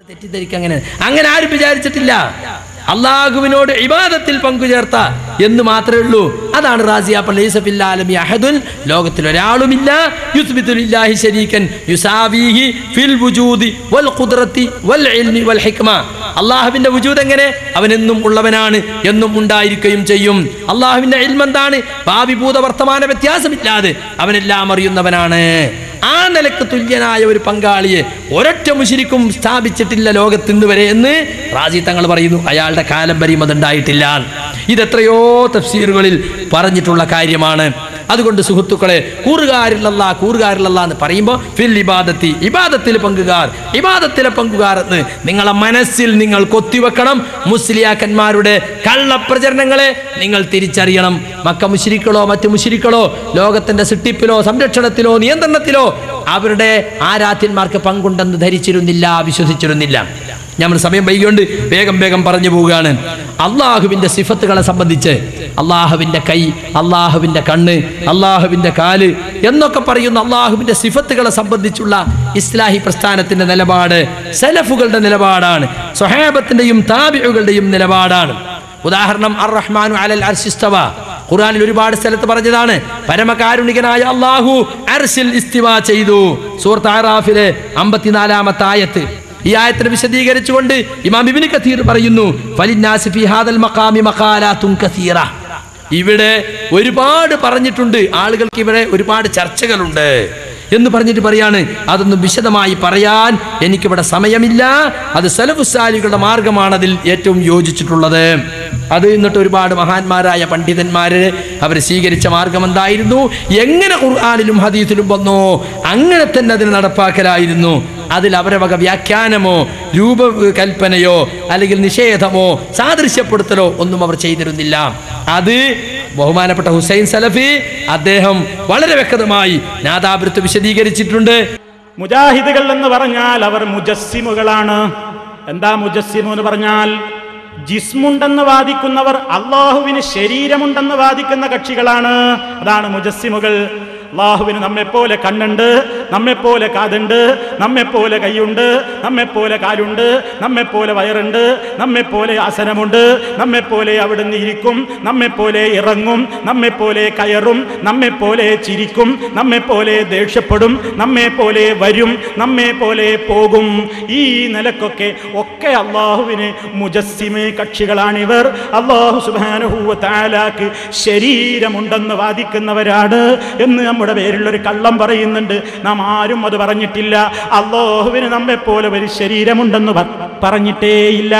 തെറ്റിദ്ധരിക്കുക അങ്ങനെ അങ്ങനെ ആരും വിചാരിച്ചിട്ടില്ല അള്ളാഹുവിനോട് ഇബാദത്തിൽ പങ്കുചേർത്ത എന്ന് മാത്രമേ ഉള്ളൂ അതാണ് റാസിയ പള്ളീസഫില്ലാലമി അഹദുൻ ലോകത്തിൽ ഒരാളുമില്ല യുസ്ബിത്തുലില്ലാഹി ശരീക്കൻ യുസാവീഹി ഫിൽ വുജൂദി വൽ ഖുദ്റത്തി വൽ ഇൽമി വൽ ഹിക്മ അള്ളാഹുവിന്റെ വുജൂദ് എങ്ങനെ അവൻ എന്നും ഉള്ളവനാണ് എന്നും ഉണ്ടായിരിക്കുകയും ചെയ്യും അള്ളാഹുവിന്റെ ഇൽമ എന്താണ് ഭാവി ഭൂത വർത്തമാന വ്യത്യാസമില്ലാതെ അവനെല്ലാം അറിയുന്നവനാണ് ആ നിലക്ക് തുല്യനായ ഒരു പങ്കാളിയെ ഒരൊറ്റ മുശിരിക്കും സ്ഥാപിച്ചിട്ടില്ല ലോകത്തിന്ന് വരെ എന്ന് റാജി തങ്ങൾ പറയുന്നു അയാളുടെ കാലം വരെയും അതുണ്ടായിട്ടില്ല ഇതെത്രയോ തഫ്സീറുകളിൽ പറഞ്ഞിട്ടുള്ള കാര്യമാണ് അതുകൊണ്ട് സുഹൃത്തുക്കളെ കൂറുകാരിലല്ല കൂറുകാരിലല്ല എന്ന് പറയുമ്പോൾ ഫിൽ ഇബാദത്തി ഇബാദത്തിൽ പങ്കുകാർ ഇബാദത്തിലെ പങ്കുകാർ എന്ന് നിങ്ങളെ മനസ്സിൽ നിങ്ങൾ കൊത്തിവെക്കണം മുസ്ലിയാക്കന്മാരുടെ കള്ളപ്രചരണങ്ങളെ നിങ്ങൾ തിരിച്ചറിയണം മക്ക മുശിരിക്കളോ മറ്റു മുശിരിക്കളോ ലോകത്തിന്റെ സിട്ടിപ്പിലോ സംരക്ഷണത്തിലോ നിയന്ത്രണത്തിലോ അവരുടെ ആരാധ്യന്മാർക്ക് പങ്കുണ്ടെന്ന് ധരിച്ചിരുന്നില്ല വിശ്വസിച്ചിരുന്നില്ല നമ്മൾ സമയം വൈകിക്കൊണ്ട് വേഗം വേഗം പറഞ്ഞു പോവുകയാണ് അള്ളാഹുവിൻ്റെ സിഫത്തുകളെ സംബന്ധിച്ച് അള്ളാഹുവിൻ്റെ കൈ അള്ളാഹുവിൻ്റെ കണ്ണ് അള്ളാഹുവിൻ്റെ കാല് എന്നൊക്കെ പറയുന്ന അള്ളാഹുവിൻ്റെ സിഫത്തുകളെ സംബന്ധിച്ചുള്ള ഇസ്ലാഹി പ്രസ്ഥാനത്തിൻ്റെ നിലപാട് സലഫുകളുടെ നിലപാടാണ് സ്വഹാബത്തിൻ്റെയും താബികളുടെയും നിലപാടാണ് ഉദാഹരണം അർ റഹ്മാനു അലൽ അർശിസ്തവ ഖുർആനിൽ ഒരുപാട് സ്ഥലത്ത് പറഞ്ഞതാണ് പരമകാരുണികനായ അള്ളാഹു അർശിൽ ഇസ്തിവ ചെയ്തു സൂറത്ത് ആറാഫിലെ അമ്പത്തിനാലാമത്തെ ആയത്ത് ഈ ആയത്തിനെ വിശദീകരിച്ചുകൊണ്ട് ഇമാം ഇബ്നു കഥീർ പറയുന്നു ഫലിന്നാസി ഫി ഹാദൽ മഖാമി മഖാലാത്തുൻ കസീറ ഇവിടെ ഒരുപാട് പറഞ്ഞിട്ടുണ്ട് ആളുകൾക്ക് ഇവിടെ ഒരുപാട് ചർച്ചകളുണ്ട് എന്ന് പറഞ്ഞിട്ട് പറയാണ് അതൊന്നും വിശദമായി പറയാൻ എനിക്കിവിടെ സമയമില്ല അത് സലഫുസാലികളുടെ മാർഗമാണ് അതിൽ ഏറ്റവും യോജിച്ചിട്ടുള്ളത് അത് എന്നിട്ട് ഒരുപാട് മഹാന്മാരായ പണ്ഡിതന്മാര് അവർ സ്വീകരിച്ച മാർഗം എന്തായിരുന്നു എങ്ങനെ ഖുർആാനിലും ഹദീസിലും വന്നോ അങ്ങനെ തന്നെ അതിന് നടപ്പാക്കലായിരുന്നു അതിൽ അവരെ വക വ്യാഖ്യാനമോ രൂപകൽപ്പനയോ അല്ലെങ്കിൽ നിഷേധമോ സാദൃശ്യപ്പെടുത്തലോ ഒന്നും അവർ ചെയ്തിരുന്നില്ല അത് ബഹുമാനപ്പെട്ട ഹുസൈൻ സലഫി അദ്ദേഹം വളരെ വ്യക്തമായി നാദാപുരത്ത് വിശദീകരിച്ചിട്ടുണ്ട് മുജാഹിദുകൾ എന്ന് പറഞ്ഞാൽ അവർ മുജസ്സിമുകളാണ് എന്താ മുജസ്സിമു എന്ന് പറഞ്ഞാൽ ജിസ്മുണ്ടെന്ന് വാദിക്കുന്നവർ അള്ളാഹുവിന് ശരീരമുണ്ടെന്ന് വാദിക്കുന്ന കക്ഷികളാണ് അതാണ് മുജസ്സിമുകൾ അള്ളാഹുവിന് നമ്മെപ്പോലെ കണ്ണുണ്ട് നമ്മെപ്പോലെ കാതുണ്ട് നമ്മെപ്പോലെ കൈയുണ്ട് നമ്മെപ്പോലെ കാലുണ്ട് നമ്മെപ്പോലെ വയറുണ്ട് നമ്മെപ്പോലെ ആസനമുണ്ട് നമ്മെപ്പോലെ അവിടുന്ന് ഇരിക്കും നമ്മെപ്പോലെ ഇറങ്ങും നമ്മെപ്പോലെ കയറും നമ്മെപ്പോലെ ചിരിക്കും നമ്മെപ്പോലെ ദേഷ്യപ്പെടും നമ്മെപ്പോലെ വരും നമ്മെപ്പോലെ പോകും ഈ നിലക്കൊക്കെ ഒക്കെ അള്ളാഹുവിന് മുജസ്സിമ് കക്ഷികളാണിവർ അള്ളാഹു സുബാനുഹൂവ താലാക്ക് ശരീരമുണ്ടെന്ന് വാദിക്കുന്നവരാണ് എന്ന് നമ്മുടെ പേരിലൊരു കള്ളം പറയുന്നുണ്ട് നാം ആരും അത് പറഞ്ഞിട്ടില്ല അള്ളാഹുവിന് നമ്മെപ്പോലെ ഒരു ശരീരമുണ്ടെന്ന് പ- പറഞ്ഞിട്ടേയില്ല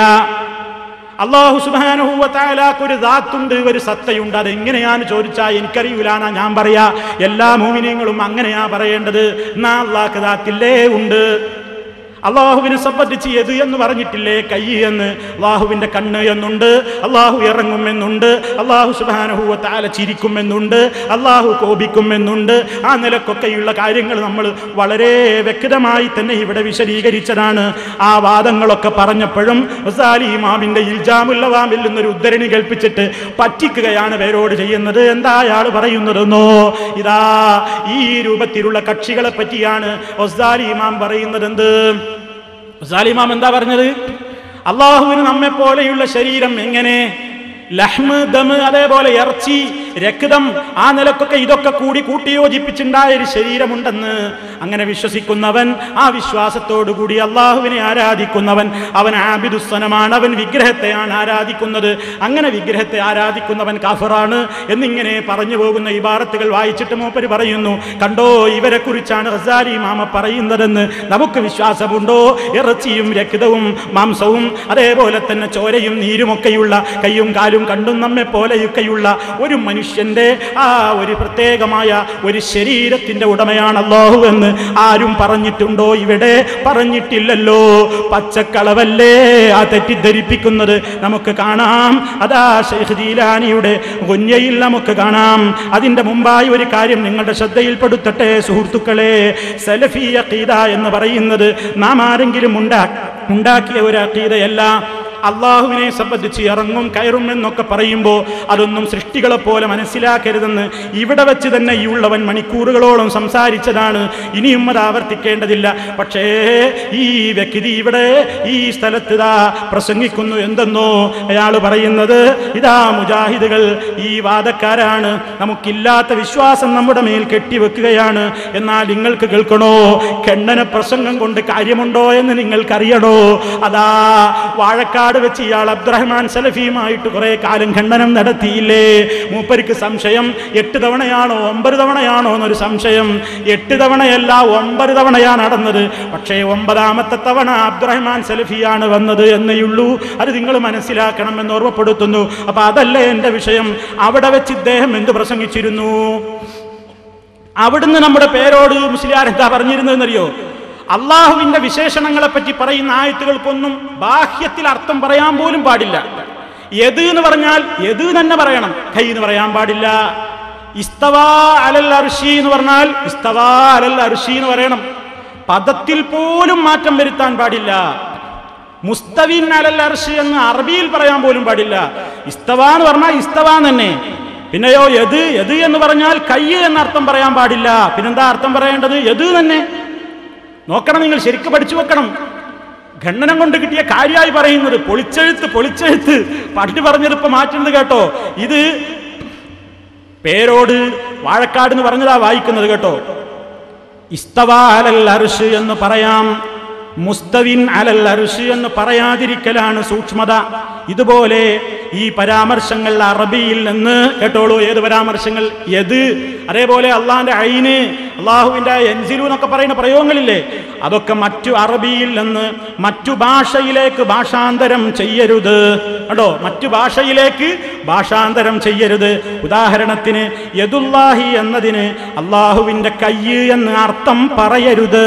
അള്ളാഹു സുബാനുഹൂവത്തായാലാക്ക് ഒരു ദാത്തുണ്ട് ഒരു സത്തയുണ്ട് അത് എങ്ങനെയാന്ന് ചോദിച്ചാൽ എനിക്കറിയൂലാന്നാ ഞാൻ പറയാ എല്ലാ മോമിനിയങ്ങളും അങ്ങനെയാ പറയേണ്ടത് എന്നാ അള്ളാഹ് ദാത്തില്ലേ ഉണ്ട് അള്ളാഹുവിനെ സംബന്ധിച്ച് എത് എന്ന് പറഞ്ഞിട്ടില്ലേ കൈ എന്ന് അള്ളാഹുവിന്റെ കണ്ണ് എന്നുണ്ട് അള്ളാഹു ഇറങ്ങുമെന്നുണ്ട് അള്ളാഹു സുബാനഹുവ താല ചിരിക്കുമെന്നുണ്ട് അള്ളാഹു കോപിക്കുമെന്നുണ്ട് ആ നിലക്കൊക്കെയുള്ള കാര്യങ്ങൾ നമ്മൾ വളരെ വ്യക്തമായി തന്നെ ഇവിടെ വിശദീകരിച്ചതാണ് ആ വാദങ്ങളൊക്കെ പറഞ്ഞപ്പോഴും ഉസാലി ഇമാമിന്റെ ഇൽജാമുല്ലവാമിൽ നിന്നൊരു ഉദ്ധരണി കൽപ്പിച്ചിട്ട് പറ്റിക്കുകയാണ് പേരോട് ചെയ്യുന്നത് എന്താ അയാൾ പറയുന്നതെന്നോ ഇതാ ഈ രൂപത്തിലുള്ള കക്ഷികളെ പറ്റിയാണ് ഒസാലി ഇമാം പറയുന്നത് എന്ത് സാലിമാം എന്താ പറഞ്ഞത് അള്ളാഹുവിന് നമ്മെ പോലെയുള്ള ശരീരം എങ്ങനെ ലഹ്മ് ദമ് അതേപോലെ ഇറച്ചി രക്തം ആ നിലക്കൊക്കെ ഇതൊക്കെ കൂടി കൂട്ടിയോജിപ്പിച്ചുണ്ടായ ഒരു ശരീരമുണ്ടെന്ന് അങ്ങനെ വിശ്വസിക്കുന്നവൻ ആ വിശ്വാസത്തോടുകൂടി അള്ളാഹുവിനെ ആരാധിക്കുന്നവൻ അവൻ ആബിദുസ്സനമാണ് അവൻ വിഗ്രഹത്തെയാണ് ആരാധിക്കുന്നത് അങ്ങനെ വിഗ്രഹത്തെ ആരാധിക്കുന്നവൻ കാഫറാണ് എന്നിങ്ങനെ പറഞ്ഞു പോകുന്ന ഇബാറത്തുകൾ വായിച്ചിട്ട് മൂപ്പര് പറയുന്നു കണ്ടോ ഇവരെ കുറിച്ചാണ് ഹസാരി മാമ പറയുന്നതെന്ന് നമുക്ക് വിശ്വാസമുണ്ടോ ഇറച്ചിയും രക്തവും മാംസവും അതേപോലെ തന്നെ ചോരയും നീരുമൊക്കെയുള്ള കയ്യും കാലും കണ്ടും നമ്മെ പോലെയൊക്കെയുള്ള ഒരു മനുഷ്യന്റെ ആ ഒരു പ്രത്യേകമായ ഒരു ശരീരത്തിന്റെ ഉടമയാണ് അള്ളാഹു എന്ന് ആരും പറഞ്ഞിട്ടുണ്ടോ ഇവിടെ പറഞ്ഞിട്ടില്ലല്ലോ പച്ചക്കളവല്ലേ ആ തെറ്റിദ്ധരിപ്പിക്കുന്നത് നമുക്ക് കാണാം അതാ ഷെയ്ഖ് ജീലാനിയുടെ ഗുഞ്ഞയിൽ നമുക്ക് കാണാം അതിന്റെ മുമ്പായി ഒരു കാര്യം നിങ്ങളുടെ ശ്രദ്ധയിൽപ്പെടുത്തട്ടെ സുഹൃത്തുക്കളെ സലഫി അഖീദ എന്ന് പറയുന്നത് നാം ആരെങ്കിലും ഉണ്ടാ ഉണ്ടാക്കിയ ഒരു അഖീദയല്ല അള്ളാഹുവിനെ സംബന്ധിച്ച് ഇറങ്ങും കയറും എന്നൊക്കെ പറയുമ്പോൾ അതൊന്നും സൃഷ്ടികളെ പോലെ മനസ്സിലാക്കരുതെന്ന് ഇവിടെ വെച്ച് തന്നെ ഈ ഉള്ളവൻ മണിക്കൂറുകളോളം സംസാരിച്ചതാണ് ഇനിയും അത് ആവർത്തിക്കേണ്ടതില്ല പക്ഷേ ഈ വ്യക്തി ഇവിടെ ഈ സ്ഥലത്ത് ഇതാ പ്രസംഗിക്കുന്നു എന്തെന്നോ അയാൾ പറയുന്നത് ഇതാ മുജാഹിദുകൾ ഈ വാദക്കാരാണ് നമുക്കില്ലാത്ത വിശ്വാസം നമ്മുടെ മേൽ കെട്ടിവെക്കുകയാണ് എന്നാൽ നിങ്ങൾക്ക് കേൾക്കണോ കെണ്ണന പ്രസംഗം കൊണ്ട് കാര്യമുണ്ടോ എന്ന് നിങ്ങൾക്കറിയണോ അതാ വാഴക്കാട് വെച്ച് ഇയാൾ അബ്ദുറഹ്മാൻ സലഫിയുമായിട്ട് കുറെ കാലം ഖണ്ഡനം നടത്തിയില്ലേ മൂപ്പർക്ക് സംശയം എട്ട് തവണയാണോ ഒമ്പത് തവണയാണോ എന്നൊരു സംശയം എട്ട് തവണയല്ല ഒമ്പത് തവണയാണ് നടന്നത് പക്ഷേ ഒമ്പതാമത്തെ തവണ അബ്ദുറഹ്മാൻ സലഫിയാണ് വന്നത് എന്നേയുള്ളൂ അത് നിങ്ങൾ മനസ്സിലാക്കണം എന്ന് ഓർമ്മപ്പെടുത്തുന്നു അപ്പൊ അതല്ലേ എന്റെ വിഷയം അവിടെ വെച്ച് ഇദ്ദേഹം എന്ത് പ്രസംഗിച്ചിരുന്നു അവിടുന്ന് നമ്മുടെ പേരോട് മുസ്ലിയാർ എന്താ പറഞ്ഞിരുന്നതെന്നറിയോ അള്ളാഹുവിന്റെ വിശേഷണങ്ങളെ പറ്റി പറയുന്ന ആയത്തുകൾക്കൊന്നും ബാഹ്യത്തിൽ അർത്ഥം പറയാൻ പോലും പാടില്ല എത് എന്ന് പറഞ്ഞാൽ എത് തന്നെ പറയണം കൈ എന്ന് പറയാൻ പാടില്ല ഇസ്തവാ അലൽ അർഷി എന്ന് പറഞ്ഞാൽ ഇസ്തവാ അലൽ അർഷി എന്ന് പറയണം പദത്തിൽ പോലും മാറ്റം വരുത്താൻ പാടില്ല മുസ്തവിൻ അലൽ അർഷി എന്ന് അറബിയിൽ പറയാൻ പോലും പാടില്ല ഇസ്തവ എന്ന് പറഞ്ഞാൽ ഇസ്തവ തന്നെ പിന്നെയോ എത് എത് എന്ന് പറഞ്ഞാൽ കൈ എന്ന അർത്ഥം പറയാൻ പാടില്ല പിന്നെന്താ അർത്ഥം പറയേണ്ടത് എത് തന്നെ നോക്കണം നിങ്ങൾ ശരിക്കും പഠിച്ചു വെക്കണം ഖണ്ഡനം കൊണ്ട് കിട്ടിയ കാര്യമായി പറയുന്നത് പൊളിച്ചെഴുത്ത് പൊളിച്ചെഴുത്ത് പണ്ട് പറഞ്ഞത് ഇപ്പൊ മാറ്റുന്നത് കേട്ടോ ഇത് പേരോട് വാഴക്കാട് എന്ന് പറഞ്ഞതാ വായിക്കുന്നത് കേട്ടോ ഇസ്തവാ അലൽ അർഷ് എന്ന് പറയാം മുസ്തവിൻ അലൽ അർഷ് എന്ന് പറയാതിരിക്കലാണ് സൂക്ഷ്മത ഇതുപോലെ ഈ പരാമർശങ്ങൾ അറബിയിൽ നിന്ന് കേട്ടോളൂ ഏത് പരാമർശങ്ങൾ എത് അതേപോലെ അള്ളാന്റെ ഐന് അള്ളാഹുവിന്റെ എൻസിലു എന്നൊക്കെ പറയുന്ന പ്രയോഗങ്ങളില്ലേ അതൊക്കെ മറ്റു അറബിയിൽ നിന്ന് മറ്റു ഭാഷയിലേക്ക് ഭാഷാന്തരം ചെയ്യരുത് കേട്ടോ മറ്റു ഭാഷയിലേക്ക് ഭാഷാന്തരം ചെയ്യരുത് ഉദാഹരണത്തിന് യദുല്ലാഹി എന്നതിന് അള്ളാഹുവിന്റെ കയ്യ് എന്ന് അർത്ഥം പറയരുത്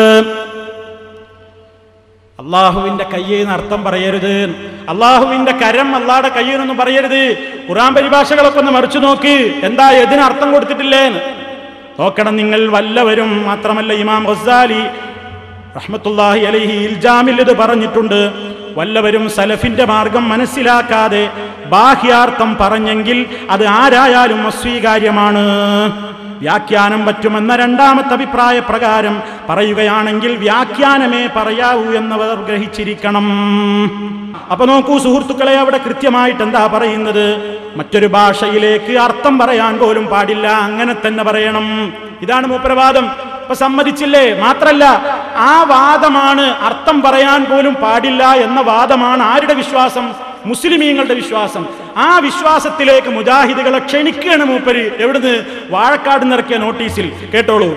അള്ളാഹുവിന്റെ കയ്യെന്ന് അർത്ഥം പറയരുത് അള്ളാഹുവിന്റെ കരം അള്ളാഹുടെ കയ്യെന്നൊന്നും പറയരുത് ഖുറാൻ പരിഭാഷകളൊക്കെ ഒന്ന് മറിച്ചു നോക്ക് എന്താ എതിന് അർത്ഥം കൊടുത്തിട്ടില്ലേ എന്ന്. നോക്കണം നിങ്ങൾ വല്ലവരും മാത്രമല്ല ഇമാം ഗസാലി റഹ്മത്തുല്ലാഹി അലൈഹി ഇൽജാമിൽ ഇത് പറഞ്ഞിട്ടുണ്ട് വല്ലവരും സലഫിന്റെ മാർഗം മനസ്സിലാക്കാതെ ബാഹ്യാർത്ഥം പറഞ്ഞെങ്കിൽ അത് ആരായാലും അസ്വീകാര്യമാണ് വ്യാഖ്യാനം പറ്റുമെന്ന രണ്ടാമത്തെ അഭിപ്രായ പ്രകാരം പറയുകയാണെങ്കിൽ വ്യാഖ്യാനമേ പറയാവൂ എന്നവർ ഗ്രഹിച്ചിരിക്കണം അപ്പൊ നോക്കൂ സുഹൃത്തുക്കളെ അവിടെ കൃത്യമായിട്ട് എന്താ പറയുന്നത് മറ്റൊരു ഭാഷയിലേക്ക് അർത്ഥം പറയാൻ പോലും പാടില്ല അങ്ങനെ തന്നെ പറയണം ഇതാണ് മൂപ്പരവാദം ഇപ്പൊ സമ്മതിച്ചില്ലേ മാത്രല്ല ആ വാദമാണ് അർത്ഥം പറയാൻ പോലും പാടില്ല എന്ന വാദമാണ് ആരുടെ വിശ്വാസം മുസ്ലിമീങ്ങളുടെ വിശ്വാസം ആ വിശ്വാസത്തിലേക്ക് മുജാഹിദുകളെ ക്ഷണിക്കുകയാണ് മൂപ്പര് എവിടുന്ന് വാഴക്കാട് നിറക്കിയ നോട്ടീസിൽ കേട്ടോളൂ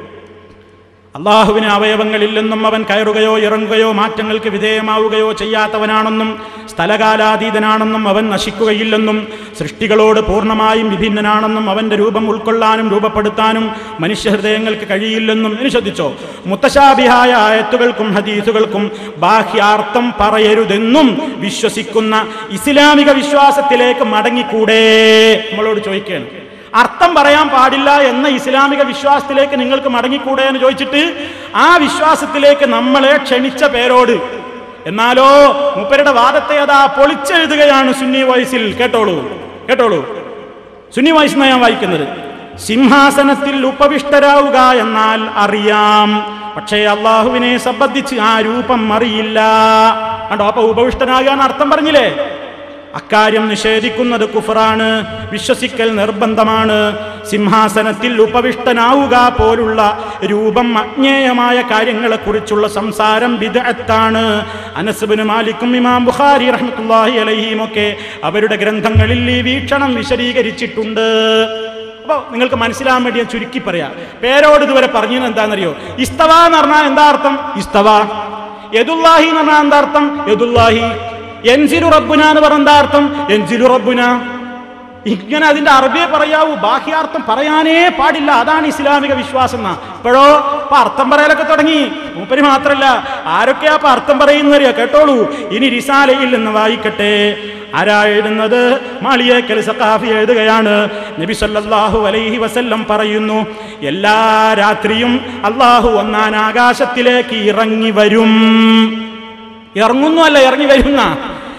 അള്ളാഹുവിന് അവയവങ്ങളില്ലെന്നും അവൻ കയറുകയോ ഇറങ്ങുകയോ മാറ്റങ്ങൾക്ക് വിധേയമാവുകയോ ചെയ്യാത്തവനാണെന്നും സ്ഥലകാലാതീതനാണെന്നും അവൻ നശിക്കുകയില്ലെന്നും സൃഷ്ടികളോട് പൂർണ്ണമായും വിഭിന്നനാണെന്നും അവന്റെ രൂപം ഉൾക്കൊള്ളാനും രൂപപ്പെടുത്താനും മനുഷ്യഹൃദയങ്ങൾക്ക് കഴിയില്ലെന്നും ഇനി ശ്രദ്ധിച്ചോ മുത്തശാബിഹായ ആയത്തുകൾക്കും ഹദീസുകൾക്കും ബാഹ്യാർത്ഥം പറയരുതെന്നും വിശ്വസിക്കുന്ന ഇസ്ലാമിക വിശ്വാസത്തിലേക്ക് മടങ്ങിക്കൂടെ നമ്മളോട് ചോദിക്കുകയാണ് അർത്ഥം പറയാൻ പാടില്ല എന്ന ഇസ്ലാമിക വിശ്വാസത്തിലേക്ക് നിങ്ങൾക്ക് മടങ്ങിക്കൂടെ എന്ന് ചോദിച്ചിട്ട് ആ വിശ്വാസത്തിലേക്ക് നമ്മളെ ക്ഷണിച്ച പേരോട് എന്നാലോ മൂപ്പരുടെ വാദത്തെ അതാ പൊളിച്ചെഴുതുകയാണ് സുന്നി വോയിസിൽ കേട്ടോളൂ കേട്ടോളൂ സുന്നി വോയിസ് ഞാൻ വായിക്കുന്നത് സിംഹാസനത്തിൽ ഉപവിഷ്ടരാവുക എന്നാൽ അറിയാം പക്ഷേ അള്ളാഹുവിനെ സംബന്ധിച്ച് ആ രൂപം അറിയില്ല കണ്ടോ അപ്പൊ ഉപവിഷ്ടനാകാൻ അർത്ഥം പറഞ്ഞില്ലേ അക്കാര്യം നിഷേധിക്കുന്നത് കുഫറാണ് വിശ്വസിക്കൽ നിർബന്ധമാണ് സിംഹാസനത്തിൽ ഉപവിഷ്ടനാവുക പോലുള്ള രൂപം അജ്ഞേയമായ കാര്യങ്ങളെക്കുറിച്ചുള്ള സംസാരം വിദഗ്ധാണ് അനസുബിന് മാലിക്കും ഇമാം ബുഖാരി റഹ്മത്തുല്ലാഹി അലഹിയും ഒക്കെ അവരുടെ ഗ്രന്ഥങ്ങളിൽ ഈ വീക്ഷണം വിശദീകരിച്ചിട്ടുണ്ട് അപ്പോൾ നിങ്ങൾക്ക് മനസ്സിലാൻ വേണ്ടി ഞാൻ ചുരുക്കി പറയാം പേരോട് ഇതുവരെ പറഞ്ഞത് എന്താണെന്നറിയോ ഇസ്തവ എന്ന് പറഞ്ഞാൽ എന്താ അർത്ഥം ഇസ്തവ യദുല്ലാഹി എന്ന് പറഞ്ഞാൽ എന്താ അർത്ഥം യദുല്ലാഹി എൻസിലു റബ്ബുന എന്ന് പറഞ്ഞ എന്താ അർത്ഥം എൻസിലു റബ്ബുന ഇങ്ങനെ അതിന്റെ അറബിയെ പറയാവൂ ബാഹ്യാർത്ഥം പറയാനേ പാടില്ല അതാണ് ഇസ്ലാമിക വിശ്വാസം എന്നാ ഇപ്പോഴോ ഇപ്പൊ അർത്ഥം പറയലൊക്കെ തുടങ്ങി മൂപ്പര് മാത്രല്ല ആരൊക്കെയാ ഇപ്പൊ അർത്ഥം പറയുന്നറിയോ കേട്ടോളൂ ഇനി റിസാലയിൽ നിന്ന് വായിക്കട്ടെ ആരാ എഴുതുന്നത് മാളിയേക്കൽ സഖാഫി എഴുതുകയാണ് നബി സല്ലല്ലാഹു അലൈഹി വസല്ലം പറയുന്നു എല്ലാ രാത്രിയും അള്ളാഹു ഒന്നാൻ ആകാശത്തിലേക്ക് ഇറങ്ങി വരും ഇറങ്ങുന്നു അല്ല ഇറങ്ങി വരുന്ന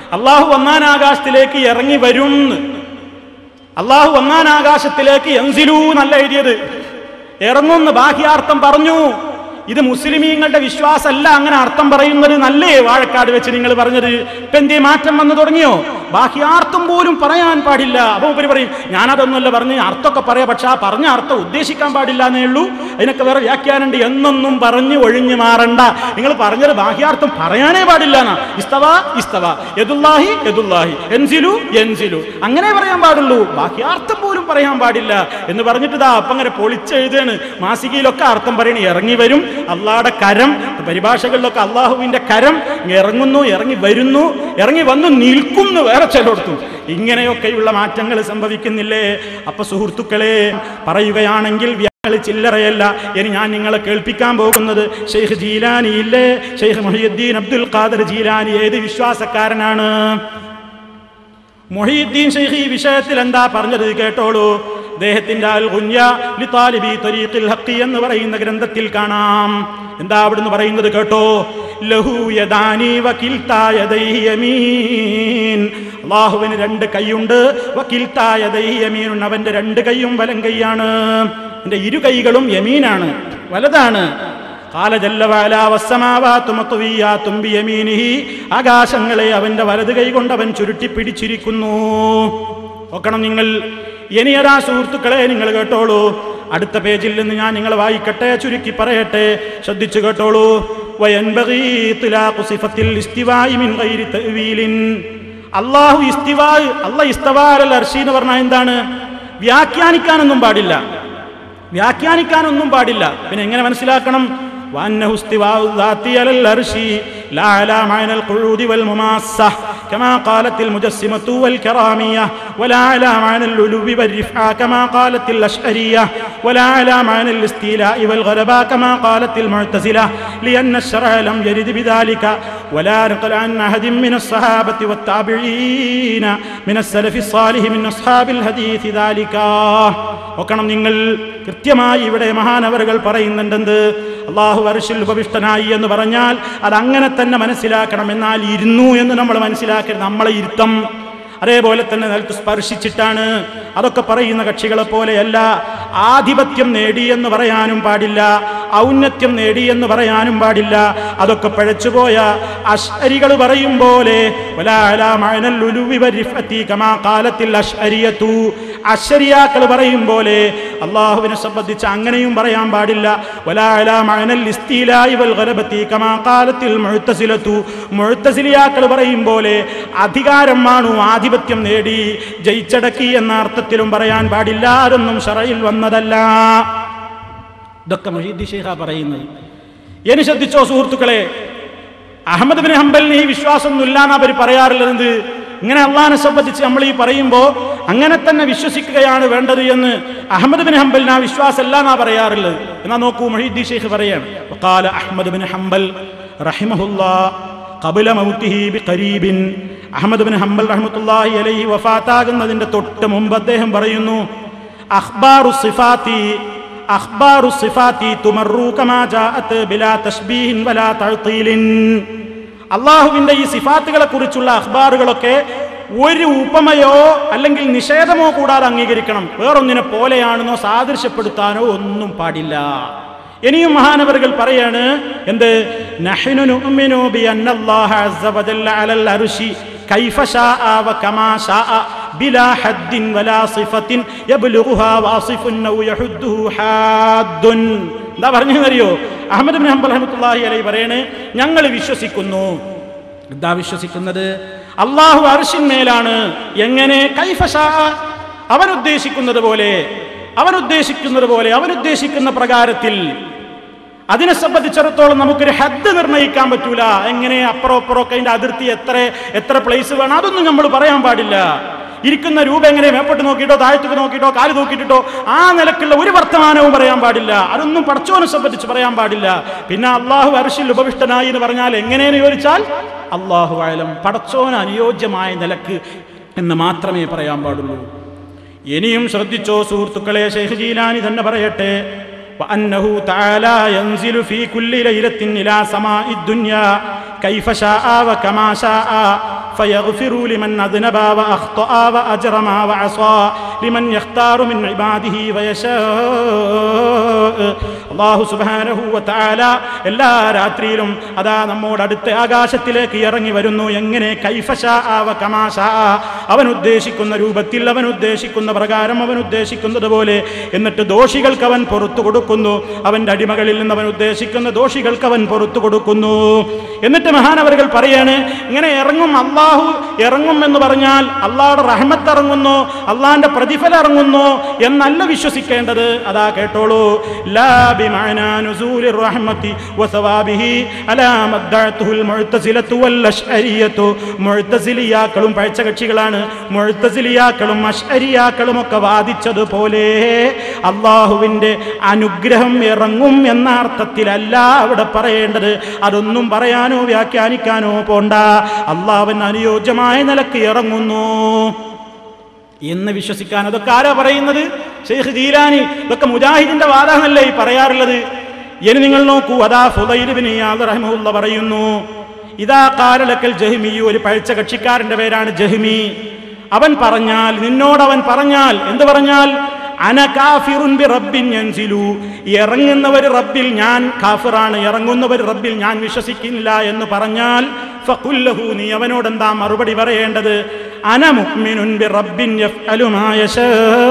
അള്ളാഹു ഒന്നാൻ ആകാശത്തിലേക്ക് ഇറങ്ങി വരും ന്ന്. അള്ളാഹു ഒന്നാൻ ആകാശത്തിലേക്ക് എൻസിലൂ എന്നല്ല എഴുതിയത് ഇറങ്ങുന്ന ബാഹ്യാർത്ഥം പറഞ്ഞു ഇത് മുസ്ലിമീങ്ങളുടെ വിശ്വാസമല്ല അങ്ങനെ അർത്ഥം പറയുന്നത് നല്ലേ വാഴക്കാട് വെച്ച് നിങ്ങൾ പറഞ്ഞത് ഇപ്പൊ എന്തേ മാറ്റം വന്നു തുടങ്ങിയോ ബാഹ്യാർത്ഥം പോലും പറയാൻ പാടില്ല അപ്പൊ ഉപരി പറയും ഞാനതൊന്നുമല്ല പറഞ്ഞ് അർത്ഥമൊക്കെ പറയാം പക്ഷെ ആ പറഞ്ഞ അർത്ഥം ഉദ്ദേശിക്കാൻ പാടില്ല എന്നേ ഉള്ളൂ അതിനൊക്കെ വേറെ വ്യാഖ്യാനുണ്ട് എന്നൊന്നും പറഞ്ഞ് ഒഴിഞ്ഞു മാറണ്ട നിങ്ങൾ പറഞ്ഞത് ബാഹ്യാർത്ഥം പറയാനേ പാടില്ല എന്നാ ഇസ്തവ ഇസ്തവ യദുല്ലാഹി യദുല്ലാഹി എൻസിലു എൻസിലു അങ്ങനെ പറയാൻ പാടുള്ളൂ ബാഹ്യാർത്ഥം പോലും പറയാൻ പാടില്ല എന്ന് പറഞ്ഞിട്ട് ഇതാ അപ്പം അങ്ങനെ പൊളിച്ചെഴുതാണ് മാസികയിലൊക്കെ അർത്ഥം പറയണി ഇറങ്ങി വരും അള്ളാഹുടെ കരം പരിഭാഷകളിലൊക്കെ അള്ളാഹുവിന്റെ കരം ഇറങ്ങുന്നു ഇറങ്ങി വരുന്നു ഇറങ്ങി വന്നു നിൽക്കുന്നു വേറെ ചിലയിടത്തും ഇങ്ങനെയൊക്കെയുള്ള മാറ്റങ്ങൾ സംഭവിക്കുന്നില്ലേ അപ്പൊ സുഹൃത്തുക്കളെ പറയുകയാണെങ്കിൽ വ്യാളി ചില്ലറയല്ല ഇനി ഞാൻ നിങ്ങളെ കേൾപ്പിക്കാൻ പോകുന്നത് ഷെയ്ഖ് ജീലാനി ഇല്ലേ ഷെയ്ഖ് മൊഹിയുദ്ദീൻ അബ്ദുൽ ഖാദർ ജീലാനി ഏത് വിശ്വാസക്കാരനാണ് മൊഹീദ്ദീൻ ഷെയ്ഖ് ഈ വിഷയത്തിൽ എന്താ പറഞ്ഞത് കേട്ടോളൂ അദ്ദേഹത്തിന്റെ അൽ ഗുഞ്ഞ ലിതാലിബി ത്വരീഖിൽ ഹഖി എന്ന് പറയുന്ന ഗ്രന്ഥത്തിൽ കാണാം എന്താ അവിടുന്ന് പറയുന്നത് കേട്ടോ ലഹു യദാനി വകിൽതാ യദൈഹി യമീൻ അള്ളാഹുവിന് രണ്ട് കൈയുണ്ട് വകിൽതാ യദൈഹി യമീൻ അവന്റെ രണ്ട് കൈയും വലം കൈയാണ് എന്റെ ഇരു കൈകളും യമീനാണ് വലതാണ് കാല ജല്ലവാല വസ്സമാവാത്തും മത്തുവീയാത്തും ബിയമീനിഹി ആകാശങ്ങളെ അവന്റെ വലത് കൈ കൊണ്ട് അവൻ ചുരുട്ടി പിടിച്ചിരിക്കുന്നു നോക്കണം നിങ്ങൾ ഇനിയരാ സുഹൃത്തുക്കളെ നിങ്ങൾ കേട്ടോളൂ അടുത്ത പേജിൽ നിന്ന് ഞാൻ നിങ്ങൾ വായിക്കട്ടെ ചുരുക്കി പറയട്ടെ ശ്രദ്ധിച്ചു കേട്ടോളൂ വയൻബഗീ തുലാഖു സിഫത്തിൽ ഇസ്തിവായി മിൻ ഗൈരി തഅ്വീലിൻ അള്ളാഹു ഇസ്തിവാ അല്ല ഇസ്തവാൽ അർഷി എന്ന് പറഞ്ഞാൽ എന്താണ് വ്യാഖ്യാനിക്കാനൊന്നും പാടില്ല വ്യാഖ്യാനിക്കാനൊന്നും പാടില്ല പിന്നെ എങ്ങനെ മനസ്സിലാക്കണം وأنه استواء الذات على العرش لا على معنى القعود والمماسة كما قالت المجسمة والكرامية ولا على معنى العلو والرفعة كما قالت الأشعرية ولا على معنى الاستيلاء والغلبة كما قالت المعتزلة لأن الشرع لم يرد بذلك ولا نقل عن أحد من الصحابة والتابعين من السلف الصالح من أصحاب الحديث ذلك നോക്കണം നിങ്ങൾ കൃത്യമായി ഇവിടെ മഹാനവറുകൾ പറയുന്നുണ്ടെന്ത് അള്ളാഹു അർഷിൽ ഉപവിഷ്ടനായി എന്ന് പറഞ്ഞാൽ അത് അങ്ങനെ തന്നെ മനസ്സിലാക്കണം എന്നാൽ ഇരുന്നു എന്ന് നമ്മൾ മനസ്സിലാക്കരുത് നമ്മളെ ഇരുത്തം അതേപോലെ തന്നെ നിലത്ത് സ്പർശിച്ചിട്ടാണ് അതൊക്കെ പറയുന്ന കക്ഷികളെ പോലെയല്ല ആധിപത്യം നേടി എന്ന് പറയാനും പാടില്ല ഔന്നത്യം നേടി എന്ന് പറയാനും പാടില്ല അതൊക്കെ പഴച്ചുപോയ അഷ്അരികൾ പറയും പോലെ അഷരിയാക്കൾ പറയും പോലെ അള്ളാഹുവിനെ സംബന്ധിച്ച് അങ്ങനെയും പറയാൻ പാടില്ല മുഴുത്തസിലിയാക്കൾ പറയും പോലെ അധികാരം മാണു ആധിപത്യം നേടി ജയിച്ചടക്കി എന്ന അർത്ഥത്തിലും പറയാൻ പാടില്ല അതൊന്നും ഷറയിൽ വന്നതല്ല ഇതൊക്കെ മൊഹീദ് ഷെയ്ഖ പറയുന്നത് ഇനി ശ്രദ്ധിച്ചോ സുഹൃത്തുക്കളെ അഹമ്മദ് ബിൻ ഹംബലിന് ഈ വിശ്വാസമൊന്നുമില്ല എന്ന് അവർ പറയാറുള്ളത് ഇങ്ങനെ അള്ളാഹിനെ സംബന്ധിച്ച് നമ്മൾ ഈ പറയുമ്പോൾ അങ്ങനെ തന്നെ വിശ്വസിക്കുകയാണ് വേണ്ടത് എന്ന് അഹമ്മദ് ബിൻ ഹംബലിന് ആ വിശ്വാസമല്ല എന്നാ പറയാറുള്ളത് എന്നാ നോക്കൂ മൊഹീദ്ദി ഷെയ്ഖ് പറയാണ് وقال അഹമ്മദ് ബിൻ ഹംബൽ റഹിമഹുല്ലാ قبل موته بقريب അഹമ്മദ് ബിൻ ഹംബൽ റഹ്മത്തുള്ളാഹി അലൈഹി വഫാത്താകുന്നതിന്റെ തൊട്ട് മുമ്പ് അദ്ദേഹം പറയുന്നു അഖ്ബാറു സിഫാത്തി അഖ്ബാറു സിഫാത്തി തുമറു കമാ ജാഅത്ത് ബിലാ തശ്ബീഹിൻ വലാ തഅ്തീലിൻ അള്ളാഹുവിന്റെ ഈ സിഫാത്തുകളെ കുറിച്ചുള്ള അഖ്ബാറുകളൊക്കെ ഒരു ഉപമയോ അല്ലെങ്കിൽ നിഷേധമോ കൂടാതെ അംഗീകരിക്കണം വേറൊന്നിനെ പോലെയാണെന്നോ സാദൃശ്യപ്പെടുത്താനോ ഒന്നും പാടില്ല ഇനിയും മഹാനവറുകൾ പറയാണ് എന്ത് നഹ്നു നുഅ്മിനു ബി അന്നല്ലാഹ അസ്സ വജല്ല അലൽ അർശി കൈഫ ശാഅ വ കമാ ശാഅ ബിലാ ഹദ്ദിൻ വലാ സിഫത്തിൻ യബ്ലുഗുഹാ വാസിഫുൻ ഔ യഹുദ്ദുഹു ഹാദ്ദുൻ എന്താ പറഞ്ഞെന്നറിയോ അഹമ്മദ് ബിൻ ഹംബൽ റഹ്മത്തുള്ളാഹി അലൈഹി പറയണേ ഞങ്ങൾ വിശ്വസിക്കുന്നു എന്താ വിശ്വസിക്കുന്നത് അള്ളാഹു അർഷിന്മേലാണ് എങ്ങനെ കൈഫ ശാഅ അവൻ ഉദ്ദേശിക്കുന്നത് പോലെ അവൻ ഉദ്ദേശിക്കുന്നത് പോലെ അവൻ ഉദ്ദേശിക്കുന്ന പ്രകാരത്തിൽ അതിനെ സംബന്ധിച്ചിടത്തോളം നമുക്കൊരു ഹദ് നിർണ്ണയിക്കാൻ പറ്റൂല എങ്ങനെ അപ്പുറം അപ്പുറം ഒക്കെ അതിന്റെ അതിർത്തി എത്ര എത്ര പ്ലേസ് വേണം അതൊന്നും നമ്മൾ പറയാൻ പാടില്ല ഇരിക്കുന്ന രൂപ എങ്ങനെ മേപ്പോട്ട് നോക്കിയിട്ടോ താഴത്തേക്ക് നോക്കിയിട്ടോ കാല് നോക്കിയിട്ടോ ആ നിലക്കുള്ള ഒരു വർത്തമാനവും പറയാൻ പാടില്ല അതൊന്നും പടച്ചോനെ സംബന്ധിച്ച് പറയാൻ പാടില്ല പിന്നെ അള്ളാഹു അരിശിൽ ഉപവിഷ്ടനായി എന്ന് പറഞ്ഞാൽ എങ്ങനെയെന്ന് ചോദിച്ചാൽ അള്ളാഹു ആയാലും പടച്ചോന് അനുയോജ്യമായ നിലക്ക് എന്ന് മാത്രമേ പറയാൻ പാടുള്ളൂ ഇനിയും ശ്രദ്ധിച്ചോ സുഹൃത്തുക്കളെ ഷെയ്ഖ് ജീലാനി തന്നെ പറയട്ടെ وأنه تعالى ينزل في كل ليلة إلى سماء الدنيا كيف شاء وكما شاء فيغفر لمن أذنب وأخطأ وأجرم وعصى لمن يختار من عباده ويشاء അള്ളാഹു സുബാനഹു വതആല എല്ലാ രാത്രിയിലും അതാ നമ്മോട് അടുത്ത ആകാശത്തിലേക്ക് ഇറങ്ങി വരുന്നു എങ്ങനെ കൈഫശാ വ കമാശാ അവൻ ഉദ്ദേശിക്കുന്ന രൂപത്തിൽ അവൻ ഉദ്ദേശിക്കുന്ന പ്രകാരം അവൻ ഉദ്ദേശിക്കുന്നത് പോലെ എന്നിട്ട് ദോഷികൾക്ക് അവൻ പുറത്തു കൊടുക്കുന്നു അവന്റെ അടിമകളിൽ നിന്ന് അവൻ ഉദ്ദേശിക്കുന്ന ദോഷികൾക്ക് അവൻ പുറത്തു കൊടുക്കുന്നു എന്നിട്ട് മഹാനവറുകൾ പറയാണ് ഇങ്ങനെ ഇറങ്ങും അള്ളാഹു ഇറങ്ങും എന്ന് പറഞ്ഞാൽ അള്ളാഹുടെ റഹ്മത്ത് ഇറങ്ങുന്നു അള്ളാഹിന്റെ പ്രതിഫലം ഇറങ്ങുന്നു എന്നല്ല വിശ്വസിക്കേണ്ടത് അതാ കേട്ടോളൂ ലാ ബിമഅനാ നുസൂലിർ റഹ്മത്തി വസവാബിഹി അലാ മദ്ദഅത്തുൽ മുഅ്തസിലത്തു വൽ അശ്അരിയത്തു മുഅ്തസിലിയാക്കളും പഴച്ചകക്ഷികളാണ് മുഅ്തസിലിയാക്കളും അശ്അരിയാക്കളും ഒക്കെ വാദിച്ചതുപോലെ അള്ളാഹുവിന്റെ അനുഗ്രഹം ഇറങ്ങും എന്ന അർത്ഥത്തിലല്ല അവിടെ പറയേണ്ടത് അതൊന്നും പറയാനോ വ്യാഖ്യാനിക്കാനോ പോണ്ട അള്ളാഹുവിന് അനുയോജ്യമായ നിലക്ക് ഇറങ്ങുന്നു എന്ന് വിശ്വസിക്കാൻ അതൊക്കെ ആരാ പറയുന്നത് ഷെയ്ഖ് ജീലാനി ഇതൊക്കെ മുജാഹിദിന്റെ വാദമല്ലേ ഈ പറയാറുള്ളത് ഇനി നിങ്ങൾ നോക്കൂ അതാ ഫുദൈലിബിൻ റഹ്മുള്ള പറയുന്നു ഇതാ കാലലക്കൽ ജഹ്മി ഒരു പഴച്ച കക്ഷിക്കാരന്റെ പേരാണ് ജഹ്മി അവൻ പറഞ്ഞാൽ നിന്നോട് അവൻ പറഞ്ഞാൽ എന്ത് പറഞ്ഞാൽ അന കാഫിറുൻ ബി റബ്ബിൻ യൻസിലു ഇറങ്ങുന്നവർ റബ്ബിൽ ഞാൻ കാഫിറാണ് ഇറങ്ങുന്നവർ റബ്ബിൽ ഞാൻ വിശ്വസിക്കുന്നില്ല എന്ന് പറഞ്ഞാൽ ഫഖുല്ലഹു നീ അവനോട് എന്താ മറുപടി പറയേണ്ടത് അന മുഅ്മിനുൻ ബി റബ്ബിൻ യഫ്അലു മാ യശാ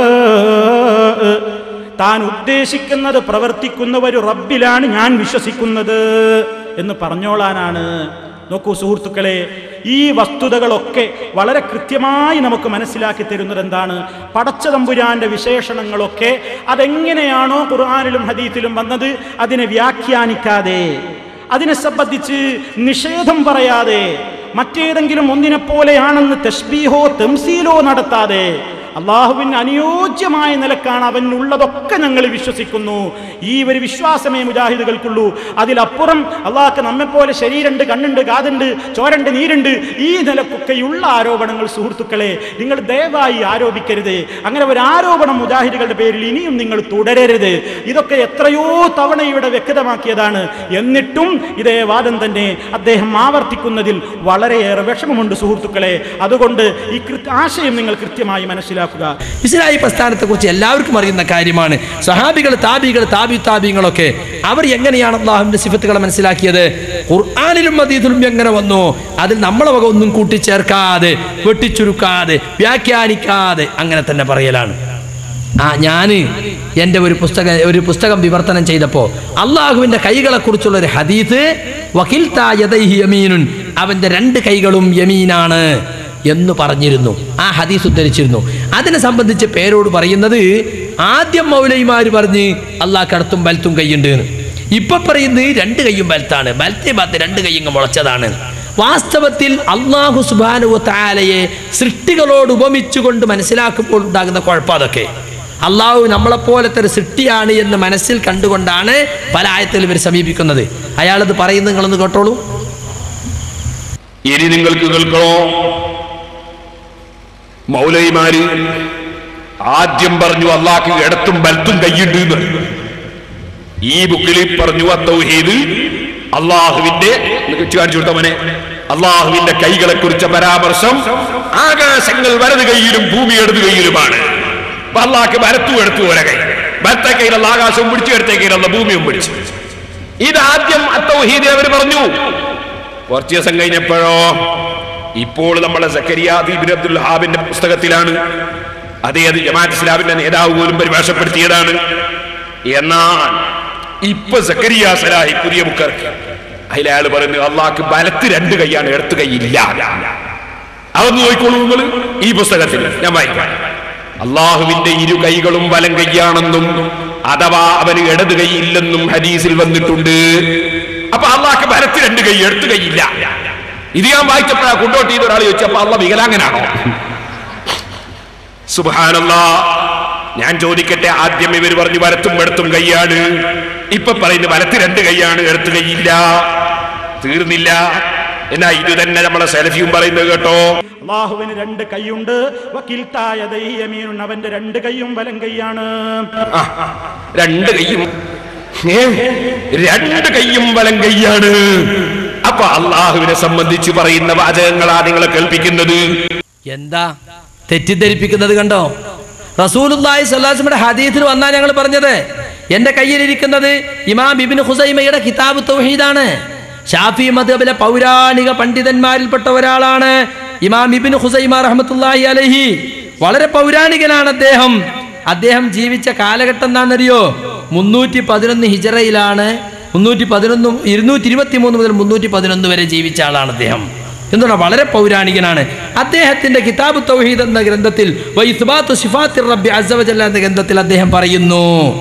താൻ ഉദ്ദേശിക്കുന്നത് പ്രവർത്തിക്കുന്ന ഒരു റബ്ബിലാണ് ഞാൻ വിശ്വസിക്കുന്നത് എന്ന് പറഞ്ഞോളാനാണ് നോക്കൂ സുഹൃത്തുക്കളെ ഈ വസ്തുതകളൊക്കെ വളരെ കൃത്യമായി നമുക്ക് മനസ്സിലാക്കി തരുന്നത് എന്താണ് പടച്ച തമ്പുരാന്റെ വിശേഷണങ്ങളൊക്കെ അതെങ്ങനെയാണോ ഖുർആാനിലും ഹദീത്തിലും വന്നത് അതിനെ വ്യാഖ്യാനിക്കാതെ അതിനെ സംബന്ധിച്ച് നിഷേധം പറയാതെ മറ്റേതെങ്കിലും ഒന്നിനെ പോലെയാണെന്ന് തഷ്ബീഹോ തെംസീലോ നടത്താതെ അള്ളാഹുവിന് അനുയോജ്യമായ നിലക്കാണ് അവനുള്ളതൊക്കെ ഞങ്ങൾ വിശ്വസിക്കുന്നു ഈ ഒരു വിശ്വാസമേ മുജാഹിദുകൾക്കുള്ളൂ അതിലപ്പുറം അള്ളാഹ്ക്ക് നമ്മെപ്പോലെ ശരീരമുണ്ട് കണ്ണുണ്ട് കാതുണ്ട് ചോരണ്ട് നീരുണ്ട് ഈ നിലക്കൊക്കെയുള്ള ആരോപണങ്ങൾ സുഹൃത്തുക്കളെ നിങ്ങൾ ദയവായി ആരോപിക്കരുത് അങ്ങനെ ഒരു ആരോപണം മുജാഹിദുകളുടെ പേരിൽ ഇനിയും നിങ്ങൾ തുടരരുത് ഇതൊക്കെ എത്രയോ തവണ ഇവിടെ വ്യക്തമാക്കിയതാണ് എന്നിട്ടും ഇതേ വാദം തന്നെ അദ്ദേഹം ആവർത്തിക്കുന്നതിൽ വളരെയേറെ വിഷമമുണ്ട് സുഹൃത്തുക്കളെ അതുകൊണ്ട് ഈ കൃത്യ ആശയം നിങ്ങൾ കൃത്യമായി മനസ്സിലാക്കുക ഇസ്ലാഹി പ്രസ്ഥാനത്തെക്കുറിച്ച് എല്ലാവർക്കും അറിയുന്ന കാര്യമാണ് സഹാബികൾ താബികൾ താബി താബിങ്ങളൊക്കെ അവർ എങ്ങനെയാണ് അള്ളാഹുവിന്റെ സിഫത്തുകളെ മനസ്സിലാക്കിയത് ഖുർആാനിലും അതീതിലും എങ്ങനെ വന്നു അതിൽ നമ്മളെ വക ഒന്നും കൂട്ടിച്ചേർക്കാതെ വെട്ടിച്ചുരുക്കാതെ വ്യാഖ്യാനിക്കാതെ അങ്ങനെ തന്നെ പറയലാണ് ആ ഞാൻ എൻ്റെ ഒരു പുസ്തക ഒരു പുസ്തകം വിവർത്തനം ചെയ്തപ്പോൾ അള്ളാഹുവിൻ്റെ കൈകളെ കുറിച്ചുള്ള ഒരു ഹദീത്ത് വക്കിൽ യമീനുൻ അവൻ്റെ രണ്ട് കൈകളും യമീനാണ് എന്ന് പറഞ്ഞിരുന്നു ആ ഹദീസ് ഉദ്ധരിച്ചിരുന്നു അതിനെ സംബന്ധിച്ച് പേരോട് പറയുന്നത് ആദ്യം മൗലൈമാർ പറഞ്ഞ് അള്ളാഹ് കടത്തും ബലത്തും കൈയുണ്ട് എന്ന്. ഇപ്പൊ പറയുന്നത് രണ്ട് കൈയും ബലത്താണ് ബലത്തെ ഭാഗത്ത് രണ്ട് കൈയും മുളച്ചതാണ് വാസ്തവത്തിൽ അള്ളാഹു സുബാനു താലയെ സൃഷ്ടികളോട് ഉപമിച്ചുകൊണ്ട് മനസ്സിലാക്കുമ്പോൾ ഉണ്ടാകുന്ന കുഴപ്പം അതൊക്കെ അള്ളാഹു നമ്മളെപ്പോലത്തെ ഒരു സൃഷ്ടിയാണ് എന്ന് മനസ്സിൽ കണ്ടുകൊണ്ടാണ് പല ആയത്തിൽ ഇവർ സമീപിക്കുന്നത് അയാളത് പറയുന്നത് നിങ്ങളൊന്ന് കേട്ടോളൂ ഇനി നിങ്ങൾക്ക് കേൾക്കണോ മൗലൈമാര് ആദ്യം പറഞ്ഞു അള്ളാഹ്ക്ക് ഇടത്തും ബലത്തും കൈയുണ്ട് എന്ന് ഈ ബുക്കിൽ പറഞ്ഞു അത്തൗഹീദ് അള്ളാഹുവിന്റെ കാണിച്ചു കൊടുത്തവനെ അള്ളാഹുവിന്റെ കൈകളെ കുറിച്ച പരാമർശം ആകാശങ്ങൾ വലത് കൈയിലും ഭൂമി ഇടത് കൈയിലുമാണ് അപ്പൊ അള്ളാഹ്ക്ക് വലത്തും എടുത്തു ഒര കൈ വലത്തെ കൈയിലുള്ള ആകാശവും പിടിച്ചു ഇടത്തെ കൈയിലുള്ള ഭൂമിയും പിടിച്ചു ഇതാദ്യം അത്തൗഹീദ് അവർ പറഞ്ഞു കുറച്ച് ദിവസം കഴിഞ്ഞപ്പോഴോ ഇപ്പോൾ നമ്മളെ സക്കരിയ ദീപിൻ അബ്ദുൽ ഹാബിന്റെ പുസ്തകത്തിലാണ് അതേ അത് ജമാഅത്ത് ഇസ്ലാമിന്റെ നേതാവ് പോലും പരിഭാഷപ്പെടുത്തിയതാണ് എന്നാൽ ഇപ്പൊ സക്കരിയ സലാഹി പുതിയ ബുക്കർക്ക് അതിലയാൾ പറയുന്നു അള്ളാഹ്ക്ക് ബലത്ത് രണ്ട് കൈയാണ് ഇടത്ത് കൈയില്ല അതൊന്ന് നോക്കിക്കോളൂ നിങ്ങൾ ഈ പുസ്തകത്തിൽ ഞാൻ വായിക്കാം അള്ളാഹുവിന്റെ ഇരു കൈകളും വലം കൈയാണെന്നും അഥവാ അവന് ഇടത് കൈയില്ലെന്നും ഹദീസിൽ വന്നിട്ടുണ്ട് അപ്പൊ അള്ളാഹ്ക്ക് ബലത്ത് രണ്ട് കൈ എടുത്തു കൈയില്ല ഇത് ഞാൻ വായിച്ചപ്പോഴാ കൊണ്ടോട്ട് ചെയ്ത ഒരാൾ ചോദിച്ചപ്പോ അള്ള വികലാംഗനാണോ സുബാനല്ലാ ഞാൻ ചോദിക്കട്ടെ ആദ്യം ഇവർ പറഞ്ഞു വലത്തും വെടുത്തും കൈയാണ് ഇപ്പൊ പറയുന്നു വലത്ത് രണ്ട് കൈയാണ് എടുത്തു കൈയില്ല തീർന്നില്ല എന്നാ ഇത് തന്നെ നമ്മളെ സെലഫിയും പറയുന്നത് കേട്ടോ അള്ളാഹുവിന് രണ്ട് കൈയുണ്ട് വക്കീൽത്തായ ദൈയമീനുണ്ട് അവന്റെ രണ്ട് കൈയും വലം കൈയാണ് ആ, രണ്ട് കൈയും ഏ, രണ്ട് കൈയും വലം കൈയാണ് അപ്പൊ അപ്പൊ അള്ളാഹുവിനെ സംബന്ധിച്ച് പറയുന്ന വാചകങ്ങളാ നിങ്ങളെ കേൾപ്പിക്കുന്നത് എന്താ തെറ്റിദ്ധരിപ്പിക്കുന്നത് കണ്ടോ റസൂലുള്ളാഹി സ്വല്ലാസ്മയുടെ ഹദീസിൽ വന്നാ ഞങ്ങൾ പറഞ്ഞത് എന്റെ കയ്യിലിരിക്കുന്നത് ഇമാം ഇബിൻ ഹുസൈമയുടെ കിതാബ് തൗഹീദാണ് ഷാഫി മദ്ഹബിലെ പൗരാണിക പണ്ഡിതന്മാരിൽപ്പെട്ട ഒരാളാണ് ഇമാം ഇബിൻ ഹുസൈമ റഹ്മത്തുള്ളാഹി അലൈഹി വളരെ പൗരാണികനാണ് അദ്ദേഹം അദ്ദേഹം ജീവിച്ച കാലഘട്ടം എന്താണെന്നറിയോ മുന്നൂറ്റി പതിനൊന്ന് ഹിജറയിലാണ് മുന്നൂറ്റി പതിനൊന്ന് ഇരുന്നൂറ്റി ഇരുപത്തി മൂന്ന് മുതൽ മുന്നൂറ്റി പതിനൊന്ന് വരെ ജീവിച്ച ആളാണ് അദ്ദേഹം എന്തുകൊണ്ടാണ് വളരെ പൗരാണികനാണ് അദ്ദേഹത്തിന്റെ കിതാബ് തൗഹീദ് എന്ന ഗ്രന്ഥത്തിൽ വൈസ്ബാത്തു സിഫാത്തിർ റബ്ബി അസ്സ വജല്ല എന്ന ഗ്രന്ഥത്തിൽ അദ്ദേഹം പറയുന്നു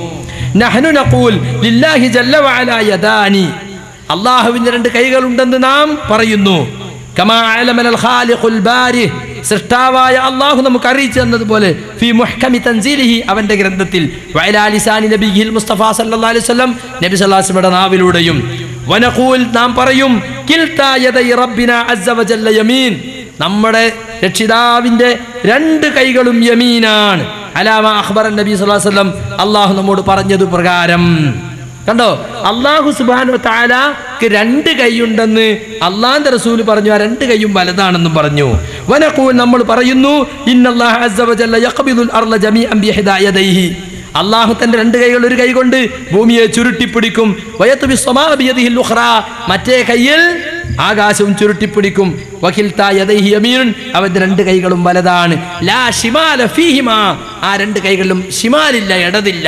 നഹ്നു നഖൂൽ ലില്ലാഹി ജല്ല വഅല യദാനി അള്ളാഹുവിന്റെ രണ്ട് കൈകളുണ്ടെന്ന് നാം പറയുന്നു കമാ അലമനൽ ഖാലിഖുൽ ബാരി സൃഷ്ടാവായ അള്ളാഹു നമുക്ക് അറിയിച്ചു തന്നതുപോലെ ഫി മുഹ്കമി തൻസീലിഹി അവന്റെ ഗ്രന്ഥത്തിൽ വഅലാ ലിസാനി നബിയിൽ മുസ്തഫ സല്ലല്ലാഹു അലൈഹി വസല്ലം നബി സല്ലല്ലാഹു അലൈഹി വസല്ലമയുടെ നാവിലൂടെയും വനഖൂൽ നാം പറയും കിൽതാ യദൈ റബ്ബിന അസ്സ വജല്ല യമീൻ നമ്മുടെ രക്ഷിതാവിന്റെ രണ്ട് കൈകളും യമീനാണ് അലാമ അഖ്ബർ നബി സല്ലല്ലാഹു അലൈഹി വസല്ലം അള്ളാഹു നമ്മോട് പറഞ്ഞത് പ്രകാരം കണ്ടോ അള്ളാഹു സുബാനു താലാക്ക് രണ്ട് കൈയുണ്ടെന്ന് അള്ളാന്റെ റസൂല് പറഞ്ഞു ആ രണ്ട് കൈയും വലതാണെന്നും പറഞ്ഞു വനക്കൂൽ നമ്മൾ പറയുന്നു ഇന്നല്ലാഹു അസ്സ വജല്ല യഖ്ബിദുൽ അർള ജമീഅൻ ബിഹിദാ യദൈഹി അള്ളാഹു തന്റെ രണ്ട് കൈകൾ ഒരു കൈ കൊണ്ട് ഭൂമിയെ ചുരുട്ടിപ്പിടിക്കും വയത്തു ബിസ്സമാ ബിയദിഹിൽ ഉഖ്റ മറ്റേ കൈയിൽ ആകാശവും ചുരുട്ടിപ്പിടിക്കും വകിൽതാ യദൈഹി യമീൻ അവന്റെ രണ്ട് കൈകളും വലതാണ് ലാ ഷിമാല ഫീഹിമാ ആ രണ്ട് കൈകളിലും ഷിമാലില്ല ഇടതില്ല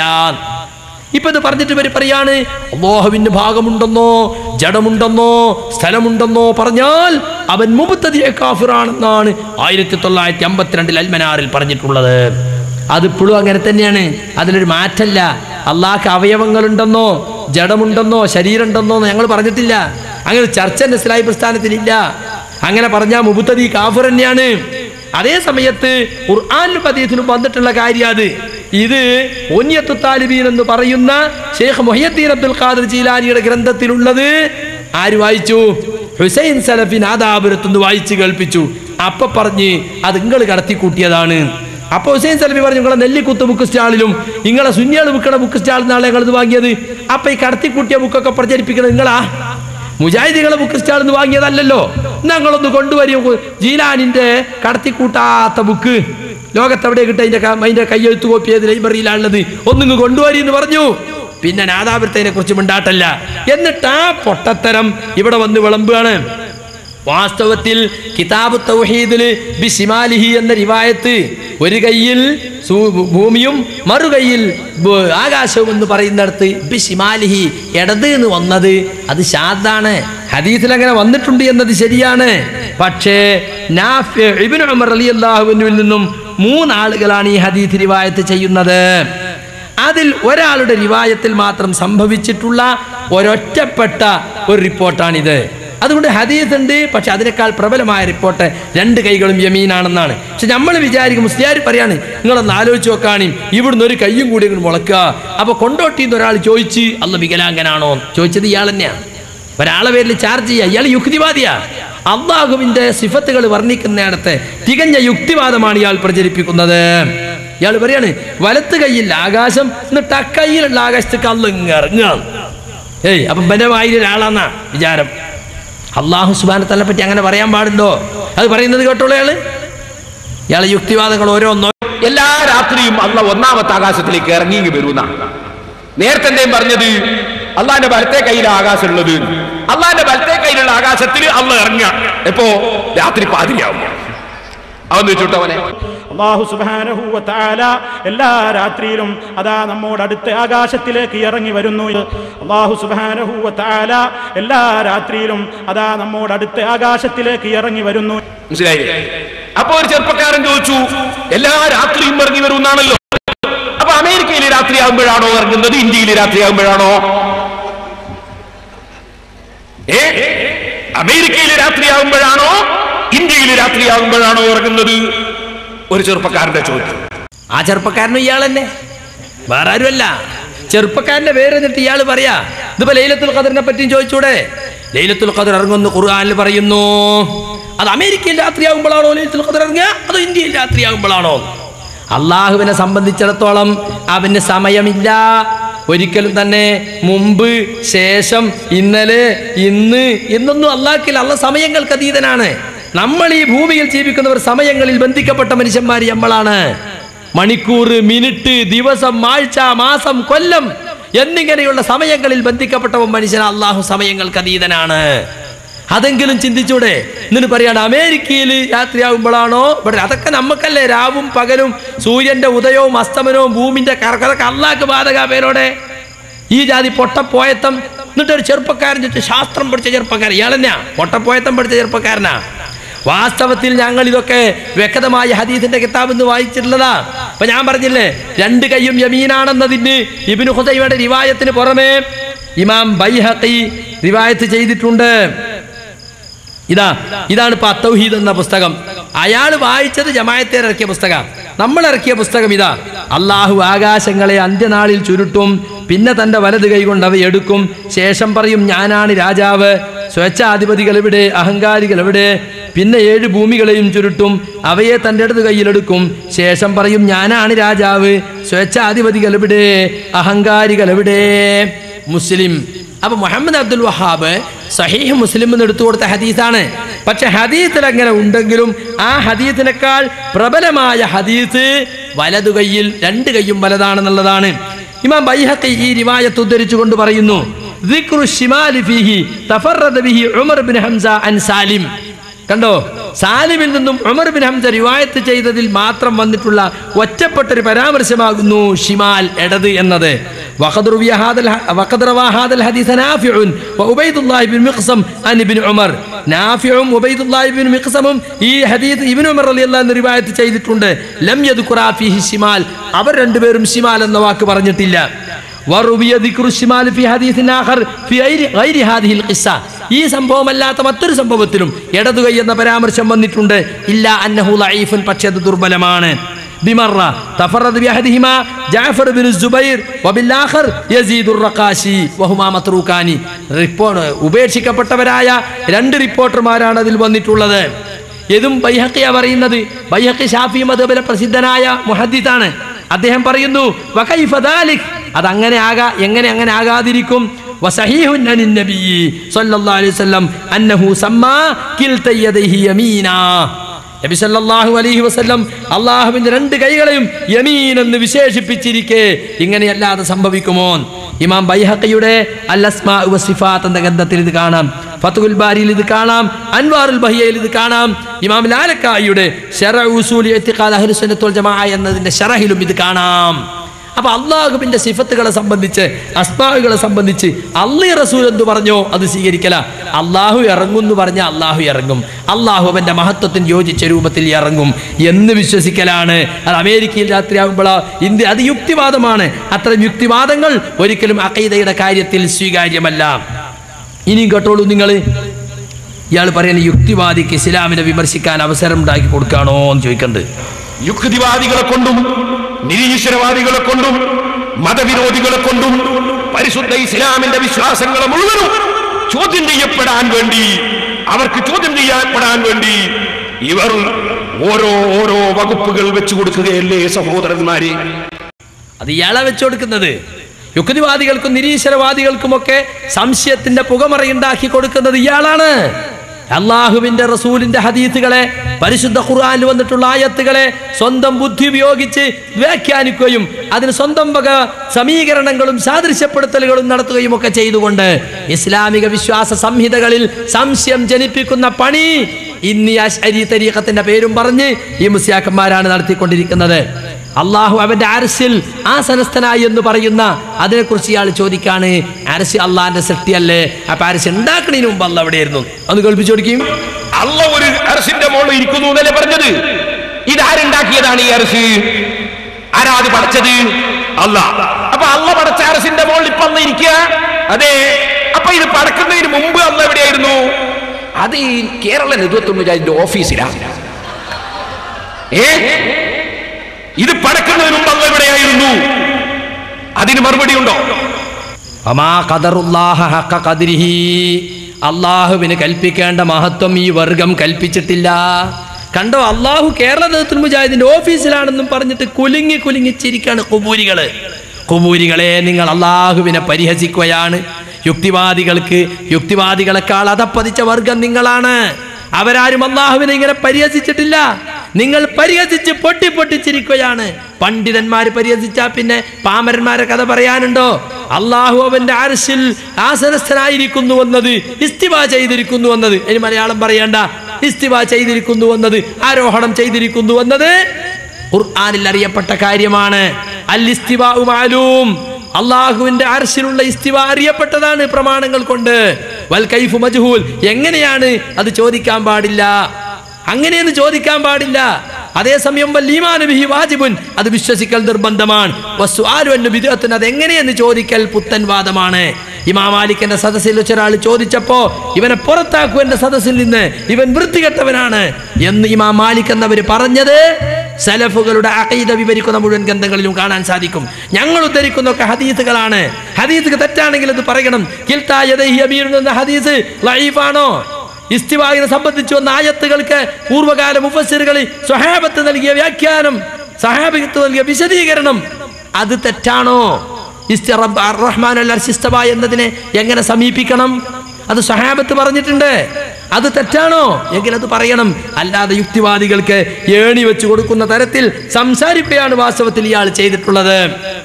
ഇപ്പൊ ഇത് പറഞ്ഞിട്ട് ഇവര് പറയാണ് അള്ളാഹുവിന് ഭാഗമുണ്ടെന്നോ ജഡമുണ്ടെന്നോ സ്ഥലമുണ്ടെന്നോ പറഞ്ഞാൽ അവൻ മുബത്തതിയെ കാഫിറാണെന്നാണ് ആയിരത്തി തൊള്ളായിരത്തി അമ്പത്തിരണ്ടിൽ അൽമനാറിൽ പറഞ്ഞിട്ടുള്ളത് അതിപ്പോഴും അങ്ങനെ തന്നെയാണ് അതിലൊരു മാറ്റല്ല അള്ളാഹ്ക്ക് അവയവങ്ങളുണ്ടെന്നോ ജഡമുണ്ടെന്നോ ശരീരമുണ്ടെന്നോ ഞങ്ങൾ പറഞ്ഞിട്ടില്ല അങ്ങനെ ചർച്ച ഇസ്ലാഹി പ്രസ്ഥാനത്തിലില്ല അങ്ങനെ പറഞ്ഞാൽ മുബത്തതി കാഫിർ തന്നെയാണ് അതേ സമയത്ത് ഖുർആാനിലും പദീയത്തിലും വന്നിട്ടുള്ള കാര്യം അത് ഇത് ഒന്നിയത്തു താലിബീൻ എന്ന് പറയുന്ന ഷെയ്ഖ് മൊഹിയദ്ദീൻ അബ്ദുൽ ഖാദർ ജീലാനിയുടെ ഗ്രന്ഥത്തിലുള്ളത് ആര് വായിച്ചു ഹുസൈൻ സലഫിൻ ആദാപുരത്തുനിന്ന് വായിച്ച് കേൾപ്പിച്ചു അപ്പൊ പറഞ്ഞ് അത് നിങ്ങൾ കടത്തിക്കൂട്ടിയതാണ് അപ്പൊ ഹുസൈൻ സലഫി പറഞ്ഞു നിങ്ങളെ നെല്ലിക്കുത്ത് ബുക്ക് സ്റ്റാളിലും നിങ്ങളെ സുന്യാൾ ബുക്കണ ബുക്ക് സ്റ്റാളിൽ നിന്നാണ് ഞങ്ങൾ ഇത് വാങ്ങിയത് അപ്പൊ ഈ കടത്തിക്കൂട്ടിയ ബുക്കൊക്കെ പ്രചരിപ്പിക്കുന്നത് നിങ്ങളാ മുജാഹിദികളെ ബുക്ക് സ്റ്റാളിൽ നിന്ന് വാങ്ങിയതല്ലല്ലോ ഞങ്ങളൊന്ന് കൊണ്ടുവരും ജീലാനിന്റെ കടത്തിക്കൂട്ടാത്ത ബുക്ക് ലോകത്തെവിടെ കിട്ടുക അതിന്റെ ക- അതിന്റെ കയ്യെഴുത്ത് കോപ്പി ഏത് ലൈബ്രറിയിലാണുള്ളത് ഒന്നിങ്ങ് കൊണ്ടുവരി എന്ന് പറഞ്ഞു പിന്നെ നാദാപുരത്തിനെ കുറിച്ച് മിണ്ടാട്ടല്ല എന്നിട്ട് ആ പൊട്ടത്തരം ഇവിടെ വന്ന് വിളമ്പുകയാണ് വാസ്തവത്തിൽ കിതാബ് തൗഹീദില് ബിസിമാലിഹി എന്ന റിവായത്ത് ഒരു കയ്യിൽ സൂ- ഭൂമിയും മറുകൈയിൽ ബ- ആകാശവും എന്ന് പറയുന്നിടത്ത് ബിസിമാലിഹി ഇടത് എന്ന് വന്നത് അത് ഷാദാണ് ഹദീസിൽ അങ്ങനെ വന്നിട്ടുണ്ട് എന്നത് ശരിയാണ് പക്ഷേ നാഫി ഇബ്നു ഉമർ റളിയല്ലാഹുവിനുവിൽ നിന്നും മൂന്നാളുകളാണ് ഈ ഹദീസ് റിവായത്ത് ചെയ്യുന്നത് അതിൽ ഒരാളുടെ റിവായത്തിൽ മാത്രം സംഭവിച്ചിട്ടുള്ള ഒരൊറ്റപ്പെട്ട ഒരു റിപ്പോർട്ടാണിത് അതുകൊണ്ട് ഹദീസ് ഉണ്ട് പക്ഷെ അതിനേക്കാൾ പ്രബലമായ റിപ്പോർട്ട് രണ്ട് കൈകളും യമീനാണെന്നാണ് പക്ഷെ നമ്മൾ വിചാരിക്കും മുസ്ലിയാർ പറയാണ് നിങ്ങളൊന്ന് ആലോചിച്ച് നോക്കാണി ഇവിടുന്ന് ഒരു കയ്യും കൂടി ഇങ്ങോട്ട് മുളക്കുക അപ്പൊ കൊണ്ടോട്ടിന്ന് ഒരാൾ ചോദിച്ച് അല്ല വികലാംഗനാണോ ചോദിച്ചത് ഇയാൾ തന്നെയാണ് ഒരാളെ പേരിൽ ചാർജ് ചെയ്യുക ഇയാൾ യുക്തിവാദിയാ അള്ളാഹുവിന്റെ സിഫത്തുകൾ വർണ്ണിക്കുന്നിടത്ത് തികഞ്ഞ യുക്തിവാദമാണ് ഇയാൾ പ്രചരിപ്പിക്കുന്നത് ഇയാൾ പറയാണ് വലത്ത് കൈയിൽ ആകാശം എന്നിട്ട് ആ കയ്യിലുള്ള ആകാശത്ത് കല്ലിറങ്ങുക ഏയ് അപ്പം ബലമായി ഒരാളാന്നാ വിചാരം അള്ളാഹു സുബാനത്തല്ലെ പറ്റി അങ്ങനെ പറയാൻ പാടുണ്ടോ അത് പറയുന്നത് കേട്ടോളൂ ഇയാള് ഇയാളെ യുക്തിവാദങ്ങൾ ഓരോന്നോ എല്ലാ രാത്രിയും അള്ള ഒന്നാമത്തെ ആകാശത്തിലേക്ക് ഇറങ്ങി വരുന്ന നേരത്തെ എന്തേലും പറഞ്ഞത് അള്ളാന്റെ വലത്തെ കയ്യിലെ ആകാശം ഉള്ളത് അള്ളാന്റെ വലത്തെ കയ്യിലുള്ള ആകാശത്തിൽ അള്ള ഇറങ്ങുക എപ്പോ രാത്രി പാതിരിയാവും അവന്ന് വെച്ചിട്ടവനെ അള്ളാഹു സുബ്ഹാനഹു വ തആല എല്ലാ രാത്രിയിലും അതാ നമ്മോട് അടുത്ത ആകാശത്തിലേക്ക് ഇറങ്ങി വരുന്നു അള്ളാഹു സുബ്ഹാനഹു വ തആല എല്ലാ രാത്രിയിലും അതാ നമ്മോട് അടുത്ത ആകാശത്തിലേക്ക് ഇറങ്ങി വരുന്നു മനസ്സിലായില്ലേ അപ്പൊ ഒരു ചെറുപ്പക്കാരൻ ചോദിച്ചു എല്ലാ രാത്രിയും ഇറങ്ങി വരുന്നാണല്ലോ അപ്പൊ അമേരിക്കയിൽ രാത്രിയാകുമ്പോഴാണോ ഇറങ്ങുന്നത് ഇന്ത്യയിൽ രാത്രിയാകുമ്പോഴാണോ ഏ അമേരിക്കയിൽ രാത്രിയാകുമ്പോഴാണോ ഇന്ത്യയിൽ രാത്രിയാകുമ്പോഴാണോ ഇറങ്ങുന്നത് ഒരു ചെറുപ്പക്കാരന്റെ ചോദ്യം ആ ചെറുപ്പക്കാരനും ഇയാൾ തന്നെ വേറെ ആരുമല്ല ചെറുപ്പക്കാരന്റെ പേര് എന്നിട്ട് ഇയാൾ പറയാ ഇതിപ്പോ ലൈലത്തുൽ ഖദറിനെ പറ്റിയും ചോദിച്ചൂടെ ലൈലത്തുൽ ഖദർ ഇറങ്ങുന്നു ഖുർആനിൽ പറയുന്നു അത് അമേരിക്കയിൽ രാത്രിയാകുമ്പോഴാണോ ലൈലത്തുൽ ഖദർ ഇറങ്ങുക അതോ ഇന്ത്യയിൽ രാത്രിയാകുമ്പോഴാണോ അള്ളാഹുവിനെ സംബന്ധിച്ചിടത്തോളം അവന് സമയമില്ല ഒരിക്കലും തന്നെ മുമ്പ് ശേഷം ഇന്നലെ ഇന്ന് എന്നൊന്നും അള്ളാക്കിൽ അള്ള സമയങ്ങൾക്ക് അതീതനാണ് നമ്മൾ ഈ ഭൂമിയിൽ ജീവിക്കുന്നവർ സമയങ്ങളിൽ ബന്ധിക്കപ്പെട്ട മനുഷ്യന്മാർ നമ്മളാണ് മണിക്കൂർ മിനിറ്റ് ദിവസം ആഴ്ച മാസം കൊല്ലം എന്നിങ്ങനെയുള്ള സമയങ്ങളിൽ ബന്ധിക്കപ്പെട്ടവൻ മനുഷ്യൻ അള്ളാഹു സമയങ്ങൾക്ക് അതീതനാണ് അതെങ്കിലും ചിന്തിച്ചൂടെ എന്നിട്ട് പറയാണ് അമേരിക്കയിൽ രാത്രിയാകുമ്പോഴാണോ ഇവിടെ അതൊക്കെ നമുക്കല്ലേ രാവും പകലും സൂര്യന്റെ ഉദയവും അസ്തമനവും ഭൂമിന്റെ കറക്കതൊക്കെ അള്ളാഹ്ക്ക് ബാധക പേരോടെ ഈ ജാതി പൊട്ടപ്പോയത്തം എന്നിട്ട് ഒരു ചെറുപ്പക്കാരൻ ചോദിച്ചു ശാസ്ത്രം പഠിച്ച ചെറുപ്പക്കാരൻ ഇയാളെന്നാ പൊട്ടപ്പോയത്തം പഠിച്ച ചെറുപ്പക്കാരനാ വാസ്തവത്തിൽ ഞങ്ങൾ ഇതൊക്കെ വ്യക്തമായ ഹദീസിന്റെ കിതാബ് എന്ന് വായിച്ചിട്ടുള്ളതാ അപ്പൊ ഞാൻ പറഞ്ഞില്ലേ രണ്ട് കൈയും യമീനാണെന്നതിന് ഇബിന് ഹുസൈമയുടെ റിവായത്തിന് പുറമെ ഇമാം ബൈഹഖി റിവായത്ത് ചെയ്തിട്ടുണ്ട് ഇതാ ഇതാണ് ഇപ്പൊ അത്തൗഹീദ് എന്ന പുസ്തകം അയാൾ വായിച്ചത് ജമായത്തേർ ഇറക്കിയ പുസ്തകം നമ്മൾ ഇറക്കിയ പുസ്തകം ഇതാ അള്ളാഹു ആകാശങ്ങളെ അന്ത്യനാളിൽ ചുരുട്ടും പിന്നെ തന്റെ വലത് കൈകൊണ്ട് അവ എടുക്കും ശേഷം പറയും ഞാനാണ് രാജാവ് സ്വേച്ഛാധിപതികൾ എവിടെ അഹങ്കാരികൾ എവിടെ പിന്നെ ഏഴ് ഭൂമികളെയും ചുരുട്ടും അവയെ തൻ്റെ ഇടത് കയ്യിലെടുക്കും ശേഷം പറയും ഞാനാണ് രാജാവ് സ്വേച്ഛാധിപതികൾ എവിടെ അഹങ്കാരികൾ എവിടെ മുസ്ലിം അപ്പൊ മുഹമ്മദ് അബ്ദുൽ വഹാബ് സഹീഹ് മുസ്ലിം എന്ന് എടുത്തു കൊടുത്ത ഹദീസാണ് പക്ഷെ ഹദീസിൽ അങ്ങനെ ഉണ്ടെങ്കിലും ആ ഹദീസിനേക്കാൾ പ്രബലമായ ഹദീസ് വലതു കൈയിൽ രണ്ട് കൈയും വലതാണെന്നുള്ളതാണ് ഇമാം ബൈഹഖി ഈ റിവായത്ത് ഉദ്ധരിച്ചുകൊണ്ട് പറയുന്നു ذكر الشمال فيه تفرد به عمر بن حمزة عن سالم കണ്ടോ സാലിമിൽ നിന്നും ഉമർ ബിൻ ഹംസ റിവായത്ത് ചെയ്തതിൽ മാത്രം വന്നിട്ടുള്ള ഒറ്റപ്പെട്ടൊരു പരാമർശമാകുന്നു ഷിമാൽ ഇടത് എന്നത് وقد روي هذا الح- وقد روى هذا الحديث نافع وعبيد الله بن مقسم عن ابن عمر നാഫിയും ഉബൈദുല്ലാഹി ബിൻ മിഖ്സമും ഈ ഹദീസ് ഇബ്നു ഉമർ റളിയല്ലാഹു അൻഹു റിവായത്ത് ചെയ്തിട്ടുണ്ട് ലം യദ്കുറാ ഫീഹി ഷിമാൽ അവർ രണ്ടുപേരും ഷിമാൽ എന്ന വാക്ക് പറഞ്ഞിട്ടില്ല വറുവിയ ദിക്റു ഷിമാൽ ഫി ഹദീസിൻ ആഖർ ഫി ഗൈരി ഗൈരി ഹാദിഹിൽ ഖിസ്സ ഈ സംഭവമല്ലാത്ത മറ്റൊരു സംഭവത്തിലും ഇടതുകൈ എന്ന പരാമർശം വന്നിട്ടുണ്ട് ഇല്ല അന്നഹു ലഈഫുൻ പക്ഷേ അത് ദുർബലമാണ് بمرة تفرد بأحدهما جعفر بن الزبير وبالآخر يزيد الرقاشي وهما متروكان റിപ്പോർട്ട് ഉപേക്ഷിക്കപ്പെട്ടവരായ രണ്ട് റിപ്പോർട്ടർമാരാണ് അതിൽ വന്നിട്ടുള്ളത് ഇതും ബൈഹക്കിയ പറയുന്നത് ബൈഹക്കി ഷാഫി മതബിലെ പ്രസിദ്ധനായ മുഹദ്ദിത്താണ് അദ്ദേഹം പറയുന്നു വകൈഫ ദാലിക് അതങ്ങനെ ആകാ എങ്ങനെ അങ്ങനെ ആകാതിരിക്കും وصحيح عن النبي صلى الله عليه وسلم أنه سمى كلتا يديه يمينا നബി സല്ലല്ലാഹു അലൈഹി വസല്ലം അള്ളാഹുവിന്റെ രണ്ട് കൈകളെയും യമീൻ എന്ന് വിശേഷിപ്പിച്ചിരിക്കെ ഇങ്ങനെയല്ലാതെ സംഭവിക്കുമോ ഇമാം ബൈഹഖിയുടെ അൽ അസ്മാ വസിഫാത്ത് എന്ന ഗ്രന്ഥത്തിൽ ഇത് കാണാം ഫത്തുൽ ബാരിയിൽ ഇത് കാണാം അൻവാറുൽ ബഹിയയിൽ ഇത് കാണാം ഇമാം ലാലക്കായിയുടെ ഷറ ഉസൂലി ഇത്തിഖാദ് അഹ്ലുസ് സുന്നത്തുൽ ജമാഅ എന്നതിന്റെ ഷറഹിലും ഇത് കാണാം അപ്പൊ അള്ളാഹുവിന്റെ സിഫത്തുകളെ സംബന്ധിച്ച് അസ്മാവുകളെ സംബന്ധിച്ച് അള്ളി റസൂൽ എന്ന് പറഞ്ഞോ അത് സ്വീകരിക്കല അള്ളാഹു ഇറങ്ങും എന്ന് പറഞ്ഞാൽ അള്ളാഹു ഇറങ്ങും അള്ളാഹു അവന്റെ മഹത്വത്തിന് യോജിച്ച രൂപത്തിൽ ഇറങ്ങും എന്ന് വിശ്വസിക്കലാണ് അത് അമേരിക്കയിൽ രാത്രിയാകുമ്പോൾ ഇന്ത്യ അത് യുക്തിവാദമാണ് അത്തരം യുക്തിവാദങ്ങൾ ഒരിക്കലും അഖീദയുടെ കാര്യത്തിൽ സ്വീകാര്യമല്ല ഇനിയും കേട്ടോളൂ നിങ്ങൾ ഇയാൾ പറയുന്ന യുക്തിവാദിക്ക് ഇസ്ലാമിനെ വിമർശിക്കാൻ അവസരം ഉണ്ടാക്കി കൊടുക്കാണോ എന്ന് ചോദിക്കുന്നുണ്ട് യുക്തിവാദികളെ കൊണ്ടും നിരീശ്വരവാദികളെ കൊണ്ടും മതവിരോധികളെ കൊണ്ടും പരിശുദ്ധ ഇസ്ലാമിന്റെ വിശ്വാസങ്ങളെ മുഴുവനും ചോദ്യം ചെയ്യപ്പെടാൻ വേണ്ടി അവർക്ക് ചോദ്യം ചെയ്യപ്പെടാൻ വേണ്ടി ഇവർ ഓരോ ഓരോ വകുപ്പുകൾ വെച്ചു കൊടുക്കുകയല്ലേ സഹോദരന്മാരെ അത് ഇയാളെ വെച്ചു കൊടുക്കുന്നത് യുക്തിവാദികൾക്കും നിരീശ്വരവാദികൾക്കുമൊക്കെ സംശയത്തിന്റെ പുകമറയുണ്ടാക്കി കൊടുക്കുന്നത് ഇയാളാണ് അള്ളാഹുവിന്റെ റസൂലിന്റെ ഹദീത്തുകളെ പരിശുദ്ധ ഖുർആനിൽ വന്നിട്ടുള്ള ആയത്തുകളെ സ്വന്തം ബുദ്ധി ഉപയോഗിച്ച് വ്യാഖ്യാനിക്കുകയും അതിന് സ്വന്തം വക സമീകരണങ്ങളും സാദൃശ്യപ്പെടുത്തലുകളും നടത്തുകയും ഒക്കെ ചെയ്തുകൊണ്ട് ഇസ്ലാമിക വിശ്വാസ സംഹിതകളിൽ സംശയം ജനിപ്പിക്കുന്ന പണി ഇന്ന് ഈ അശ്അരി തരീഖത്തിന്റെ പേരും പറഞ്ഞ് ഈ മുസ്യാക്കന്മാരാണ് നടത്തിക്കൊണ്ടിരിക്കുന്നത് അള്ളാഹു അവന്റെ അരസിൽ ആസനസ്ഥനായി എന്ന് പറയുന്ന അതിനെക്കുറിച്ച് ഇയാൾ ചോദിക്കാണ് അരസ് അള്ളാഹിന്റെ സൃഷ്ടിയല്ലേ അപ്പൊ അരസ് ഉണ്ടാക്കണതിന് മുമ്പ് അല്ല എവിടെയായിരുന്നു ഒന്ന് കേൾപ്പിച്ചു കൊടുക്കും അള്ള ഒരു അരസിന്റെ മുകളിൽ ഇരിക്കുന്നു എന്നല്ലേ പറഞ്ഞത് ഇതാരുണ്ടാക്കിയതാണ് ഈ അരസ് ആരാത് പടച്ചത് അല്ല അപ്പൊ അള്ള പടച്ച അരസിന്റെ മുകളിൽ ഇപ്പൊ അന്ന് ഇരിക്കുക അതെ അപ്പൊ ഇത് പടക്കുന്നതിന് മുമ്പ് അന്ന് എവിടെയായിരുന്നു അത് ഈ കേരള നേതൃത്വം വിചാരിന്റെ ഓഫീസിലാണ് ഏ ഇത് പടക്കുന്നതിന് മുമ്പ് അന്ന് എവിടെയായിരുന്നു അതിന് മറുപടി ഉണ്ടോ അമാ ഖദറുല്ലാഹ ഹഖ ഖദ്രിഹി അള്ളാഹുവിന് കൽപ്പിക്കേണ്ട മഹത്വം ഈ വർഗം കൽപ്പിച്ചിട്ടില്ല കണ്ടോ അള്ളാഹു കേരള നേതൃത്വ മുജാഹിദിന്റെ ഓഫീസിലാണെന്നും പറഞ്ഞിട്ട് കുലുങ്ങി കുലുങ്ങി ചിരിക്കാണ് കുബൂരികള് കുമൂരികളെ നിങ്ങൾ അള്ളാഹുവിനെ പരിഹസിക്കുകയാണ് യുക്തിവാദികൾക്ക് യുക്തിവാദികളെക്കാൾ അതപ്പതിച്ച വർഗം നിങ്ങളാണ് അവരാരും അള്ളാഹുവിനെ ഇങ്ങനെ പരിഹസിച്ചിട്ടില്ല നിങ്ങൾ പരിഹസിച്ച് പൊട്ടി പൊട്ടിച്ചിരിക്കുകയാണ് പണ്ഡിതന്മാര് പരിഹസിച്ചാ പിന്നെ പാമരന്മാരെ കഥ പറയാനുണ്ടോ അള്ളാഹു അവന്റെ അരശിൽ ആസനസ്ഥനായിരിക്കുന്നു എന്നത് ഇസ്തിവ ചെയ്തിരിക്കുന്നു എന്നത് ഇനി മലയാളം പറയണ്ട ഇസ്തിവ ചെയ്തിരിക്കുന്നു എന്നത് ആരോഹണം ചെയ്തിരിക്കുന്നു എന്നത് ഖുർആനിൽ അറിയപ്പെട്ട കാര്യമാണ് അൽ ഇസ്തിവാഉ മാലൂം അള്ളാഹുവിന്റെ അർശിലുള്ള ഇസ്തിവ അറിയപ്പെട്ടതാണ് പ്രമാണങ്ങൾ കൊണ്ട് വൽ കൈഫു മജ്ഹൂൽ എങ്ങനെയാണ് അത് ചോദിക്കാൻ പാടില്ല അങ്ങനെയെന്ന് ചോദിക്കാൻ പാടില്ല അതേസമയം വല്ലീമാന ബിഹി വാജിബുൻ അത് വിശ്വസിക്കൽ നിർബന്ധമാണ് വസ്വാലു എന്ന വിധത്തിന് അത് എങ്ങനെയെന്ന് ചോദിക്കൽ പുത്തൻ വാദമാണ് ഇമാം മാലിക്കിന്റെ സദസ്സിൽ വെച്ച ഒരാൾ ചോദിച്ചപ്പോ ഇവനെ പുറത്താക്കൂ എന്റെ സദസ്സിൽ നിന്ന് ഇവൻ വൃത്തികെട്ടവനാണ് എന്ന് ഇമാം മാലിക് എന്നവർ പറഞ്ഞത് സലഫുകളുടെ അഖീദ വിവരിക്കുന്ന മുഴുവൻ ഗ്രന്ഥങ്ങളിലും കാണാൻ സാധിക്കും ഞങ്ങൾ ഉദ്ധരിക്കുന്നൊക്കെ ഹദീസുകളാണ് ഹദീസ് തെറ്റാണെങ്കിൽ അത് പറയണം കിൽത്താ യദൈഹി അമീറുൻ എന്ന ഹദീസ് ലൈഫാണോ ഇസ്തിവാഹിനെ സംബന്ധിച്ച് വന്ന ആയത്തുകൾക്ക് പൂർവ്വകാല മുഫസ്സിറുകൾ സ്വഹാബത്ത് നൽകിയ വ്യാഖ്യാനം സഹാബത്ത് നൽകിയ വിശദീകരണം അത് തെറ്റാണോ ഇസ്തി റബ്ബ് അർ റഹ്മാൻ അൽ അർശ് ഇസ്തവ എന്നതിനെ എങ്ങനെ സമീപിക്കണം അത് സഹാബത്ത് പറഞ്ഞിട്ടുണ്ട് അത് തെറ്റാണോ എങ്കിൽ അത് പറയണം അല്ലാതെ യുക്തിവാദികൾക്ക് ഏണി വെച്ച് കൊടുക്കുന്ന തരത്തിൽ സംസാരിക്കുകയാണ് വാസ്തവത്തിൽ ഇയാൾ ചെയ്തിട്ടുള്ളത്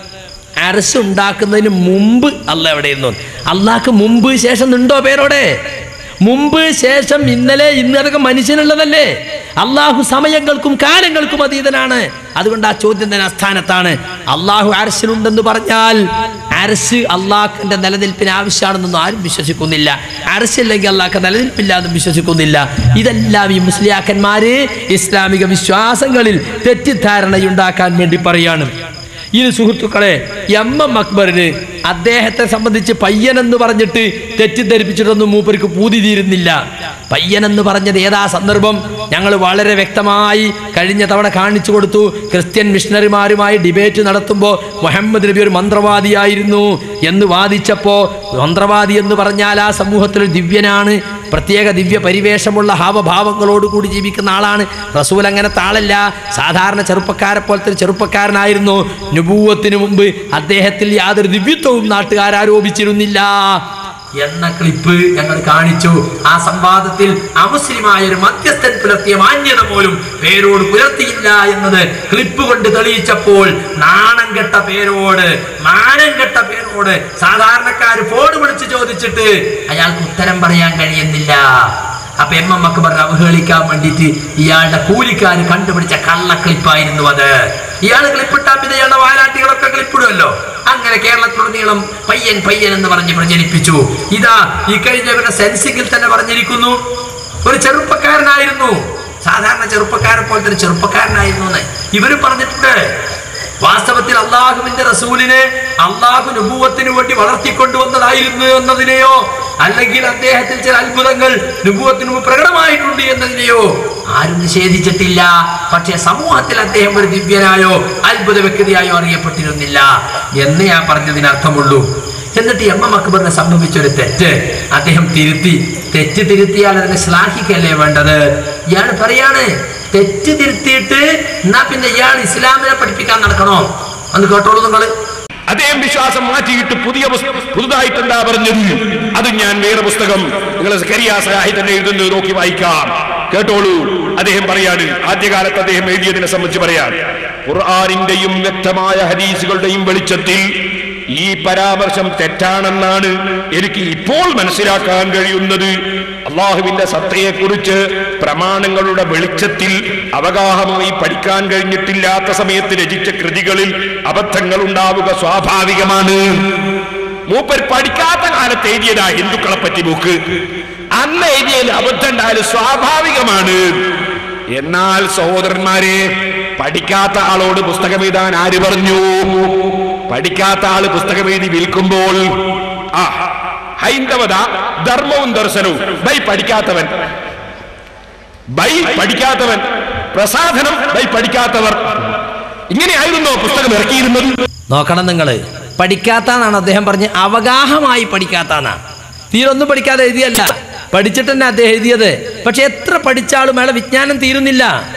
അരസ് ഉണ്ടാക്കുന്നതിന് മുമ്പ് അല്ല എവിടെയിരുന്നു അള്ളാഹ്ക്ക് മുമ്പ് ശേഷം ഉണ്ടോ പേരോടെ മുമ്പ് ശേഷം ഇന്നലെ ഇന്ന് അതൊക്കെ മനുഷ്യനുള്ളതല്ലേ അള്ളാഹു സമയങ്ങൾക്കും കാലങ്ങൾക്കും അതീതനാണ് അതുകൊണ്ട് ആ ചോദ്യം തന്നെ അസ്ഥാനത്താണ് അള്ളാഹു അരസിലുണ്ടെന്ന് പറഞ്ഞാൽ അരസ് അള്ളാഹിന്റെ നിലനിൽപ്പിന് ആവശ്യമാണെന്നൊന്നും ആരും വിശ്വസിക്കുന്നില്ല അരസില്ലെങ്കിൽ അള്ളാഹ് നിലനിൽപ്പില്ല എന്നും വിശ്വസിക്കുന്നില്ല ഇതെല്ലാം ഈ മുസ്ലിയാക്കന്മാര് ഇസ്ലാമിക വിശ്വാസങ്ങളിൽ തെറ്റിദ്ധാരണയുണ്ടാക്കാൻ വേണ്ടി പറയാണ് ഇനി സുഹൃത്തുക്കളെ എം എം അക്ബറിന് അദ്ദേഹത്തെ സംബന്ധിച്ച് പയ്യനെന്ന് പറഞ്ഞിട്ട് തെറ്റിദ്ധരിപ്പിച്ചിട്ടൊന്നും മൂപ്പർക്ക് പൂതി തീരുന്നില്ല പയ്യനെന്ന് പറഞ്ഞത് ഏതാ സന്ദർഭം ഞങ്ങൾ വളരെ വ്യക്തമായി കഴിഞ്ഞ തവണ കാണിച്ചു കൊടുത്തു ക്രിസ്ത്യൻ മിഷണറിമാരുമായി ഡിബേറ്റ് നടത്തുമ്പോൾ മുഹമ്മദ് നബി ഒരു മന്ത്രവാദിയായിരുന്നു എന്ന് വാദിച്ചപ്പോൾ മന്ത്രവാദി എന്ന് പറഞ്ഞാൽ ആ സമൂഹത്തിൽ ഒരു ദിവ്യനാണ് പ്രത്യേക ദിവ്യ പരിവേഷമുള്ള ഹാവഭാവങ്ങളോടുകൂടി ജീവിക്കുന്ന ആളാണ് റസൂൽ അങ്ങനത്തെ ആളല്ല സാധാരണ ചെറുപ്പക്കാരെ പോലത്തെ ഒരു ചെറുപ്പക്കാരനായിരുന്നു നുപൂവത്തിന് മുമ്പ് അദ്ദേഹത്തിൽ യാതൊരു ദിവ്യത്വവും നാട്ടുകാർ ആരോപിച്ചിരുന്നില്ല എന്ന ക്ലിപ്പ് ഞങ്ങൾ കാണിച്ചു ആ സംവാദത്തിൽ അമുസ്ലിമായ ഒരു മധ്യസ്ഥൻ പുലർത്തിയ മാന്യത പോലും പേരോട് പുലർത്തിയില്ല എന്നത് ക്ലിപ്പ് കൊണ്ട് തെളിയിച്ചപ്പോൾ നാണം കെട്ട പേരോട് മാനം കെട്ട പേരോട് സാധാരണക്കാര് ഫോൺ വിളിച്ച് ചോദിച്ചിട്ട് അയാൾക്ക് ഉത്തരം പറയാൻ കഴിയുന്നില്ല അപ്പൊ എം എം അക്ബർ അവഹേളിക്കാൻ വേണ്ടിയിട്ട് ഇയാളുടെ കൂലിക്കാര് കണ്ടുപിടിച്ച കള്ള ക്ലിപ്പായിരുന്നു അത് ഇയാൾ ക്ലിപ്പിട്ടാ പിന്നെ ഇയാളുടെ വാലാട്ടികളൊക്കെ ക്ലിപ്പിടുമല്ലോ അങ്ങനെ കേരളത്തിലുടനീളം പയ്യൻ പയ്യൻ എന്ന് പറഞ്ഞ് പ്രചരിപ്പിച്ചു ഇതാ ഈ കഴിഞ്ഞവരുടെ സെൻസിംഗിൽ തന്നെ പറഞ്ഞിരിക്കുന്നു ഒരു ചെറുപ്പക്കാരനായിരുന്നു സാധാരണ ചെറുപ്പക്കാരെ പോലത്തെ ഒരു ചെറുപ്പക്കാരനായിരുന്നു എന്ന് ഇവരും പറഞ്ഞിട്ടുണ്ട് വാസ്തവത്തിൽ അള്ളാഹുവിന്റെ റസൂലിനെ അള്ളാഹു നുപൂവത്തിന് വേണ്ടി വളർത്തിക്കൊണ്ടുവന്നതായിരുന്നു എന്നതിനെയോ അല്ലെങ്കിൽ അദ്ദേഹത്തിൽ ചില അത്ഭുതങ്ങൾ നുപൂവത്തിന് മുമ്പ് പ്രകടമായിട്ടുണ്ട് എന്നതിനെയോ ആരും നിഷേധിച്ചിട്ടില്ല പക്ഷേ സമൂഹത്തിൽ അദ്ദേഹം ഒരു ദിവ്യനായോ അത്ഭുത വ്യക്തിയായോ അറിയപ്പെട്ടിരുന്നില്ല എന്ന് ഞാൻ പറഞ്ഞതിന് അർത്ഥമുള്ളൂ എന്നിട്ട് എം എം അക്ബറിനെ സംഭവിച്ച ഒരു തെറ്റ് അദ്ദേഹം തിരുത്തി തെറ്റ് തിരുത്തിയാൽ അതിനെ ശ്ലാഘിക്കല്ലേ വേണ്ടത് ഇയാൾ പറയാണ് തെറ്റ് തിരുത്തിയിട്ട് എന്നാ പിന്നെ ഇയാൾ ഇസ്ലാമിനെ പഠിപ്പിക്കാൻ നടക്കണോ ഒന്ന് കേട്ടോളൂ നിങ്ങള് അദ്ദേഹം വിശ്വാസം മാറ്റിയിട്ട് പുതിയ പുസ്ത- പുതുതായിട്ട് എന്താ പറഞ്ഞത് അത് ഞാൻ വേറെ പുസ്തകം നിങ്ങൾ കരിയാസായി തന്നെ എഴുതുന്നത് നോക്കി വായിക്കാം കേട്ടോളൂ അദ്ദേഹം പറയാണ് ആദ്യകാലത്ത് അദ്ദേഹം എഴുതിയതിനെ സംബന്ധിച്ച് പറയാം ഖുർആാനിന്റെയും വ്യക്തമായ ഹദീസുകളുടെയും വെളിച്ചത്തിൽ ഈ പരാമർശം തെറ്റാണെന്നാണ് എനിക്ക് ഇപ്പോൾ മനസ്സിലാക്കാൻ കഴിയുന്നത് അള്ളാഹുവിന്റെ സത്തയെക്കുറിച്ച് പ്രമാണങ്ങളുടെ വെളിച്ചത്തിൽ അവഗാഹമായി പഠിക്കാൻ കഴിഞ്ഞിട്ടില്ലാത്ത സമയത്ത് രചിച്ച കൃതികളിൽ അബദ്ധങ്ങൾ ഉണ്ടാവുക സ്വാഭാവികമാണ് മൂപ്പർ പഠിക്കാത്ത കാലത്ത് എഴുതിയതാ ഹിന്ദുക്കളെ പറ്റി ബുക്ക് അന്ന് എഴുതിയതിൽ അബദ്ധം ഉണ്ടായാലും സ്വാഭാവികമാണ് എന്നാൽ സഹോദരന്മാരെ പഠിക്കാത്ത ആളോട് പുസ്തകം എഴുതാൻ ആര് പറഞ്ഞു പഠിക്കാത്ത ആള് പുസ്തകം എഴുതി വിൽക്കുമ്പോൾ ആ ഹൈന്ദവത ധർമ്മവും ദർശനവും ബൈ പഠിക്കാത്തവൻ ബൈ പഠിക്കാത്തവൻ പ്രസാധനം ബൈ പഠിക്കാത്തവർ ഇങ്ങനെയായിരുന്നോ പുസ്തകം ഇറക്കിയിരുന്നത് നോക്കണം നിങ്ങള് പഠിക്കാത്താന്നാണ് അദ്ദേഹം പറഞ്ഞ് അവഗാഹമായി പഠിക്കാത്താന്നാ തീരൊന്നും പഠിക്കാതെ എഴുതിയല്ല പഠിച്ചിട്ട് തന്നെ അദ്ദേഹം എഴുതിയത് പക്ഷെ എത്ര പഠിച്ചാലും അയാളെ വിജ്ഞാനം തീരുന്നില്ല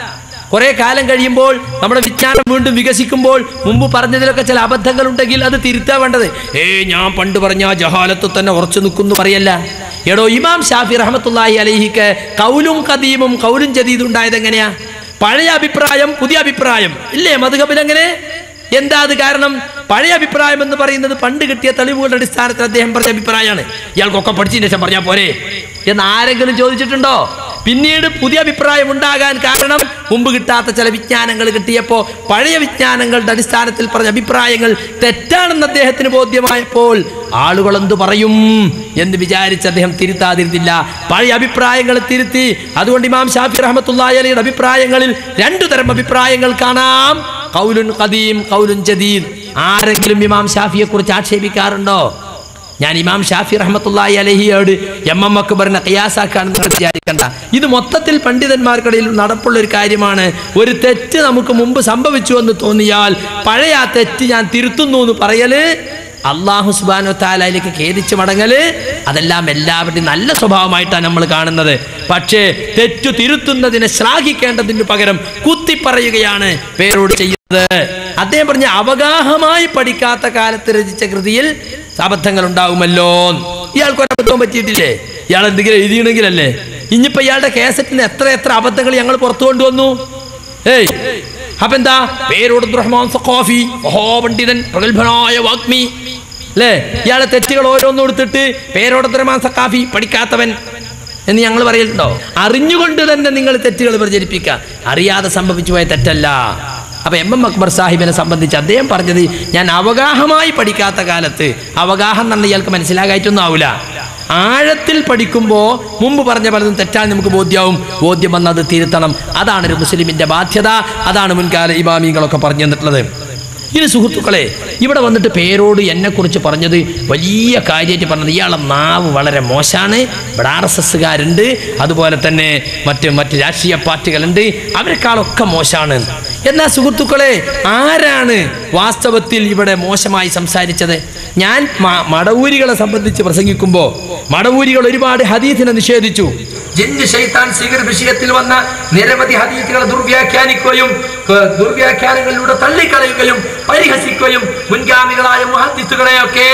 കുറെ കാലം കഴിയുമ്പോൾ നമ്മുടെ വിജ്ഞാനം വീണ്ടും വികസിക്കുമ്പോൾ മുമ്പ് പറഞ്ഞതിലൊക്കെ ചില അബദ്ധങ്ങൾ ഉണ്ടെങ്കിൽ അത് തിരുത്താൻ വേണ്ടത് ഏ ഞാൻ പണ്ട് പറഞ്ഞ ആ ജഹാലത്ത് തന്നെ ഉറച്ചു നിൽക്കുന്നു പറയല്ല എടോ ഇമാം ഷാഫി റഹമത്തുല്ലാഹി അലഹിക്ക് കൗലും കദീമും കൗലും ജദീദും ഉണ്ടായത് എങ്ങനെയാ പഴയ അഭിപ്രായം പുതിയ അഭിപ്രായം ഇല്ലേ മധുകബിൽ എങ്ങനെ എന്താ അത് കാരണം പഴയ അഭിപ്രായം എന്ന് പറയുന്നത് പണ്ട് കിട്ടിയ തെളിവുകളുടെ അടിസ്ഥാനത്തിൽ അദ്ദേഹം പറഞ്ഞ അഭിപ്രായമാണ് ഇയാൾക്കൊക്കെ പഠിച്ചതിന് ശേഷം പറഞ്ഞാൽ പോരെ എന്ന് ആരെങ്കിലും ചോദിച്ചിട്ടുണ്ടോ പിന്നീട് പുതിയ അഭിപ്രായം ഉണ്ടാകാൻ കാരണം മുമ്പ് കിട്ടാത്ത ചില വിജ്ഞാനങ്ങൾ കിട്ടിയപ്പോൾ പഴയ വിജ്ഞാനങ്ങളുടെ അടിസ്ഥാനത്തിൽ പറഞ്ഞ അഭിപ്രായങ്ങൾ തെറ്റാണെന്ന് അദ്ദേഹത്തിന് ബോധ്യമായപ്പോൾ ആളുകൾ എന്ത് പറയും എന്ന് വിചാരിച്ച് അദ്ദേഹം തിരുത്താതിരുന്നില്ല പഴയ അഭിപ്രായങ്ങൾ തിരുത്തി അതുകൊണ്ട് ഇമാം ഷാഫി റഹമത്തുള്ളാഹി അലിയുടെ അഭിപ്രായങ്ങളിൽ രണ്ടു തരം അഭിപ്രായങ്ങൾ കാണാം കൗലുൻ ഖദീം കൗലുൻ ജദീദ് ആരെങ്കിലും ഇമാം ഷാഫിയെ കുറിച്ച് ആക്ഷേപിക്കാറുണ്ടോ ഞാൻ ഇമാം ഷാഫി റഹ്മത്തുള്ളാഹി അലഹിയോട് എം എം അക്ബറിനെ കയ്യാസാക്കാണെന്ന് നിങ്ങൾ വിചാരിക്കണ്ട ഇത് മൊത്തത്തിൽ പണ്ഡിതന്മാർക്കിടയിൽ നടപ്പുള്ള ഒരു കാര്യമാണ് ഒരു തെറ്റ് നമുക്ക് മുമ്പ് സംഭവിച്ചു എന്ന് തോന്നിയാൽ പഴയ ആ തെറ്റ് ഞാൻ തിരുത്തുന്നു എന്ന് പറയല് അള്ളാഹു സുബാനോ താലയിലേക്ക് ഖേദിച്ച് മടങ്ങല് അതെല്ലാം എല്ലാവരുടെയും നല്ല സ്വഭാവമായിട്ടാണ് നമ്മൾ കാണുന്നത് പക്ഷേ തെറ്റു തിരുത്തുന്നതിനെ ശ്ലാഘിക്കേണ്ടതിന് പകരം കുത്തിപ്പറയുകയാണ് പേരോട് ചെയ്യുന്നത് അദ്ദേഹം പറഞ്ഞ അവഗാഹമായി പഠിക്കാത്ത കാലത്ത് രചിച്ച കൃതിയിൽ അബദ്ധങ്ങൾ ഉണ്ടാകുമല്ലോ ഇയാൾക്ക് ഒരു അബദ്ധവും പറ്റിയിട്ടില്ലേ ഇയാൾ എന്തെങ്കിലും എഴുതിയണെങ്കിലല്ലേ ഇനിയിപ്പോ ഇയാളുടെ കേസറ്റിന് എത്ര എത്ര അബദ്ധങ്ങൾ ഞങ്ങൾ പുറത്തു കൊണ്ടുവന്നു ഏയ് അപ്പൊ എന്താ പേരോട് റഹ്മാൻ സഖാഫി മഹോപണ്ഡിതൻ പ്രഗത്ഭനായ വാഗ്മി അല്ലേ ഇയാളെ തെറ്റുകൾ ഓരോന്നും എടുത്തിട്ട് പേരോട് റഹ്മാൻ സഖാഫി പഠിക്കാത്തവൻ എന്ന് ഞങ്ങൾ പറയലുണ്ടോ അറിഞ്ഞുകൊണ്ട് തന്നെ നിങ്ങൾ തെറ്റുകൾ പ്രചരിപ്പിക്കുക അറിയാതെ സംഭവിച്ചു പോയ തെറ്റല്ല അപ്പൊ എം എം അക്ബർ സാഹിബിനെ സംബന്ധിച്ച് അദ്ദേഹം പറഞ്ഞത് ഞാൻ അവഗാഹമായി പഠിക്കാത്ത കാലത്ത് അവഗാഹം തന്നെ ഇയാൾക്ക് മനസ്സിലാകായിട്ടൊന്നും ആവില്ല ആഴത്തിൽ പഠിക്കുമ്പോൾ മുമ്പ് പറഞ്ഞ പലതും തെറ്റാൻ നമുക്ക് ബോധ്യമാവും ബോധ്യം വന്നത് തിരുത്തണം അതാണ് ഒരു മുസ്ലിമിന്റെ ബാധ്യത അതാണ് മുൻകാല ഇമാമികളൊക്കെ പറഞ്ഞു തന്നിട്ടുള്ളത് ഇനി സുഹൃത്തുക്കളെ ഇവിടെ വന്നിട്ട് പേരോട് എന്നെക്കുറിച്ച് പറഞ്ഞത് വലിയ കാര്യമായിട്ട് പറഞ്ഞത് ഇയാളെ നാവ് വളരെ മോശമാണ് ഇവിടെ ആർ എസ് എസ്സുകാരുണ്ട് അതുപോലെ തന്നെ മറ്റ് മറ്റ് രാഷ്ട്രീയ പാർട്ടികളുണ്ട് അവരെക്കാളൊക്കെ മോശമാണ് എന്നാൽ സുഹൃത്തുക്കളെ ആരാണ് വാസ്തവത്തിൽ ഇവിടെ മോശമായി സംസാരിച്ചത് ഞാൻ മ- മടവൂരികളെ സംബന്ധിച്ച് പ്രസംഗിക്കുമ്പോൾ മടവൂരികൾ ഒരുപാട് ഹദീസിനെ നിഷേധിച്ചു ജിന്ന് ശൈത്താൻ സിഗർ വിഷയത്തിൽ വന്ന നിരവധി ഹദീസുകളെ ദുർവ്യാഖ്യാനിക്കുകയും ഏഹ്, ദുർവ്യാഖ്യാനങ്ങളിലൂടെ തള്ളിക്കളയുകയും പരിഹസിക്കുകയും മുൻഗാമികളായ മുഹദ്ദിസുകളെയൊക്കെ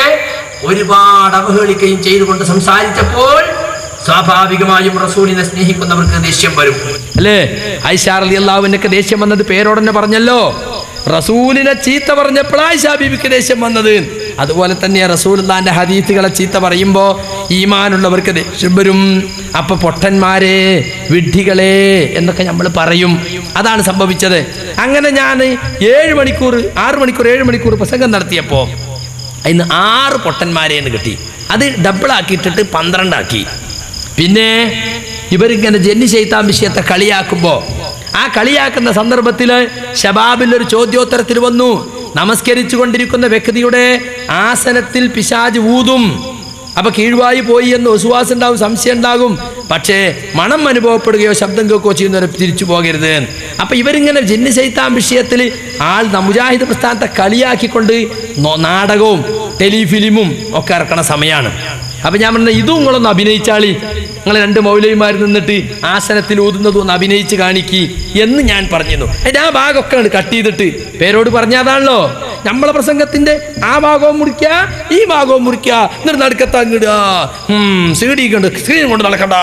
ഒരുപാട് അവഹേളിക്കുകയും ചെയ്തുകൊണ്ട് സംസാരിച്ചപ്പോൾ സ്വാഭാവികമായും റസൂലിനെ സ്നേഹിക്കുന്നവർക്ക് ദേഷ്യം വരും അല്ലേ ഐഷാർ അലി അള്ളാഹുവിനൊക്കെ ദേഷ്യം വന്നത് പേരോടന്നെ പറഞ്ഞല്ലോ റസൂലിനെ ചീത്ത പറഞ്ഞപ്പോൾ ആയിഷാ ബീബിക്ക് ദേഷ്യം വന്നത് അതുപോലെ തന്നെ റസൂലുള്ളാന്റെ ഹദീസുകളെ ചീത്ത പറയുമ്പോൾ ഈമാനുള്ളവർക്ക് ദേഷ്യം വരും അപ്പൊ പൊട്ടന്മാരെ വിഡ്ഢികളെ എന്നൊക്കെ നമ്മൾ പറയും അതാണ് സംഭവിച്ചത് അങ്ങനെ ഞാൻ ഏഴ് മണിക്കൂർ ആറ് മണിക്കൂർ ഏഴ് മണിക്കൂർ പ്രസംഗം നടത്തിയപ്പോൾ അതിന് ആറ് പൊട്ടന്മാരെ എന്ന് കിട്ടി അത് ഡബിളാക്കിയിട്ടിട്ട് പന്ത്രണ്ടാക്കി പിന്നെ ഇവരിങ്ങനെ ജന്നി ചെയ്താൻ വിഷയത്തെ കളിയാക്കുമ്പോൾ ആ കളിയാക്കുന്ന സന്ദർഭത്തിൽ ഷബാബിൽ ഒരു ചോദ്യോത്തരത്തിൽ വന്നു നമസ്കരിച്ചു കൊണ്ടിരിക്കുന്ന വ്യക്തിയുടെ ആസനത്തിൽ പിശാജ് ഊതും അപ്പൊ കീഴ്വായി പോയി എന്ന് വിശ്വാസം ഉണ്ടാവും സംശയം ഉണ്ടാകും പക്ഷേ മണം അനുഭവപ്പെടുകയോ ശബ്ദം കേൾക്കുകയോ ചെയ്യുന്നവരെ തിരിച്ചു പോകരുത് അപ്പൊ ഇവരിങ്ങനെ ജിന്ന് ചെയ്ത്താൻ വിഷയത്തിൽ ആൾ ന- മുജാഹിദ് പ്രസ്ഥാനത്തെ കളിയാക്കിക്കൊണ്ട് നോ- നാടകവും ടെലിഫിലിമും ഒക്കെ ഇറക്കണ സമയമാണ് അപ്പൊ ഞാൻ പറഞ്ഞ ഇതും നിങ്ങളൊന്ന് അഭിനയിച്ചാളി നിങ്ങൾ രണ്ട് മൗലവിമാർ നിന്നിട്ട് ആസനത്തിൽ ഊതുന്നതും ഒന്ന് അഭിനയിച്ച് കാണിക്കി എന്ന് ഞാൻ പറഞ്ഞിരുന്നു അതിന്റെ ആ ഭാഗമൊക്കെ അങ്ങട് കട്ട് ചെയ്തിട്ട് പേരോട് പറഞ്ഞതാണല്ലോ നമ്മളെ പ്രസംഗത്തിന്റെ ആ ഭാഗവും മുറിക്കുക ഈ ഭാഗവും മുറിക്കുക എന്നിട്ട് നടുക്കത്ത് അങ്ങിടുക സീഡി കൊണ്ട് സ്ക്രീൻ കൊണ്ട് നടക്കണ്ട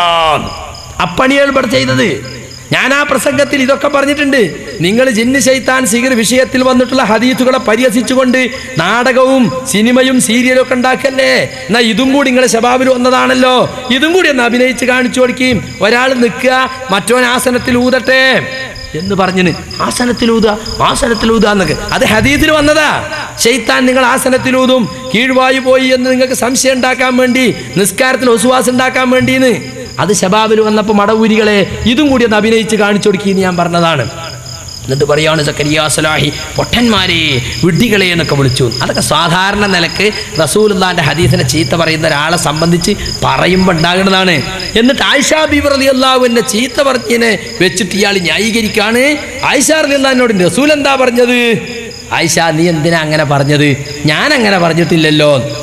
അപ്പണിയാണ് ഇവിടെ ചെയ്തത് ഞാൻ ആ പ്രസംഗത്തിൽ ഇതൊക്കെ പറഞ്ഞിട്ടുണ്ട് നിങ്ങൾ ജിന്ന് ശൈത്താൻ സിഗർ വിഷയത്തിൽ വന്നിട്ടുള്ള ഹദീസുകളെ പരിഹസിച്ചുകൊണ്ട് നാടകവും സിനിമയും സീരിയലും ഒക്കെ ഉണ്ടാക്കല്ലേ എന്നാ ഇതും കൂടി നിങ്ങളെ ശബാബിൽ വന്നതാണല്ലോ ഇതും കൂടി ഒന്ന് അഭിനയിച്ച് കാണിച്ചു കൊടുക്കുകയും ഒരാൾ നിൽക്കുക മറ്റോൻ ആസനത്തിൽ ഊതട്ടെ എന്ന് പറഞ്ഞിന് ആസനത്തിൽ ഊതുക ആസനത്തിൽ ഊതുക എന്നൊക്കെ അത് ഹദീസിൽ വന്നതാ ഷെയ്ത്താൻ നിങ്ങൾ ആസനത്തിൽ ഊതും കീഴ്വായു പോയി എന്ന് നിങ്ങൾക്ക് സംശയം ഉണ്ടാക്കാൻ വേണ്ടി നിസ്കാരത്തിൽ ഒസുവാസം ഉണ്ടാക്കാൻ വേണ്ടിന്ന് അത് ശബാബിൽ വന്നപ്പോൾ മടവൂരികളെ ഇതും കൂടി ഒന്ന് അഭിനയിച്ച് കാണിച്ചു കൊടുക്കിയെന്ന് ഞാൻ പറഞ്ഞതാണ് എന്നിട്ട് പറയാണ് സക്കരിയ സലാഹി പൊട്ടന്മാരെ വിഡ്ഢികളെ എന്നൊക്കെ വിളിച്ചു അതൊക്കെ സാധാരണ നിലക്ക് റസൂലുള്ളാന്റെ ഹദീസിനെ ചീത്ത പറയുന്ന ഒരാളെ സംബന്ധിച്ച് പറയുമ്പോൾ ഉണ്ടാകുന്നതാണ് എന്നിട്ട് ആയിഷാ ബീബർ അലി അള്ളാഹുവിനെ ചീത്ത പറഞ്ഞതിനെ വെച്ചിട്ട് ഇയാൾ ന്യായീകരിക്കാണ് ആയിഷാ അലി അള്ളഹാനോട് റസൂൽ എന്താ പറഞ്ഞത് ആയിഷ നീ എന്തിനാ അങ്ങനെ പറഞ്ഞത് ഞാൻ അങ്ങനെ പറഞ്ഞിട്ടില്ലല്ലോ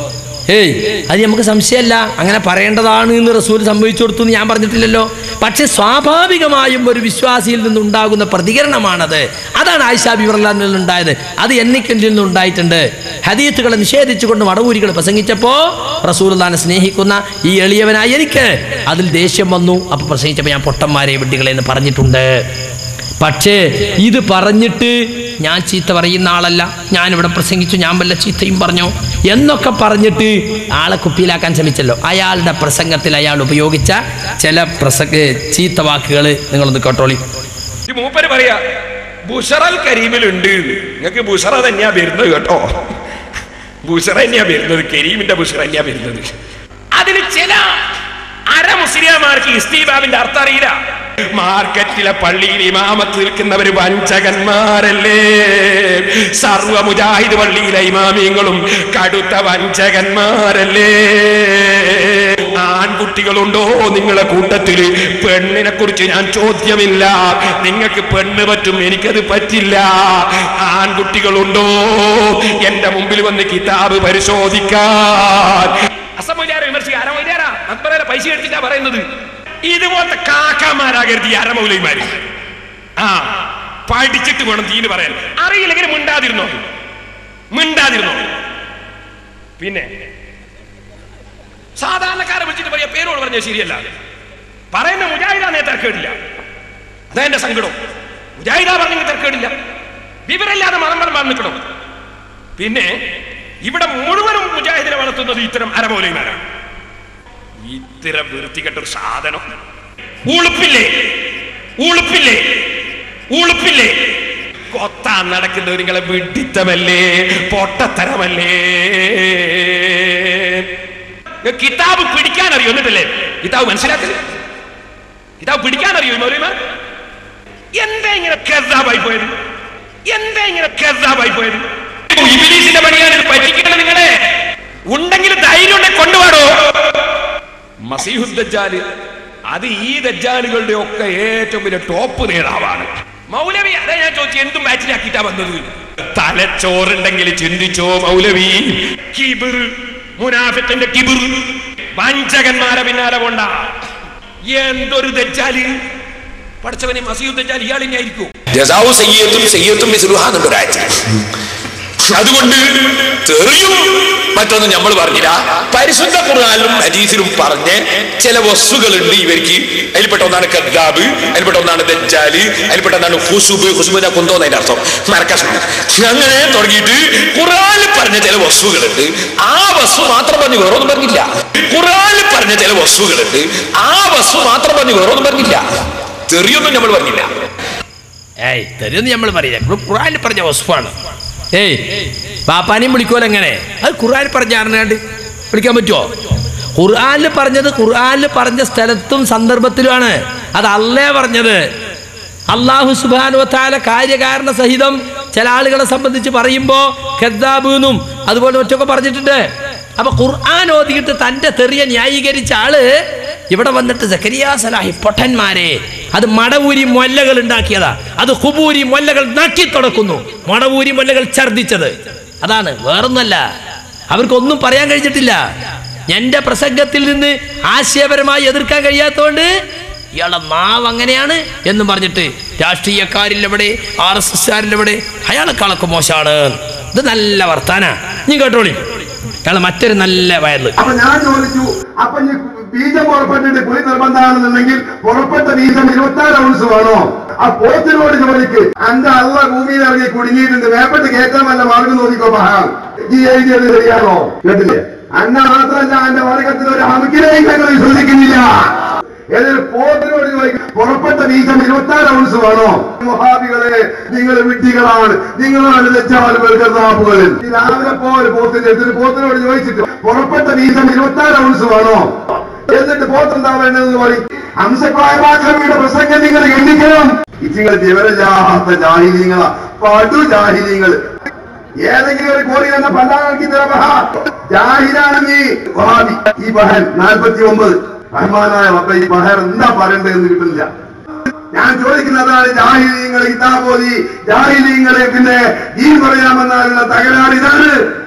ഏയ് അത് നമുക്ക് സംശയമല്ല അങ്ങനെ പറയേണ്ടതാണ് എന്ന് റസൂൽ സംഭവിച്ചു കൊടുത്തു എന്ന് ഞാൻ പറഞ്ഞിട്ടില്ലല്ലോ പക്ഷെ സ്വാഭാവികമായും ഒരു വിശ്വാസിയിൽ നിന്നുണ്ടാകുന്ന പ്രതികരണമാണത് അതാണ് ആയിഷാ ബിവർലാനിൽ നിന്നുണ്ടായത് അത് എന്നിക്കിൽ നിന്നുണ്ടായിട്ടുണ്ട് ഹദീത്തുകളെ നിഷേധിച്ചുകൊണ്ട് മടവൂരികൾ പ്രസംഗിച്ചപ്പോൾ റസൂൽദാനെ സ്നേഹിക്കുന്ന ഈ എളിയവനായി എനിക്ക് അതിൽ ദേഷ്യം വന്നു അപ്പോൾ പ്രസംഗിച്ചപ്പോൾ ഞാൻ പൊട്ടന്മാരെ വിഡ്ഢികളെ എന്ന് പറഞ്ഞിട്ടുണ്ട് പക്ഷേ ഇത് പറഞ്ഞിട്ട് ഞാൻ ചീത്ത പറയുന്ന ആളല്ല ഞാനിവിടെ പ്രസംഗിച്ചു ഞാൻ വല്ല ചീത്തയും പറഞ്ഞു എന്നൊക്കെ പറഞ്ഞിട്ട് ആളെ കുപ്പിയിലാക്കാൻ ശ്രമിച്ചല്ലോ അയാളുടെ പ്രസംഗത്തിൽ അയാൾ ഉപയോഗിച്ച ചില പ്രസംഗ ചീത്ത വാക്കുകൾ നിങ്ങളൊന്ന് കേട്ടോളി ഈ മൂപ്പര് പറയാ ബുഷറൽ കരീമിലുണ്ട് നിങ്ങൾക്ക് ബുഷറ തന്നെയാ വരുന്നത് കേട്ടോ ബുഷറ തന്നെയാ വരുന്നത് കരീമിന്റെ ബുഷറ തന്നെയാ വരുന്നത് അതിന് ചില അര മുസ്ലിയാമാർക്ക് ഇസ്തീബാബിന്റെ അർത്ഥം അറിയില്ല മാർക്കറ്റിലെ പള്ളിയിൽ ഇമാമത്ത് നിൽക്കുന്നവര് വഞ്ചകന്മാരല്ലേ സർവ മുജാഹിദ് പള്ളിയിലെ ഇമാമിയങ്ങളും കടുത്ത വഞ്ചകന്മാരല്ലേ ആൺകുട്ടികളുണ്ടോ നിങ്ങളെ കൂട്ടത്തിൽ പെണ്ണിനെ കുറിച്ച് ഞാൻ ചോദ്യമില്ല നിങ്ങൾക്ക് പെണ്ണ് പറ്റും എനിക്കത് പറ്റില്ല ആൺകുട്ടികളുണ്ടോ എന്റെ മുമ്പിൽ വന്ന് കിതാബ് പരിശോധിക്കാൻ അസമൊയിലാരെ വിമർശിക്കുക അരമൊയിലാരാ അക്ബറെ പൈസ എടുത്തിട്ടാ പറയുന്നത് ഇതുപോലത്തെ കാക്കാമാരാകരുത് ഈ അരമൗലൈമാര് ആ പഠിച്ചിട്ട് വേണം തീന് പറയാൻ അറിയില്ലെങ്കിൽ മിണ്ടാതിരുന്നോ മിണ്ടാതിരുന്നോ പിന്നെ സാധാരണക്കാരെ വിളിച്ചിട്ട് പറയാ പേരോട് പറഞ്ഞ ശരിയല്ല പറയുന്ന മുജാഹിദാന്നേ തിരക്കേടില്ല അതാ എന്റെ സങ്കടം മുജാഹിദ പറഞ്ഞെങ്കിൽ തിരക്കേടില്ല വിവരമില്ലാതെ മതം മതം വന്നിക്കണം പിന്നെ ഇവിടെ മുഴുവനും മുജാഹിദിനെ വളർത്തുന്നത് ഇത്തരം അരമൗലൈമാരാണ് ഇത്തരം വൃത്തികെട്ടൊരു സാധനം ഉളുപ്പില്ലേ ഉളുപ്പില്ലേ ഉളുപ്പില്ലേ കൊത്താൻ നടക്കുന്നവർ നിങ്ങളെ വിഡിത്തമല്ലേ പൊട്ടത്തരമല്ലേ നിങ്ങൾക്ക് കിതാബ് പിടിക്കാൻ അറിയോ എന്നിട്ടല്ലേ കിതാബ് മനസ്സിലാക്കില്ല കിതാബ് പിടിക്കാൻ അറിയോ മൗലിമാർ എന്താ ഇങ്ങനെ കെസാബായി പോയത് എന്താ ഇങ്ങനെ കെസാബായി പോയത് ഇബിലീസിന്റെ പണിയാണ് ഇത് പറ്റിക്കേണ്ടത് നിങ്ങളെ ഉണ്ടെങ്കിൽ ധൈര്യം ഉണ്ടെങ്കിൽ കൊണ്ടുപോടോ മസീഹുദ്ദാല് അത് ഈ ദജ്ജാലുകളുടെ ഒക്കെ ഏറ്റവും വലിയ ടോപ്പ് നേതാവാണ് മൗലവി അതാ ഞാൻ ചോദിച്ചു എന്തും മാച്ചിലാക്കിയിട്ടാ വന്നത് തലച്ചോറുണ്ടെങ്കിൽ ചിന്തിച്ചോ മൗലവി കിബിർ മുനാഫിത്തിന്റെ കിബിർ വഞ്ചകന്മാരെ പിന്നാലെ കൊണ്ട എന്തൊരു ദജ്ജാല് പഠിച്ചവനെ മസീഹ് ദജ്ജാൽ ഇയാളിനെ ആയിരിക്കും ജസാവു സയ്യത്തും സയ്യത്തും മിസ്ലുഹാന്നുണ്ട് ഒരാഴ്ച അതുകൊണ്ട് തെറിയും മറ്റൊന്നും നമ്മൾ പറഞ്ഞില്ല പരിശുദ്ധ ഖുർആാനിലും ഹദീസിലും പറഞ്ഞ് ചില വസ്തുക്കളുണ്ട് ഇവർക്ക് അതിൽപ്പെട്ട ഒന്നാണ് കദ്ദാബ് അതിൽപ്പെട്ട ഒന്നാണ് ദജ്ജാല് അതിൽപ്പെട്ട ഒന്നാണ് ഹുസുബ് ഹുസുബിനെ കൊന്തോന്നതിന്റെ അർത്ഥം മരക്കസം അങ്ങനെ തുടങ്ങിയിട്ട് ഖുർആാനിൽ പറഞ്ഞ ചില വസ്തുക്കളുണ്ട് ആ വസ്തു മാത്രം പറഞ്ഞ് വേറൊന്നും പറഞ്ഞില്ല ഖുർആാനിൽ പറഞ്ഞ ചില വസ്തുക്കളുണ്ട് ആ വസ്തു മാത്രം പറഞ്ഞ് വേറൊന്നും പറഞ്ഞില്ല തെറിയൊന്നും നമ്മൾ പറഞ്ഞില്ല ഏയ് തരുമെന്ന് നമ്മൾ പറയില്ല ഇവിടെ ഖുറാനിൽ പറഞ്ഞ വസ്ഫാണ് ഏയ് പാപ്പാനെയും വിളിക്കുമല്ലോ എങ്ങനെ അത് ഖുർആനിൽ പറഞ്ഞ അറിഞ്ഞാണ്ട് വിളിക്കാൻ പറ്റുമോ ഖുർആനിൽ പറഞ്ഞത് ഖുർആനിൽ പറഞ്ഞ സ്ഥലത്തും സന്ദർഭത്തിലുമാണ് അത് അല്ലേ പറഞ്ഞത് അള്ളാഹു സുബാനുവത്താല കാര്യകാരണ സഹിതം ചില ആളുകളെ സംബന്ധിച്ച് പറയുമ്പോൾ ഖദ്ദാബൂന്നും അതുപോലെ മറ്റൊക്കെ പറഞ്ഞിട്ടുണ്ട് അപ്പൊ ഖുർആൻ ഓതിയിട്ട് തന്റെ തെറിയ ന്യായീകരിച്ച ആള് ഇവിടെ വന്നിട്ട് സക്കരിയ സലാഹി പൊട്ടന്മാരെ അത് മടവൂരി മൊല്ലകൾ ഉണ്ടാക്കിയതാ അത് ഹുബൂരി മൊല്ലകൾ നക്കി തുടക്കുന്നു മടവൂരി മൊല്ലകൾ ഛർദിച്ചത് അതാണ് വേറൊന്നല്ല അവർക്കൊന്നും പറയാൻ കഴിഞ്ഞിട്ടില്ല എന്റെ പ്രസംഗത്തിൽ നിന്ന് ആശയപരമായി എതിർക്കാൻ കഴിയാത്തതുകൊണ്ട് ഇയാളുടെ നാവ് അങ്ങനെയാണ് എന്നും പറഞ്ഞിട്ട് രാഷ്ട്രീയക്കാരില്ലെവിടെ ആർ എസ് എസ്കാരില്ലെവിടെ അയാളെക്കാളൊക്കെ മോശമാണ് ഇത് നല്ല വർത്താന നീ കേട്ടോളി അയാളെ മറ്റൊരു നല്ല വയറിൽ അപ്പൊ ഞാൻ ചോദിച്ചു അപ്പൊ ഈ ബീജം പുറപ്പെട്ടിട്ട് കുളി നിർബന്ധമാണെന്നുണ്ടെങ്കിൽ പുറപ്പെട്ട ബീജം ഇരുപത്തി ആറ് ഔൺസ് വേണോ ആ പോത്തിനോട് ചോദിക്ക് അന്റെ അള്ള ഭൂമിയിൽ ഇറങ്ങി കുടുങ്ങിയിട്ടുണ്ട് വേപ്പെട്ട് കയറ്റാൻ വല്ല മാർഗം നോക്കിക്കോ മഹാ ഈ എഴുതിയത് ശരിയാണോ കേട്ടില്ലേ അന്ന മാത്രമല്ല എന്റെ വർഗത്തിൽ ഒരു അമുക്കിനെയും ഞങ്ങൾ വിശ്വസിക്കുന്നില്ല ഏതൊരു പോത്തിനോട് ചോദിക്കും പുറപ്പെട്ട ബീജം ഇരുപത്തി ആറ് ഔൺസ് വേണോ മഹാബികളെ നിങ്ങൾ വിഡ്ഢികളാണ് നിങ്ങളാണ് ലജ്ജാലുകൾ കർത്താപ്പുകളിൽ രാവിലെ പോ ഒരു പോത്തിന്റെ അടുത്ത് ഒരു പോത്തിനോട് ചോദിച്ചിട്ട് പുറപ്പെട്ട ബീജം ഇരുപത്തി ആറ് ഔൺസ് വേണോ എന്നിട്ട് പോത്തെന്താ വേണ്ടതെന്ന് പറയും ഹംസക്ലായമാക്രമിയുടെ പ്രസംഗം നിങ്ങൾ എണ്ണിക്കണം ഇച്ചിങ്ങൾ വിവരമില്ലാത്ത ജാഹിലീങ്ങളാ പടു ജാഹിലീങ്ങൾ ഏതെങ്കിലും ഒരു കോടി തന്നെ പല്ലാക്കി തരമഹ ജാഹിലാണ് നീ വഹാബി ഈ ബഹൻ നാൽപ്പത്തി ഒമ്പത് റഹ്മാനായ റബ്ബ ഈ ബഹർ എന്താ പറയണ്ടതെന്ന് കിട്ടുന്നില്ല ഞാൻ ചോദിക്കുന്നതാണ് ജാഹിലീങ്ങൾ ഇതാപോലി ജാഹിലീങ്ങളെ പിന്നെ ഈ പറയാമെന്നാലുള്ള തകരാറ് ഇതാണ്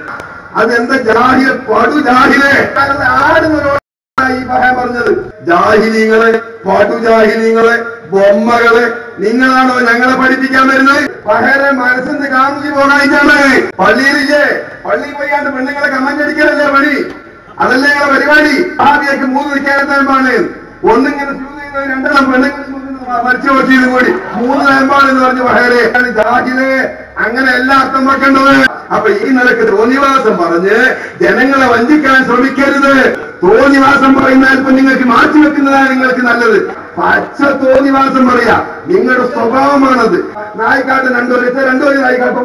അതെന്താ ജാഹിലെ പടു ജാഹിലെ ആടുന്നവരോട് ഈ പറയാൻ പറഞ്ഞത് ജാഹിലിങ്ങളെ പടുജാഹിലിങ്ങളെ ബൊമ്മകളെ നിങ്ങളാണോ ഞങ്ങളെ പഠിപ്പിക്കാൻ വരുന്നത് പഹരെ മനസ്സിന്ന് കാമുകി പോകായിട്ടാണ് പള്ളിയിലില്ലേ പള്ളിയിൽ പോയാണ്ട് പെണ്ണുങ്ങളെ കമന്റ് അടിക്കലല്ലേ പണി അതല്ലേ ഞങ്ങളെ പരിപാടി ആദ്യമൊക്കെ മൂന്ന് നിൽക്കാനത്തേമാണ് ഒന്നിങ്ങനെ ഷൂ ചെയ്യുന്നത് രണ്ടെണ്ണം പെണ്ണുങ്ങൾ മരിച്ചു വെച്ചതും കൂടി മൂന്ന് നേമ്പാണെന്ന് പറഞ്ഞു പഹരെ ജാഹിലെ അങ്ങനെ എല്ലാ അർത്ഥം വെക്കേണ്ടത് അപ്പൊ ഈ നിലക്ക് തോന്നിവാസം പറഞ്ഞ് ജനങ്ങളെ വഞ്ചിക്കാൻ ശ്രമിക്കരുത് തോന്നിവാസം പറയുന്നാൽ ഇപ്പൊ നിങ്ങൾക്ക് മാറ്റി വെക്കുന്നതാണ് നിങ്ങൾക്ക് നല്ലത് പച്ച തോന്നിവാസം പറയാ നിങ്ങളുടെ സ്വഭാവമാണത് നായിക്കാട്ട് രണ്ടുപേരും ഇത് രണ്ടുപേരും നായിക്കാട്ടും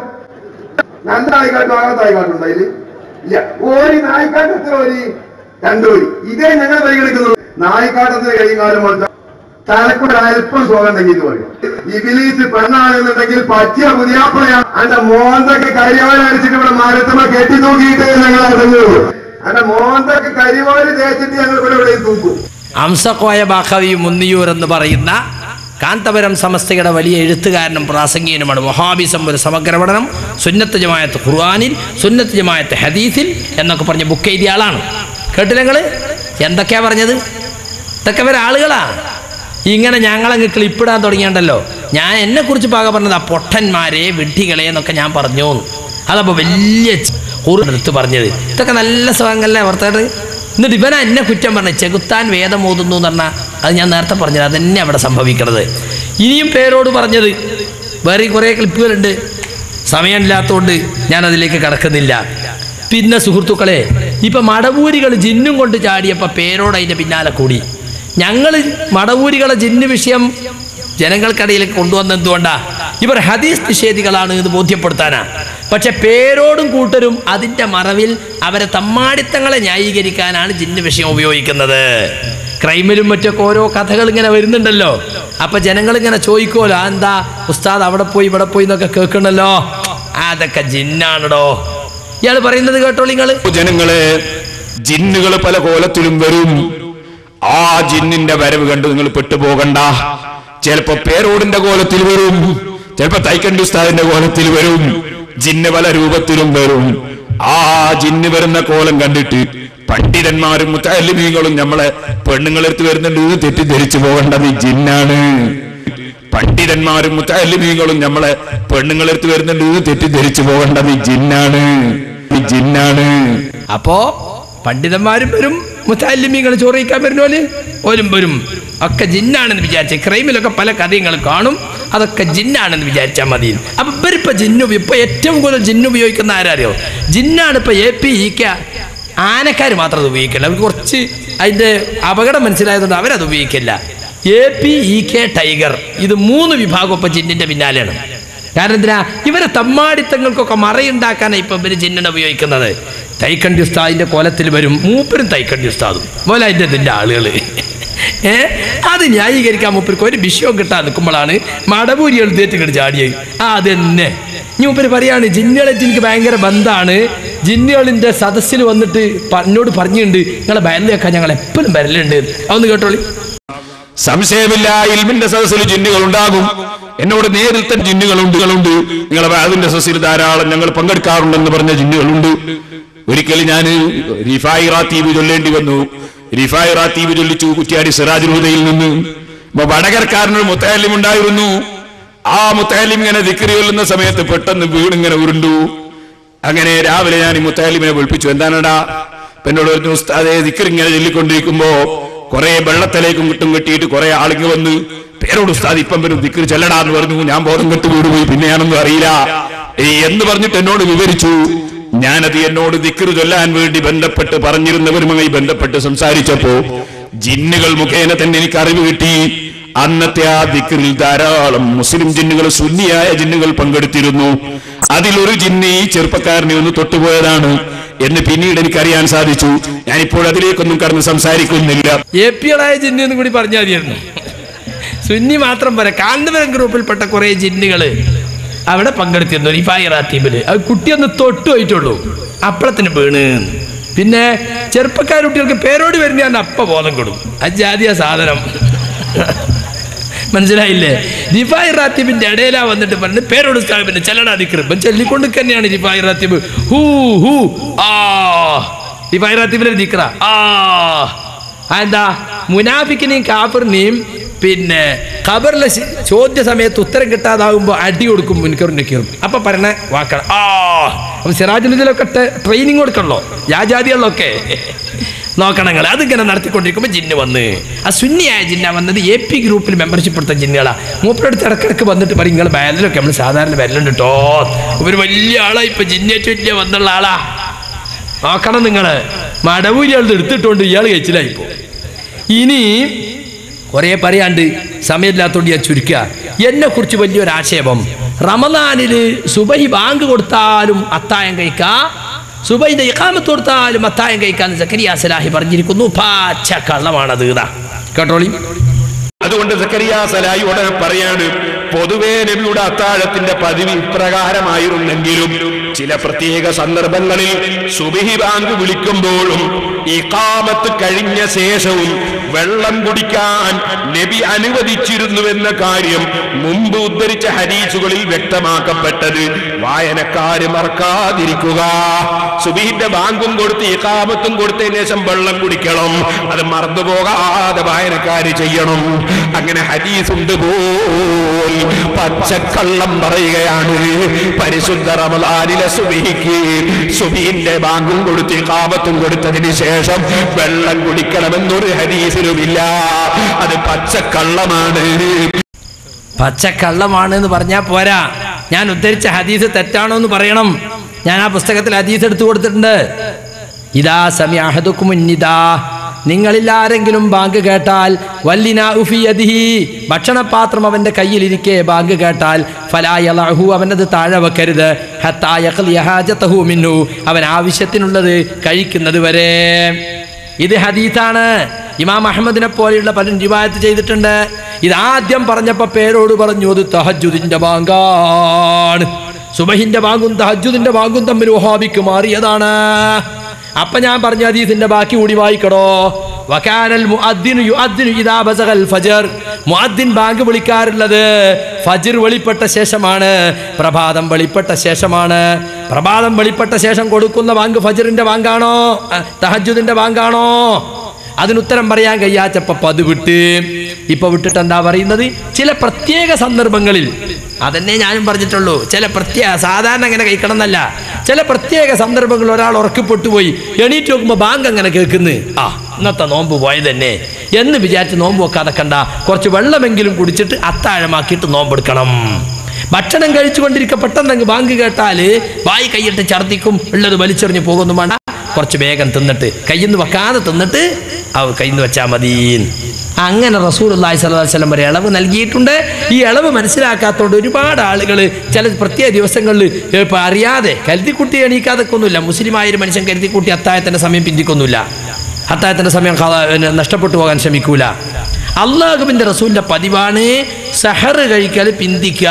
രണ്ട് നായിക്കാട്ടും ആകാത്ത നായിക്കാട്ടുണ്ടോ അതില് ഇല്ല ഒരു നായിക്കാട്ട് എത്ര വരി രണ്ടുപേരി ഇതേ ഞങ്ങൾ പരിഗണിക്കുന്നു നായിക്കാട്ടത്തിന് കഴിയും കാലം പോലെ തലക്കൂടെ അല്പം സുഖം ഉണ്ടെങ്കിൽ പറയും ഇബിലീസ് പെണ്ണാണെന്നുണ്ടെങ്കിൽ പറ്റിയ പുതിയാപ്പളയാണ് അന്റെ മോന്തൊക്കെ കരിവാല അടിച്ചിട്ട് ഇവിടെ മരത്തമ്മ കെട്ടി തൂക്കിയിട്ടേ ഞങ്ങൾ ഇറങ്ങുള്ളൂ അന്റെ മോന്തൊക്കെ കരിവാല് തേച്ചിട്ട് ഞങ്ങൾ ഇവിടെ ഇവിടെ തൂക്കും അംസക്കോയ ബാഖവി മുന്നിയൂർ എന്ന് പറയുന്ന കാന്തപുരം സമസ്തയുടെ വലിയ എഴുത്തുകാരനും പ്രാസംഗികനുമാണ് വഹാബിസം ഒരു സമഗ്ര പഠനം സുന്നത്ത് ജമായത്ത് ഖുർആാനിൽ സുന്നത്ത് ജമായത്ത് ഹദീസിൽ എന്നൊക്കെ പറഞ്ഞ ബുക്ക് എഴുതിയ ആളാണ് കേട്ടില്ല നിങ്ങൾ എന്തൊക്കെയാ പറഞ്ഞത് ഇതൊക്കെ ഇവരെ ആളുകളാ ഇങ്ങനെ ഞങ്ങളങ്ങ് ക്ലിപ്പിടാൻ തുടങ്ങിയുണ്ടല്ലോ ഞാൻ എന്നെ കുറിച്ച് പാക പറഞ്ഞത് ആ പൊട്ടന്മാരെ വിഡ്ഢികളെ എന്നൊക്കെ ഞാൻ പറഞ്ഞു അതപ്പോൾ വലിയ എടുത്ത് പറഞ്ഞത് ഇതൊക്കെ നല്ല സുഖങ്ങളല്ലേ ഓർത്തായിട്ട് എന്നിട്ട് ഇവനാ എന്നെ കുറ്റം പറഞ്ഞ ചെകുത്താൻ വേദം ഓതുന്നു എന്ന് പറഞ്ഞാൽ അത് ഞാൻ നേരത്തെ പറഞ്ഞത് അതന്നെ അവിടെ സംഭവിക്കണത് ഇനിയും പേരോട് പറഞ്ഞത് വേറെ കുറേ ക്ലിപ്പുകളുണ്ട് സമയമില്ലാത്തതുകൊണ്ട് ഞാൻ അതിലേക്ക് കടക്കുന്നില്ല പിന്നെ സുഹൃത്തുക്കളെ ഇപ്പൊ മടവൂരികൾ ജിന്നും കൊണ്ട് ചാടിയപ്പോൾ പേരോട് അതിന്റെ പിന്നാലെ കൂടി ഞങ്ങൾ മടവൂരികളെ ജിന്ന് വിഷയം ജനങ്ങൾക്കിടയിലേക്ക് കൊണ്ടുവന്ന എന്തുകൊണ്ടാ ഇവർ ഹദീസ് നിഷേധികളാണ് എന്ന് ബോധ്യപ്പെടുത്താനാ പക്ഷെ പേരോടും കൂട്ടരും അതിന്റെ മറവിൽ അവരെ തമ്മാടിത്തങ്ങളെ ന്യായീകരിക്കാനാണ് ജിന്ന് വിഷയം ഉപയോഗിക്കുന്നത് ക്രൈമിലും മറ്റൊക്കെ ഓരോ കഥകൾ ഇങ്ങനെ വരുന്നുണ്ടല്ലോ അപ്പൊ ജനങ്ങൾ ഇങ്ങനെ ചോദിക്കുമല്ലോ "ആ, എന്താ ഉസ്താദ് അവിടെ പോയി ഇവിടെ പോയി എന്നൊക്കെ കേൾക്കണല്ലോ അതൊക്കെ ജിന്നാണടോ ഇയാൾ പറയുന്നത് കേട്ടോളൂ നിങ്ങള് ജനങ്ങളെ ജിന്നുകൾ പല കോലത്തിലും വരും ആ ജിന്നിന്റെ വരവ് കണ്ട് നിങ്ങൾ പെട്ടുപോകണ്ട ചിലപ്പോ പേരോടിന്റെ കോലത്തിൽ വരും ചിലപ്പോ തൈക്കണ്ടി ഉസ്താദിന്റെ കോലത്തിൽ വരും ജിന്ന് പല രൂപത്തിലും വരും ആ ജിന്ന് വരുന്ന കോലം കണ്ടിട്ട് പണ്ഡിതന്മാരും മുത്തല്ലിമീങ്ങളും നമ്മളെ പെണ്ണുങ്ങളെടുത്ത് വരുന്നുണ്ട് ഇത് തെറ്റിദ്ധരിച്ചു പോകേണ്ടത് ഈ ജിന്നാണ് പണ്ഡിതന്മാരും മുത്തല്ലിമീങ്ങളും നമ്മളെ പെണ്ണുങ്ങളെടുത്ത് വരുന്നുണ്ട് ഇത് തെറ്റിദ്ധരിച്ചു പോകേണ്ടത് ഈ ജിന്നാണ് ഈ ജിന്നാണ് അപ്പോ പണ്ഡിതന്മാരും വരും മുത്താലിമീങ്ങൾ ചോറിയിക്കാൻ വരുന്നോല് ഓലും വരും ഒക്കെ ജിന്നാണെന്ന് വിചാരിച്ച ക്രൈമിലൊക്കെ പല കഥകൾ കാണും അതൊക്കെ ജിന്നാണെന്ന് വിചാരിച്ചാൽ മതി അപ്പൊ ഇവരിപ്പോ ജിന്നു ഇപ്പൊ ഏറ്റവും കൂടുതൽ ജിന്ന് ഉപയോഗിക്കുന്ന ആരാറിയോ ജിന്നാണ് ഇപ്പൊ എ പി ഇ കെ ആനക്കാർ മാത്രം അത് ഉപയോഗിക്കില്ല അവർക്ക് കുറച്ച് അതിന്റെ അപകടം മനസ്സിലായതുകൊണ്ട് അവരത് ഉപയോഗിക്കില്ല A P E K tiger ഇത് മൂന്ന് വിഭാഗം ഇപ്പൊ ജിന്നിന്റെ പിന്നാലെയാണ് കാരണം എന്തിനാ ഇവരെ തമ്മാടിത്തങ്ങൾക്കൊക്കെ മറയുണ്ടാക്കാനാണ് ഇപ്പൊ ഇവര് ജിന്നിനെ ഉപയോഗിക്കുന്നത് തൈക്കണ്ടി ഉസ്താദിന്റെ കോലത്തിൽ വരും മൂപ്പരും തൈക്കണ്ടി ഉസ്താദും പോലെ അതിന്റെ ഇതിന്റെ ആളുകൾ ഏ അത് ന്യായീകരിക്കാൻ മൂപ്പർക്ക് ഒരു വിഷയവും കിട്ടാൻ നിൽക്കുമ്പോഴാണ് മടപൂരി എഴുതിയിട്ട് ഇങ്ങോട്ട് ചാടിയത് ആ അതെന്നെ ഇനി മൂപ്പര് പറയാണ് ജിന്നുകളായിട്ട് എനിക്ക് ഭയങ്കര ബന്ധമാണ് ജിന്നുകളിന്റെ സദസ്സിൽ വന്നിട്ട് പ- എന്നോട് പറഞ്ഞിട്ടുണ്ട് നിങ്ങളെ ബയലിലൊക്കെ ഞങ്ങൾ എപ്പോഴും വരലുണ്ട് അതൊന്ന് കേട്ടോളി സംശയമില്ല ഇൽമിന്റെ സദസ്സിൽ ജിന്നുകൾ ഉണ്ടാകും എന്നോട് നേരിൽ തന്നെ ജിന്നുകളുണ്ട് കളുണ്ട് നിങ്ങളെ വാദിന്റെ സദസ്സിൽ ധാരാളം ഞങ്ങൾ പങ്കെടുക്കാറുണ്ടെന്ന് പറഞ്ഞ ജിന്നുകളുണ്ട് ഒരിക്കൽ ഞാൻ റിഫായി റാത്തീബ് ചൊല്ലേണ്ടി വന്നു റിഫായി റാത്തീബ് ചൊല്ലിച്ചു കുറ്റിയാടി സിറാജ് ഹുദയിൽ നിന്ന് അപ്പൊ വടകരക്കാരനൊരു മുത്തയാലിം ഉണ്ടായിരുന്നു ആ മുത്തയാലിം ഇങ്ങനെ ദിക്കറി ചൊല്ലുന്ന സമയത്ത് പെട്ടെന്ന് വീണിങ്ങനെ ഉരുണ്ടു അങ്ങനെ രാവിലെ ഞാൻ ഈ മുത്താലിമിനെ വിളിപ്പിച്ചു എന്താണടാ അപ്പൊ എന്നോട് പറഞ്ഞു ഉസ്താദെ ദിക്കർ ഇങ്ങനെ ചൊല്ലിക്കൊണ്ടിരിക്കുമ്പോ കുറെ വെള്ളത്തിലേക്കും കിട്ടും കെട്ടിയിട്ട് കുറെ ആളുകൾ വന്ന് പേരോട് ഉസ്താദ് ഇപ്പം വരും ദിക്കർ ചെല്ലടാ എന്ന് പറഞ്ഞു ഞാൻ ബോധം കെട്ട് വീട് പോയി പിന്നെ ഞാനൊന്നും അറിയില്ല ഏ, എന്ന് പറഞ്ഞിട്ട് എന്നോട് വിവരിച്ചു ഞാനത് എന്നോട് ദിക്കർ ചൊല്ലാൻ വേണ്ടി ബന്ധപ്പെട്ട് പറഞ്ഞിരുന്നവരുമായി ബന്ധപ്പെട്ട് സംസാരിച്ചപ്പോ ജിന്നുകൾ മുഖേന തന്നെ എനിക്ക് അറിവ് കിട്ടി അന്നത്തെ ആ ദിക്കറിൽ ധാരാളം മുസ്ലിം ജിന്നുകൾ സുന്നിയായ ജിന്നുകൾ പങ്കെടുത്തിരുന്നു അതിലൊരു ജിന്ന് ഈ ചെറുപ്പക്കാരനെ ഒന്ന് തൊട്ടുപോയതാണ് എന്ന് പിന്നീട് എനിക്ക് അറിയാൻ സാധിച്ചു ഞാനിപ്പോൾ അതിലേക്കൊന്നും കടന്ന് സംസാരിക്കുന്നില്ല എ പികളായ ജിന്നു എന്ന് കൂടി പറഞ്ഞാൽ മതിയായിരുന്നു സുന്നി മാത്രം പോരാ കാന്തപുരം ഗ്രൂപ്പിൽപ്പെട്ട കുറെ ജിന്നുകള് അവിടെ പങ്കെടുത്തിരുന്നു ഈ ഫയറാത്തീമില് അത് കുട്ടിയൊന്ന് തൊട്ടു പോയിട്ടുള്ളൂ അപ്പളത്തിന് വീണ് പിന്നെ ചെറുപ്പക്കാർ കുട്ടികൾക്ക് പേരോട് വരുന്ന അപ്പ ബോധം കൊടുക്കും അത് ജാതിയ സാധനം മനസ്സിലായില്ലേ റിഫായി റാത്തിബിന്റെ ഇടയിലാ വന്നിട്ട് പറഞ്ഞു പേരോട് സ്ഥാപിന്റെ ചെല്ലടാ ദിക്ർ ഇപ്പം ചൊല്ലിക്കൊണ്ട് തന്നെയാണ് റിഫായി റാത്തിബ് ഹൂ ഹൂ ആ റിഫായി റാത്തിബിലെ ദിക്ര ആ ആ എന്താ മുനാഫിക്കിനെയും കാഫറിനെയും പിന്നെ ഖബറിലെ ശ- ചോദ്യ സമയത്ത് ഉത്തരം കിട്ടാതാകുമ്പോൾ അടി കൊടുക്കും മുൻകറിന്റെ കീറും അപ്പൊ പറയണ വാക്കണം ആ അപ്പൊ സിറാജുലിലൊക്കെ ട്രെയിനിങ് കൊടുക്കണല്ലോ യാജാതികളിലൊക്കെ നോക്കണം നിങ്ങൾ അതിങ്ങനെ നടത്തിക്കൊണ്ടിരിക്കുമ്പോൾ ജിന്ന് വന്ന് ആ സുന്നിയായ ജിന്ന വന്നത് എ പി ഗ്രൂപ്പിൽ മെമ്പർഷിപ്പ് എടുത്ത ജിന്നുകളാ മൂപ്പരടുത്ത് ഇടക്കിടക്ക് വന്നിട്ട് പറയും നിങ്ങൾ ബാലൊക്കെ നമ്മൾ സാധാരണ വരലുണ്ട് കേട്ടോ ഇവർ വലിയ ആളാ ഇപ്പൊ ജിന്നേറ്റ് വലിയ വന്നുള്ള ആളാ നോക്കണം നിങ്ങൾ മടവൂരി ആൾ എടുത്തിട്ടുണ്ട് ഇയാൾ കഴിച്ചിലായിപ്പോ ഇനി കുറേ പറയാണ്ട് സമയമില്ലാത്തോണ്ട് ഞാൻ ചുരുക്കുക എന്നെ കുറിച്ച് വലിയൊരു ആക്ഷേപം റമദാനില് സുബഹി ബാങ്ക് കൊടുത്താലും അത്തായം കഴിക്കാ സുബൈന്റെ ഇഖാമത്ത് കൊടുത്താലും അത്തായം കഴിക്കാന്ന് സക്കരിയ സലാഹി പറഞ്ഞിരിക്കുന്നു പാച്ച കള്ളമാണത് ഇതാ കേട്ടോളി അതുകൊണ്ട് സക്കരിയ സലായി ഉടനെ പറയാണ് പൊതുവേ നബിയുടെ അത്താഴത്തിന്റെ പതിവ് ഇപ്രകാരമായിരുന്നെങ്കിലും ചില പ്രത്യേക സന്ദർഭങ്ങളിൽ സുബിഹി ബാങ്ക് വിളിക്കുമ്പോഴും ഇഖാമത്ത് കഴിഞ്ഞ ശേഷവും വെള്ളം കുടിക്കാൻ നബി അനുവദിച്ചിരുന്നുവെന്ന കാര്യം മുമ്പ് ഉദ്ധരിച്ച ഹദീസുകളിൽ വ്യക്തമാക്കപ്പെട്ടത് വായനക്കാര് മറക്കാതിരിക്കുക സുബിഹിന്റെ ബാങ്കും കൊടുത്ത് ഇഖാമത്തും കൊടുത്തതിന് ശേഷം വെള്ളം കുടിക്കണം അത് മറന്നുപോകാതെ വായനക്കാര് ചെയ്യണം അങ്ങനെ ഹദീസ് ഉണ്ട് പോൽ പച്ചക്കള്ളം പറയുകയാണ് പരിശുദ്ധ റമദാനിലെ സുബിഹിക്ക് സുബിഹിന്റെ ബാങ്കും കൊടുത്ത് ഇഖാമത്തും കൊടുത്തതിന് ശേഷം വെള്ളം കുടിക്കണമെന്നൊരു ഹദീസിലുമില്ല അത് പച്ചക്കള്ളമാണ് പച്ചക്കള്ളമാണ് എന്ന് പറഞ്ഞാൽ പോരാ ഞാൻ ഉദ്ധരിച്ച ഹദീസ് തെറ്റാണോ എന്ന് പറയണം ഞാൻ ആ പുസ്തകത്തിൽ ഹദീസ് എടുത്തു കൊടുത്തിട്ടുണ്ട് ഇതാ സമയ അഹദുക്കുമുന്നിതാ നിങ്ങളിൽ ആരെങ്കിലും ബാങ്ക് കേട്ടാൽ വല്ലിന ഉഫിയദിഹി ഭക്ഷണപാത്രം അവന്റെ കയ്യിലിരിക്കെ ബാങ്ക് കേട്ടാൽ ഫലായലഹു അവനത് താഴെ വെക്കരുത് ഹത്താ യഖ്ലിയ ഹാജതഹു മിന്നു അവൻ ആവശ്യത്തിനുള്ളത് കഴിക്കുന്നത് വരെ ഇത് ഹദീത്താണ് ഇമാം അഹമ്മദിനെ പോലെയുള്ള പലരും റിവായത്ത് ചെയ്തിട്ടുണ്ട് ഇത് ആദ്യം പറഞ്ഞപ്പോ പേരോട് പറഞ്ഞു അത് തഹജുദിന്റെ ബാങ്കാണ് സുബഹിന്റെ ബാങ്കും തഹജുദിന്റെ ബാങ്കും തമ്മിൽ വഹാബിക്ക് മാറിയതാണ് അപ്പൊ ഞാൻ പറഞ്ഞ ഹദീസിന്റെ ബാക്കി കൂടി വായിക്കടോ വകാനൽ മുഅദ്ദിനു യുഅദ്ദിനു ഇദാ ബസഗൽ ഫജർ മുഅദ്ദിൻ ബാങ്ക് വിളിക്കാറുള്ളത് ഫജർ വെളിപ്പെട്ട ശേഷമാണ് പ്രഭാതം വെളിപ്പെട്ട ശേഷമാണ് പ്രഭാതം വെളിപ്പെട്ട ശേഷം കൊടുക്കുന്ന ബാങ്ക് ഫജറിന്റെ ബാങ്കാണോ അഹ്, തഹജ്ജുദിന്റെ ബാങ്കാണോ അതിനുത്തരം പറയാൻ കഴിയാച്ചപ്പ പത് വിട്ട് ഇപ്പൊ വിട്ടിട്ട് എന്താ പറയുന്നത് ചില പ്രത്യേക സന്ദർഭങ്ങളിൽ അതന്നെ ഞാനും പറഞ്ഞിട്ടുള്ളൂ ചില പ്രത്യേക സാധാരണ അങ്ങനെ കഴിക്കണം എന്നല്ല ചില പ്രത്യേക സന്ദർഭങ്ങളിൽ ഒരാൾ ഉറക്കപ്പെട്ടു പോയി എണീറ്റ് നോക്കുമ്പോൾ ബാങ്ക് അങ്ങനെ കേൾക്കുന്നു ആ ഇന്നത്തെ നോമ്പ് പോയത് തന്നെ എന്ന് വിചാരിച്ച് നോമ്പ് വെക്കാതെ കണ്ട കുറച്ച് വെള്ളമെങ്കിലും കുടിച്ചിട്ട് അത്താഴമാക്കിയിട്ട് നോമ്പെടുക്കണം ഭക്ഷണം കഴിച്ചുകൊണ്ടിരിക്കുക പെട്ടെന്ന് അങ്ങ് ബാങ്ക് കേട്ടാൽ വായി കൈയിട്ട് ഛർദ്ദിക്കും ഉള്ളത് വലിച്ചെറിഞ്ഞ് പോകുന്നു വേണ്ട കുറച്ച് വേഗം തിന്നിട്ട് കയ്യിൽ നിന്ന് വെക്കാതെ തിന്നിട്ട് അവ കയ്യിൽ നിന്ന് വെച്ചാൽ മതി അങ്ങനെ റസൂൽ അള്ളാഹി സ്വലം വരെ ഇളവ് നൽകിയിട്ടുണ്ട് ഈ ഇളവ് മനസ്സിലാക്കാത്തതുകൊണ്ട് ഒരുപാട് ആളുകൾ ചില പ്രത്യേക ദിവസങ്ങളിൽ ഇപ്പം അറിയാതെ കരുതിക്കുട്ടി എണീക്കാതൊക്കെ ഒന്നുമില്ല മുസ്ലിമായ ഒരു മനുഷ്യൻ കരുതിക്കുട്ടി അത്തായത്തിൻ്റെ സമയം പിന്തിക്കൊന്നുമില്ല അത്തായത്തിൻ്റെ സമയം കള- പിന്നെ നഷ്ടപ്പെട്ടു പോകാൻ ശ്രമിക്കൂല അള്ളാഹുബിൻ്റെ റസൂലിൻ്റെ പതിവാണ് സഹറ് കഴിക്കൽ പിന്തിക്കുക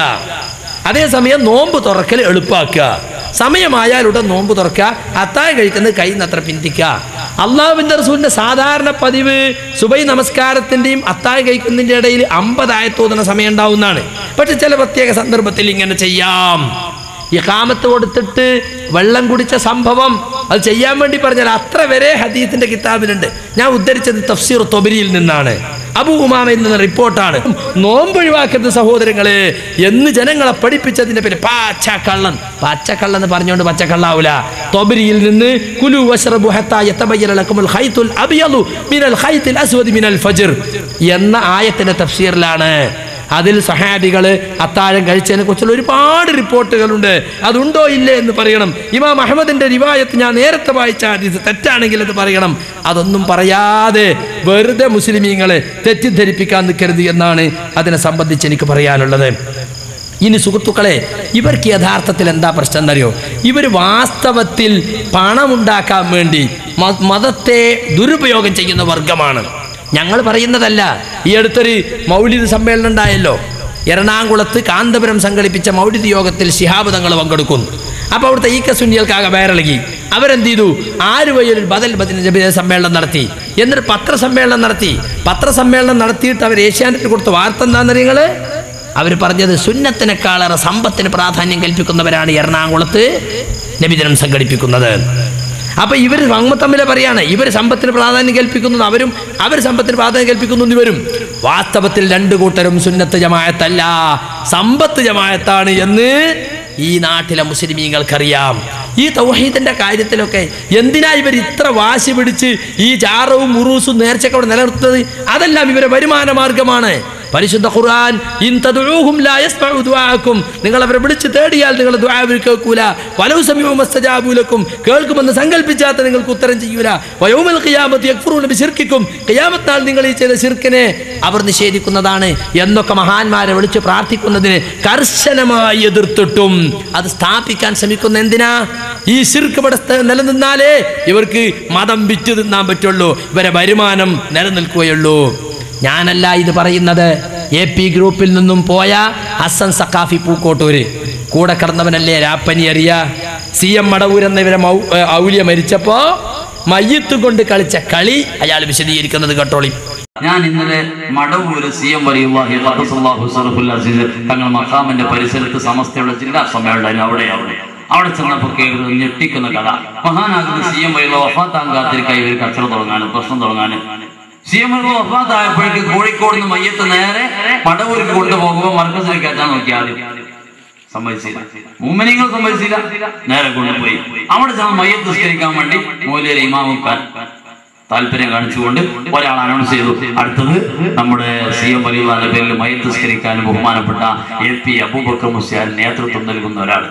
അതേസമയം നോമ്പ് തുറക്കൽ എളുപ്പാക്കുക സമയമായാലുടൻ നോമ്പ് തുറക്കുക അത്തായ കഴിക്കുന്നത് കൈ നത്ര പിന്തിക്കുക അള്ളാഹുവിൻ്റെ റസൂലിൻ്റെ സാധാരണ പതിവ് സുബൈ നമസ്കാരത്തിൻ്റെയും അത്തായ കഴിക്കുന്നതിൻ്റെ ഇടയിൽ അമ്പതായത്തോതുന്ന സമയം ഉണ്ടാവുന്നതാണ് പക്ഷെ ചില പ്രത്യേക സന്ദർഭത്തിൽ ഇങ്ങനെ ചെയ്യാം ഈ കാമത്ത് കൊടുത്തിട്ട് വെള്ളം കുടിച്ച സംഭവം അത് ചെയ്യാൻ വേണ്ടി പറഞ്ഞാൽ അത്ര വരെ ഹദീത്തിന്റെ കിതാബിലുണ്ട് ഞാൻ ഉദ്ധരിച്ചത് തഫ്സീർ തൊബരിയിൽ നിന്നാണ് അബു ഉമാമയിൽ നിന്ന് റിപ്പോർട്ടാണ് നോമ്പ് ഒഴിവാക്കരുത് സഹോദരങ്ങളെ എന്ന് ജനങ്ങളെ പഠിപ്പിച്ചതിന്റെ പേര് പാച്ചക്കള്ളൻ പച്ചക്കള്ളൻ എന്ന് പറഞ്ഞുകൊണ്ട് പച്ചക്കള്ളാവൂല തൊബരിയിൽ നിന്ന് കുലു വശ്റബു ഹത്താ യതബയ്യന ലക്കുമുൽ ഖൈത്തുൽ അബ്യദു മിനൽ ഖൈത്തിൽ അസ്വദി മിനൽ ഫജ്ർ എന്ന ആയത്തിന്റെ തഫ്സീറിലാണ് അതിൽ സഹാബികള് അത്താഴം കഴിച്ചതിനെ കുറിച്ചുള്ള ഒരുപാട് റിപ്പോർട്ടുകളുണ്ട് അതുണ്ടോ ഇല്ലേ എന്ന് പറയണം ഇമാം അഹമ്മദിന്റെ റിവായത്ത് ഞാൻ നേരത്തെ വായിച്ച ഹദീസ് തെറ്റാണെങ്കിൽ അത് പറയണം അതൊന്നും പറയാതെ വെറുതെ മുസ്ലിമീങ്ങളെ തെറ്റിദ്ധരിപ്പിക്കാൻ നിൽക്കരുത് എന്നാണ് അതിനെ സംബന്ധിച്ച് എനിക്ക് പറയാനുള്ളത് ഇനി സുഹൃത്തുക്കളെ ഇവർക്ക് യഥാർത്ഥത്തിൽ എന്താ പ്രശ്നം എന്നറിയോ ഇവർ വാസ്തവത്തിൽ പണമുണ്ടാക്കാൻ വേണ്ടി മ- മതത്തെ ദുരുപയോഗം ചെയ്യുന്ന വർഗമാണ് ഞങ്ങൾ പറയുന്നതല്ല ഈ അടുത്തൊരു മൗലിദ് സമ്മേളനം ഉണ്ടായല്ലോ എറണാകുളത്ത് കാന്തപുരം സംഘടിപ്പിച്ച മൗലിദ് യോഗത്തിൽ ശിഹാബ് തങ്ങൾ പങ്കെടുക്കുന്നു അപ്പോൾ അവിടുത്തെ ഈ കസുന്നികൾക്കാകെ വയറിളകി അവരെന്ത് ചെയ്തു ആര് വഴി ഒരു ബദൽ ബദിന ജബിത സമ്മേളനം നടത്തി എന്നിട്ട് പത്രസമ്മേളനം നടത്തി പത്രസമ്മേളനം നടത്തിയിട്ട് അവർ ഏഷ്യാനെറ്റിൽ കൊടുത്ത വാർത്ത എന്താണെന്ന് നിങ്ങൾ അവർ പറഞ്ഞത് സുന്നത്തിനേക്കാളേറെ സമ്പത്തിന് പ്രാധാന്യം കൽപ്പിക്കുന്നവരാണ് എറണാകുളത്ത് നബിദിനം സംഘടിപ്പിക്കുന്നത് അപ്പൊ ഇവർ തമ്മിലെ പറയാണ് ഇവർ സമ്പത്തിന് പ്രാധാന്യം കൽപ്പിക്കുന്നു അവരും അവർ സമ്പത്തിന് പ്രാധാന്യം കൽപ്പിക്കുന്നു എന്ന് ഇവരും വാസ്തവത്തിൽ രണ്ടു കൂട്ടരും സുന്നത്ത് ജമായത്തല്ല സമ്പത്ത് ജമായത്താണ് എന്ന് ഈ നാട്ടിലെ മുസ്ലിമീങ്ങൾക്കറിയാം ഈ തൗഹീദിന്റെ കാര്യത്തിലൊക്കെ എന്തിനാ ഇവർ ഇത്ര വാശി പിടിച്ച് ഈ ചാറവും മുറൂസും നേർച്ചയൊക്കെ അവിടെ നിലനിർത്തുന്നത് അതെല്ലാം ഇവരെ വരുമാന മാർഗമാണ് പരിശുദ്ധ ഖുർആൻ ഇൻ തദ്ഉഹും ലാ യസ്മഉ ദുആഅക്കും നിങ്ങൾ അവരെ വിളിച്ച് തേടിയാൽ നിങ്ങൾ ദുആ അവർ കേൾക്കൂല വലൗ സമീഉ മസ്തജാബു ലക്കും കേൾക്കുമെന്ന് സങ്കല്പിച്ചാത്ത നിങ്ങൾക്ക് ഉത്തരം ചെയ്യൂല വയൗമൽ ഖിയാമത്തി യക്ഫുറൂന ബിശിർക്കിക്കും ഖിയാമത്ത് നാൾ നിങ്ങൾ ഈ ചെയ്ത ശിർക്കിനെ അവർ നിഷേധിക്കുന്നതാണ് എന്നൊക്കെ മഹാന്മാരെ വിളിച്ച് പ്രാർത്ഥിക്കുന്നതിന് കർശനമായി എതിർത്തിട്ടും അത് സ്ഥാപിക്കാൻ ശ്രമിക്കുന്ന എന്തിനാ ഈ ശിർക്ക് ഇവിടെ സ്ഥ- നിലനിന്നാലേ ഇവർക്ക് മതം വിറ്റ് തിന്നാൻ പറ്റുള്ളൂ ഇവരെ വരുമാനം നിലനിൽക്കുകയുള്ളൂ ഞാനല്ല ഇത് പറയുന്നത് എ പി ഗ്രൂപ്പിൽ നിന്നും പോയ ഹസൻ സക്കാഫി പൂക്കോട്ടൂര് കൂടെ കിടന്നവനല്ലേ രാപ്പനി അറിയ സി എം മടവൂർ എന്നിവരെ മൗ- ഏ, ഔലിയ മരിച്ചപ്പോ മയ്യത്ത് കൊണ്ട് കളിച്ച കളി അയാൾ വിശദീകരിക്കുന്നത് കേട്ടോളി ഞാൻ ഇന്നലെ മടവൂര് സി എം വലിയുള്ളാഹി ഖദ്ദസല്ലാഹു സറഫുൽ അസീസ് തങ്ങൾ മക്കാമിന്റെ പരിസരത്ത് സമസ്തയുടെ ജില്ലാ സമ്മേളനം അവിടെ അവിടെ അവിടെ ചെന്നപ്പോൾ കേൾക്കുന്നത് ഞെട്ടിക്കുന്ന കഥ മഹാനാകുന്ന സി എം വലിയുള്ള വഫാത്താൻ കാത്തിരിക്കായി ഇവർ കച്ചറ തുടങ്ങാനും പ്രശ്നം തുടങ്ങാനും സി എം വലിയുള്ള വഫാത്തായപ്പോഴേക്ക് കോഴിക്കോട് നിന്ന് മയ്യത്ത് നേരെ മടവൂർക്ക് കൊണ്ടുപോകുമ്പോൾ മർക്കസിൽ കയറ്റാൻ നോക്കി ആദ്യം സമ്മതിച്ചില്ല മൂമനിങ്ങൾ സമ്മതിച്ചില്ല നേരെ കൊണ്ടുപോയി അവിടെ ചെന്ന് മയ്യത്ത് നിസ്കരിക്കാൻ വേണ്ടി മൂലയിലെ ഇമാമുക്കാൻ താല്പര്യം കാണിച്ചുകൊണ്ട് ഒരാൾ അനൗൺസ് ചെയ്തു അടുത്തത് നമ്മുടെ സി എം വലിയുടെ പേരിൽ മയ്യത്ത് നിസ്കരിക്കാൻ ബഹുമാനപ്പെട്ട എ പി അബൂബക്കർ മുസ്യാൻ നേതൃത്വം നൽകുന്ന ഒരാൾ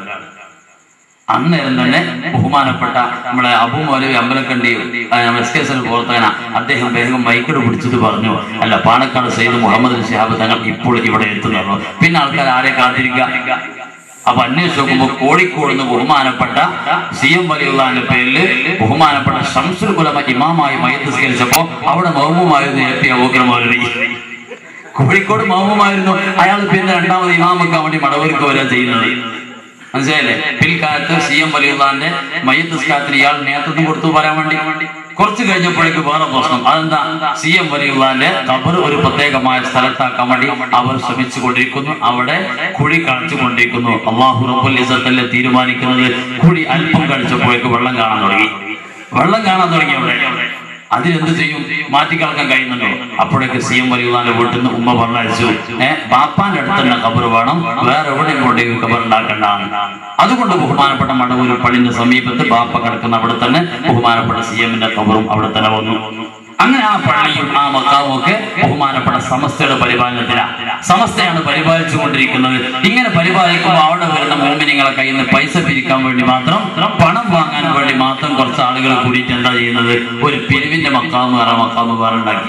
അന്നേരം തന്നെ ബഹുമാനപ്പെട്ട നമ്മുടെ Abu Maulavi Ambalakkandi S K S L പ്രവർത്തകന അദ്ദേഹം വേഗം മൈക്കട് പിടിച്ചിട്ട് പറഞ്ഞു അല്ല പാണക്കാട് സയ്യിദ് മുഹമ്മദ് അലി ശിഹാബ് തങ്ങൾ ഇപ്പോൾ ഇവിടെ എത്തുന്നു പിന്നെ ആൾക്കാർ ആരെ കാത്തിരിക്കുക അപ്പൊ അന്വേഷിച്ച് നോക്കുമ്പോൾ കോഴിക്കോട് നിന്ന് ബഹുമാനപ്പെട്ട സി എം വലിയുള്ളാന്റെ പേരിൽ ബഹുമാനപ്പെട്ട ഷംസുൽ കുലമ ഇമാമായി മയത്തിസ്കരിച്ചപ്പോ അവിടെ മൗമുമായിരുന്നു എ പി അബൂക്കർ മൗലവി കോഴിക്കോട് മൗമുമായിരുന്നു അയാൾ പിന്നെ രണ്ടാമത് ഇമാമൊക്കെ വേണ്ടി മടവൂർക്ക് വരാൻ ചെയ്യുന്നത് മനസ്സിലായില്ലേ പിൽക്കാലത്ത് സി എം വലിയുള്ളാന്റെ മയ്യത്തിസ്കാരത്തിന് ഇയാൾ നേതൃത്വം കൊടുത്തു പറയാൻ വേണ്ടി കുറച്ച് കഴിഞ്ഞപ്പോഴേക്ക് വേറെ പ്രശ്നം അതെന്താ സി എം വലിയുള്ളാന്റെ കബർ ഒരു പ്രത്യേകമായ സ്ഥലത്താക്കാൻ വേണ്ടി അവർ ശ്രമിച്ചു കൊണ്ടിരിക്കുന്നു അവിടെ കുഴി കാണിച്ചു കൊണ്ടിരിക്കുന്നു അള്ളാഹു റബ്ബുൽ ഇസത്തല്ലേ തീരുമാനിക്കുന്നത് കുഴി അല്പം കഴിച്ചപ്പോഴേക്ക് വെള്ളം കാണാൻ തുടങ്ങി വെള്ളം കാണാൻ തുടങ്ങി അവിടെ അതിനെന്ത് ചെയ്യും മാറ്റിക്കളക്കാൻ കഴിയുന്നുണ്ടോ അപ്പോഴേക്ക് സി എം വലിയുള്ളാന്റെ വീട്ടിൽ നിന്ന് ഉമ്മ പറഞ്ഞയച്ചു ഏഹ് ബാപ്പാന്റെ അടുത്ത് തന്നെ കബർ വേണം വേറെ എവിടെയും കൊണ്ടേക്ക് കബർ ഉണ്ടാക്കണ്ട അതുകൊണ്ട് ബഹുമാനപ്പെട്ട മടവൂർ പള്ളിന്റെ സമീപത്ത് ബാപ്പ കിടക്കുന്ന അവിടെ തന്നെ ബഹുമാനപ്പെട്ട സി എമ്മിന്റെ കബറും അവിടെ തന്നെ വന്നു അങ്ങനെ ആ പള്ളിയും ആ മക്കാവും ഒക്കെ ബഹുമാനപ്പെട്ട സമസ്തയുടെ പരിപാലനത്തിലാണ് സമസ്തയാണ് പരിപാലിച്ചു കൊണ്ടിരിക്കുന്നത് ഇങ്ങനെ പരിപാലിക്കുമ്പോൾ അവിടെ വരുന്ന മോമിനിങ്ങളെ കയ്യിൽ നിന്ന് പൈസ പിരിക്കാൻ വേണ്ടി മാത്രം പണം വാങ്ങാൻ വേണ്ടി മാത്രം കുറച്ച് ആളുകൾ കൂടിയിട്ട് എന്താ ചെയ്യുന്നത് ഒരു പിരിവിന്റെ മക്കാവ് വേറെ മക്കാവ് വേറെ ഉണ്ടാക്കി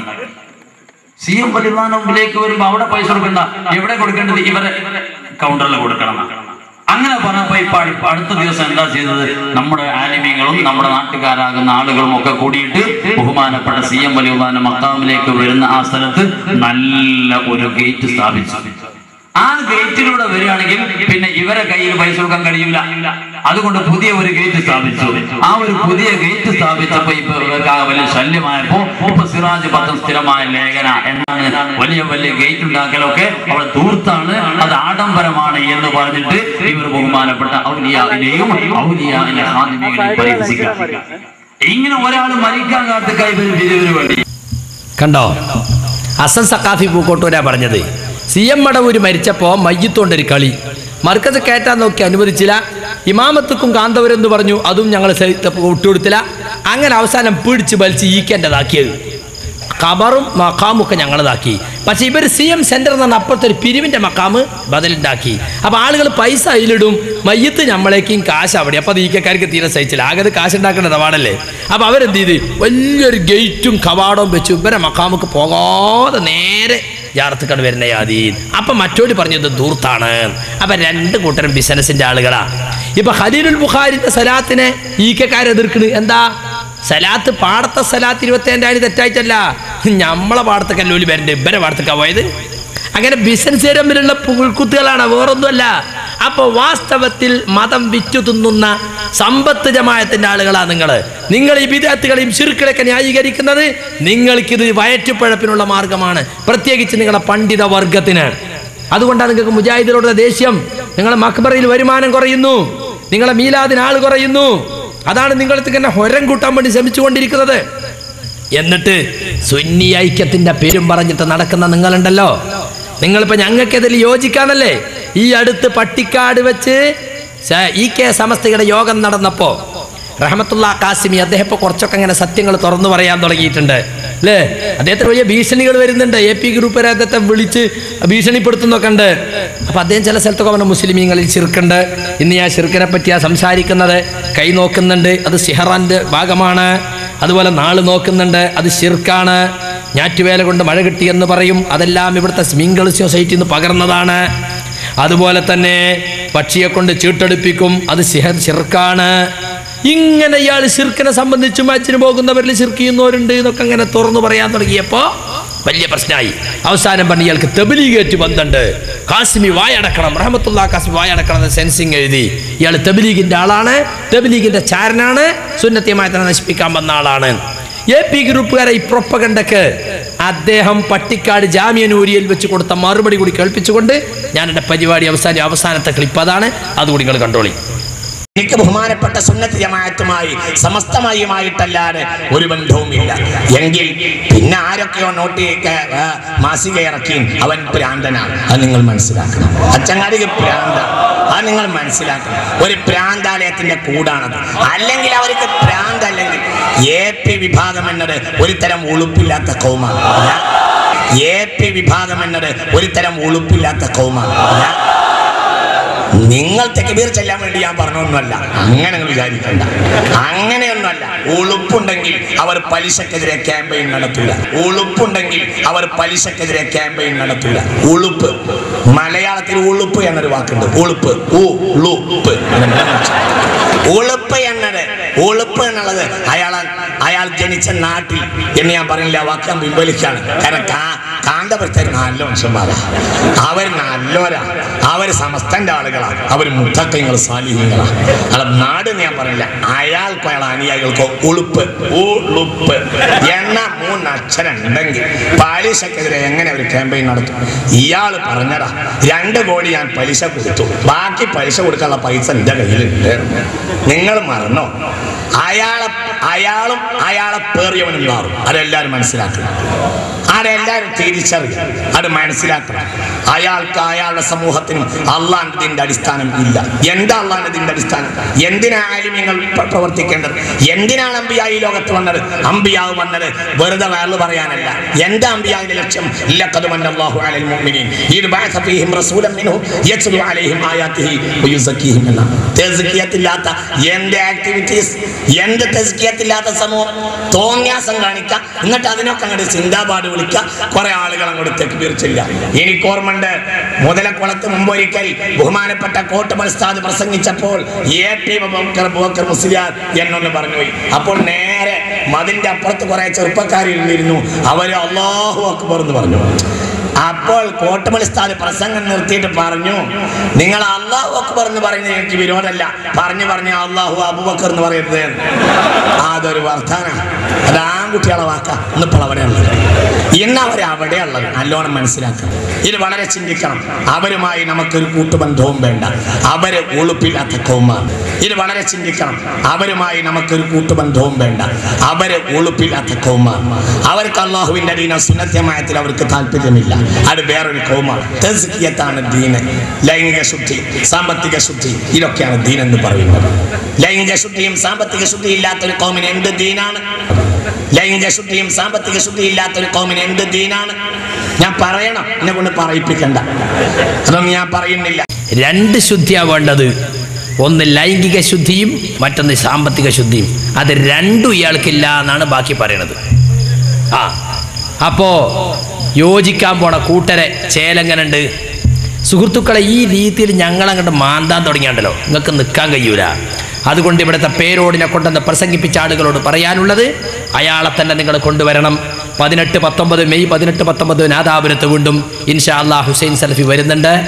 സി എം പരിമാനം മുമ്പിലേക്ക് വരുമ്പോ അവിടെ പൈസ കൊടുക്കണ്ട എവിടെ കൊടുക്കേണ്ടത് ഇവരെ കൗണ്ടറിൽ കൊടുക്കണം അങ്ങനെ പറഞ്ഞപ്പോ ഇപ്പൊ അടു- അടുത്ത ദിവസം എന്താ ചെയ്തത് നമ്മുടെ ആനിമ്യങ്ങളും നമ്മുടെ നാട്ടുകാരാകുന്ന ആളുകളും ഒക്കെ കൂടിയിട്ട് ബഹുമാനപ്പെട്ട സി എം വലിയുള്ളാന്റെ മക്കാമിലേക്ക് വരുന്ന ആ സ്ഥലത്ത് നല്ല ഒരു ഗേറ്റ് സ്ഥാപിച്ചു ആ ഗേറ്റിലൂടെ വരികയാണെങ്കിൽ പിന്നെ ഇവരെ കയ്യിൽ പൈസ കൊടുക്കാൻ കഴിയില്ല അതുകൊണ്ട് പുതിയ ഒരു ഗേറ്റ് സ്ഥാപിച്ചു ആ ഒരു പുതിയ ഗേറ്റ് സ്ഥാപിച്ചപ്പോ ഇപ്പൊ ഇവർക്ക് ആ വലിയ ശല്യമായപ്പോ ഇപ്പൊ സിറാജ് പത്രം സ്ഥിരമായ ലേഖന എന്നാണ് വലിയ വലിയ ഗേറ്റ് ഉണ്ടാക്കലൊക്കെ അവിടെ ദൂർത്താണ് അത് ആഡംബരമാണ് എന്ന് പറഞ്ഞിട്ട് ഇവർ ബഹുമാനപ്പെട്ട ഔലിയാവിനെയും ഔലിയാവിനെ ഹാദിമികളെയും പരിഹസിക്കുക ഇങ്ങനെ ഒരാൾ മരിക്കാൻ കാത്ത് കൈവരും വിരിവിന് വേണ്ടി കണ്ടോ അസൻ സക്കാഫി പൂക്കോട്ടൂരാ പറഞ്ഞത് സി എം മടവൂര് മരിച്ചപ്പോ മയ്യത്തോണ്ടൊരു കളി മർക്കത്ത് കയറ്റാൻ നോക്കി അനുവദിച്ചില്ല ഇമാമത്തുക്കും കാന്തവരെന്ന് പറഞ്ഞു അതും ഞങ്ങൾ വിട്ടുകൊടുത്തില്ല അങ്ങനെ അവസാനം പിടിച്ച് വലിച്ച് ഈക്കേണ്ടതാക്കിയത് ഖബറും മക്കാമും ഒക്കെ ഞങ്ങളതാക്കി പക്ഷെ ഇവർ സി എം സെന്റർ എന്ന് പറഞ്ഞ അപ്പുറത്തെ ഒരു പിരിവിന്റെ മക്കാമ് ബദലുണ്ടാക്കി അപ്പൊ ആളുകൾ പൈസ അതിലിടും മയ്യത്ത് നമ്മളേക്കും കാശ് അവിടെ അപ്പൊ അത് ഈക്കക്കാർക്ക് തീരെ സഹിച്ചില്ല ആകെ അത് കാശ് ഉണ്ടാക്കേണ്ട ഇടപാടല്ലേ അപ്പൊ അവരെന്ത് ചെയ്ത് വലിയൊരു ഗേറ്റും കവാടവും വെച്ച് ഇവരെ മക്കാമുക്ക് പോകാതെ നേരെ ജാറത്തുക്കട് വരുന്ന യാദീൻ അപ്പൊ മറ്റോട് പറഞ്ഞത് ദൂർത്താണ് അപ്പൊ രണ്ട് കൂട്ടരും ബിസിനസിന്റെ ആളുകളാ ഇപ്പൊ ഖലീലുൽ ബുഖാരിന്റെ സലാത്തിനെ ഈക്കക്കാരെതിർക്കണ് എന്താ സലാത്ത് പാടത്തെ സലാത്ത് ഇരുപത്തേഴാം തീയതി തെറ്റായിട്ടല്ല നമ്മളെ പാടത്തെ കല്ലൂലി വരണ്ടേ ഇവരെ പാടത്തേക്കാ പോയത് അങ്ങനെ ബിസിനസ് തമ്മിലുള്ള പുകൾക്കുത്തുകളാണ് വേറൊന്നുമല്ല അപ്പൊ വാസ്തവത്തിൽ മതം വിറ്റു തിന്നുന്ന സമ്പത്ത് ജമായത്തിന്റെ ആളുകളാണ് നിങ്ങൾ നിങ്ങൾ ഈ വിദ്യാർത്ഥികളെയും ശിർക്കിളൊക്കെ ന്യായീകരിക്കുന്നത് നിങ്ങൾക്കിത് വയറ്റുപ്പഴപ്പിനുള്ള മാർഗമാണ് പ്രത്യേകിച്ച് നിങ്ങളുടെ പണ്ഡിത വർഗത്തിന് അതുകൊണ്ടാണ് നിങ്ങൾക്ക് മുജാഹിദിനോടുള്ള ദേഷ്യം നിങ്ങളെ മക്ബറയിൽ വരുമാനം കുറയുന്നു നിങ്ങളെ മീലാദിന് ആൾ കുറയുന്നു അതാണ് നിങ്ങൾക്ക് ഇങ്ങനെ ഹൊരം കൂട്ടാൻ വേണ്ടി ശ്രമിച്ചുകൊണ്ടിരിക്കുന്നത് എന്നിട്ട് സുന്നി ഐക്യത്തിന്റെ പേരും പറഞ്ഞിട്ട് നടക്കുന്ന നിങ്ങളുണ്ടല്ലോ നിങ്ങളിപ്പോ ഞങ്ങൾക്കെതിൽ യോജിക്കാനല്ലേ ഈ അടുത്ത് പട്ടിക്കാട് വെച്ച് സ- ഇ കെ സമസ്തയുടെ യോഗം നടന്നപ്പോ റഹമത്തുള്ള കാസിമി അദ്ദേഹം ഇപ്പൊ കുറച്ചൊക്കെ അങ്ങനെ സത്യങ്ങൾ തുറന്നു പറയാൻ തുടങ്ങിയിട്ടുണ്ട് അല്ലേ അദ്ദേഹത്തിന് വലിയ ഭീഷണികൾ വരുന്നുണ്ട് എ പി ഗ്രൂപ്പ് അദ്ദേഹത്തെ വിളിച്ച് ഭീഷണിപ്പെടുത്തുന്നൊക്കെ ഉണ്ട് അപ്പൊ അദ്ദേഹം ചില സ്ഥലത്തൊക്കെ പറഞ്ഞ മുസ്ലിമീങ്ങളിൽ ചിർക്കുണ്ട് ഇന്ന് ഞാൻ ഷിർക്കിനെ പറ്റിയാ സംസാരിക്കുന്നത് കൈ നോക്കുന്നുണ്ട് അത് സിഹറാന്റെ ഭാഗമാണ് അതുപോലെ നാള് നോക്കുന്നുണ്ട് അത് ഷിർക്കാണ് ഞാറ്റുവേല കൊണ്ട് മഴ കിട്ടിയെന്ന് പറയും അതെല്ലാം ഇവിടുത്തെ സ്മിങ്കിൾ സൊസൈറ്റിയിൽ നിന്ന് പകർന്നതാണ് അതുപോലെ തന്നെ പക്ഷിയെ കൊണ്ട് ചീട്ടെടുപ്പിക്കും അത് സിഹർ ഷിർക്കാണ് ഇങ്ങനെ ഇയാൾ ഷിർക്കിനെ സംബന്ധിച്ച് മച്ചിന് പോകുന്നവരിൽ ഷിർക്ക് ചെയ്യുന്നവരുണ്ട് എന്നൊക്കെ അങ്ങനെ തുറന്നു പറയാൻ തുടങ്ങിയപ്പോ വലിയ പ്രശ്നമായി അവസാനം പറഞ്ഞ ഇയാൾക്ക് തെബിലീഗേറ്റ് ബന്ധമുണ്ട് കാസിമി വായടക്കണം റഹമത്തുള്ള കാസിമി വായടക്കണം എന്ന് സെൻസിങ് എഴുതി ഇയാൾ തെബിലീഗിന്റെ ആളാണ് തെബിലീഗിന്റെ ചാരനാണ് സുന്നത്യമായി തന്നെ നശിപ്പിക്കാൻ വന്ന ആളാണ് എ പി ഗ്രൂപ്പുകാരെ ഈ പ്രൊപ്പകണ്ടക്ക് അദ്ദേഹം പട്ടിക്കാട് ജാമ്യനൂരിയിൽ വെച്ച് കൊടുത്ത മറുപടി കൂടി കേൾപ്പിച്ചുകൊണ്ട് ഞാൻ എൻ്റെ പരിപാടി അവസാന അവസാനത്തെ ക്ലിപ്പ് അതാണ് അതുകൂടി നിങ്ങൾ കണ്ടോളി എനിക്ക് ബഹുമാനപ്പെട്ട സുന്നത്ത് ജമാഅത്തുമായി സമസ്തമായുമായിട്ടല്ലാതെ ഒരു ബന്ധവുമില്ല എങ്കിൽ പിന്നെ ആരൊക്കെയോ നോട്ടി ക- ആ, മാസിക ഇറക്കി അവൻ പ്രാന്തനാണ് അത് നിങ്ങൾ മനസ്സിലാക്കണം അച്ചങ്ങാടിക്ക് പ്രാന്ത അത് നിങ്ങൾ മനസ്സിലാക്കണം ഒരു പ്രാന്താലയത്തിന്റെ കൂടാണത് അല്ലെങ്കിൽ അവർക്ക് പ്രാന്ത് അല്ലെങ്കിൽ എ പി വിഭാഗം എന്നത് ഒരു തരം ഉളുപ്പില്ലാത്ത കൗമാണ് എ പി വിഭാഗം എന്നത് ഒരു തരം ഉളുപ്പില്ലാത്ത കൗമാണ് ഞാൻ നിങ്ങൾ തെക്കുബീർ ചെല്ലാൻ വേണ്ടി ഞാൻ പറഞ്ഞൊന്നുമല്ല അങ്ങനെ നിങ്ങൾ വിചാരിക്കണ്ട അങ്ങനെയൊന്നുമല്ല ഉളുപ്പുണ്ടെങ്കിൽ അവർ പലിശക്കെതിരെ ക്യാമ്പയിൻ നടത്തൂല ഉളുപ്പുണ്ടെങ്കിൽ അവർ പലിശക്കെതിരെ ക്യാമ്പയിൻ നടത്തൂല ഉളുപ്പ് മലയാളത്തിൽ ഉളുപ്പ് എന്നൊരു വാക്കുണ്ട് ഉളുപ്പ് ഉളുപ്പ് ഉളുപ്പ് എന്നത് ഉളുപ്പ് എന്നുള്ളത് അയാൾ അയാൾ ജനിച്ച നാട്ടിൽ എന്ന് ഞാൻ പറഞ്ഞില്ല ആ വാക്ക് ഞാൻ പിൻവലിക്കാണ് കാരണം കാ- കാന്തപുരത്തേക്ക് നല്ല മനുഷ്യന്മാരാ അവർ നല്ലോരാ അവർ സമസ്തന്റെ ആളുകളാണ് അവർ മുത്തക്കങ്ങൾ സാലിഹ്യങ്ങളാണ് അയാളെ നാട് എന്ന് ഞാൻ പറഞ്ഞില്ല അയാൾക്കോ അയാളെ അനുയായികൾക്കോ ഉളുപ്പ് ഉളുപ്പ് എന്ന മൂന്ന് അക്ഷരം ഉണ്ടെങ്കിൽ പലിശക്കെതിരെ എങ്ങനെ ഒരു ക്യാമ്പയിൻ നടത്തും ഇയാൾ പറഞ്ഞതാ രണ്ട് കോടി ഞാൻ പലിശ കൊടുത്തു ബാക്കി പലിശ കൊടുക്കാനുള്ള പൈസ എന്റെ കയ്യിലുണ്ട് നിങ്ങൾ മറന്നോ അയാളെ അയാളും അയാളെ പേറിയവനും മാറും അതെല്ലാവരും മനസ്സിലാക്കണം അതെല്ലാവരും തിരിച്ചറിയും അത് മനസ്സിലാക്കണം അയാൾക്ക് അയാളുടെ സമൂഹത്തിനും അള്ളാഹിന്റെ അടിസ്ഥാനം ഇല്ല എന്താ അള്ളാഹിന്റെ അടിസ്ഥാനം എന്തിനാ ആലിമ്യങ്ങൾ പ്ര- പ്രവർത്തിക്കേണ്ടത് എന്തിനാണ് അമ്പിയ ഈ ലോകത്ത് വന്നത് അമ്പിയാവ് വന്നത് വെറുതെ വേറെ പറയാനല്ല എന്താ അമ്പിയാവിന്റെ ലക്ഷ്യം ലഖദ് മന്നല്ലാഹു അലൽ മുഅ്മിനീൻ ഇദ് ബഅസ ഫീഹിം റസൂലൻ മിൻഹും യത്ലു അലൈഹിം ആയാതിഹി വയുസക്കിഹിം എന്ന തെസ്കിയത്തില്ലാത്ത എന്ത് ആക്ടിവിറ്റീസ് എന്ത് തെസ്കിയത്തില്ലാത്ത സമൂഹം തോന്നിയാസം കാണിക്കുക എന്നിട്ട് അതിനൊക്കെ അങ്ങോട്ട് ചിന്താപാട് വിളിക്കുക കുറെ ആളുകൾ അങ്ങോട്ട് തെക്കുപീർച്ചില്ല എനിക്ക് ഓർമ്മയുണ്ട് മുതലക്കുളത്ത് മുമ്പൊരിക്കൽ ബഹുമാനപ്പെട്ട കോട്ടുമൽ ഉസ്താദ് പ്രസംഗിച്ചപ്പോൾ എ ടി ബക്കർ ബോക്കർ മുസ്ലിയാർ എന്നൊന്ന് പറഞ്ഞു പോയി അപ്പോൾ നേരെ മതിന്റെ അപ്പുറത്ത് കുറെ ചെറുപ്പക്കാർ ഇരുന്നിരുന്നു അവര് അള്ളാഹു അക്ബർ എന്ന് പറഞ്ഞു അപ്പോൾ കോട്ടുമലി സ്ഥാനം പ്രസംഗം നിർത്തിയിട്ട് പറഞ്ഞു നിങ്ങൾ അള്ളാഹു അക്ബർ എന്ന് പറയുന്നത് എനിക്ക് വിരോധമല്ല പറഞ്ഞു പറഞ്ഞ അള്ളാഹു അബുബക്കർ എന്ന് പറയരുത് എന്ന്. അതൊരു വർദ്ധാന അത് ആൺകുട്ടികളെ വാക്ക ഇന്നിപ്പോൾ അവിടെയുള്ളത് ഇന്ന് അവർ അവിടെയുള്ളത് നല്ലോണം മനസ്സിലാക്കണം ഇത് വളരെ ചിന്തിക്കണം അവരുമായി നമുക്കൊരു കൂട്ടുബന്ധവും വേണ്ട അവര് ഉളുപ്പില്ലാത്ത കൗമാണ് ഇത് വളരെ ചിന്തിക്കണം അവരുമായി നമുക്കൊരു കൂട്ടുബന്ധവും വേണ്ട അവര് ഉളുപ്പില്ലാത്ത കൗമാണ് അവർക്ക് അള്ളാഹുവിന്റെ ദീന സുന്നത്യമായത്തിൽ അവർക്ക് താല്പര്യമില്ല അത് വേറൊരു കൗമാണ് തെസ്കിയത്താണ് ദീന് ലൈംഗിക ശുദ്ധി സാമ്പത്തിക ശുദ്ധി ഇതൊക്കെയാണ് ദീൻ എന്ന് പറയുന്നത് ലൈംഗിക ശുദ്ധിയും സാമ്പത്തിക ശുദ്ധിയും ഇല്ലാത്തൊരു കൗമിന് എന്ത് ദീനാണ് ലൈംഗിക ശുദ്ധിയും സാമ്പത്തിക ശുദ്ധിയും ഇല്ലാത്തൊരു കൗമിന് എന്ത് ദീനാണ് ഞാൻ പറയണം എന്നെ കൊണ്ട് പറയിപ്പിക്കണ്ട അതൊന്നും ഞാൻ പറയുന്നില്ല രണ്ട് ശുദ്ധിയാ വേണ്ടത് ഒന്ന് ലൈംഗിക ശുദ്ധിയും മറ്റൊന്ന് സാമ്പത്തിക ശുദ്ധിയും അത് രണ്ടും ഇയാൾക്കില്ല എന്നാണ് ബാക്കി പറയണത് ആ അപ്പോ യോജിക്കാൻ പോണ കൂട്ടരെ ചേലങ്ങനുണ്ട് സുഹൃത്തുക്കളെ ഈ രീതിയിൽ ഞങ്ങൾ അങ്ങോട്ട് മാന്താൻ തുടങ്ങിയാണ്ടല്ലോ നിങ്ങൾക്ക് നിൽക്കാൻ കഴിയൂല അതുകൊണ്ട് ഇവിടുത്തെ പേരോടിനെ കൊണ്ടുവന്ന് പ്രസംഗിപ്പിച്ച ആളുകളോട് പറയാനുള്ളത് അയാളെ തന്നെ നിങ്ങൾ കൊണ്ടുവരണം പതിനെട്ട് പത്തൊമ്പത് മെയ് പതിനെട്ട് പത്തൊമ്പത് നാദാപുരത്ത് വീണ്ടും ഇൻഷാ അല്ലാ ഹുസൈൻ സലഫി വരുന്നുണ്ട്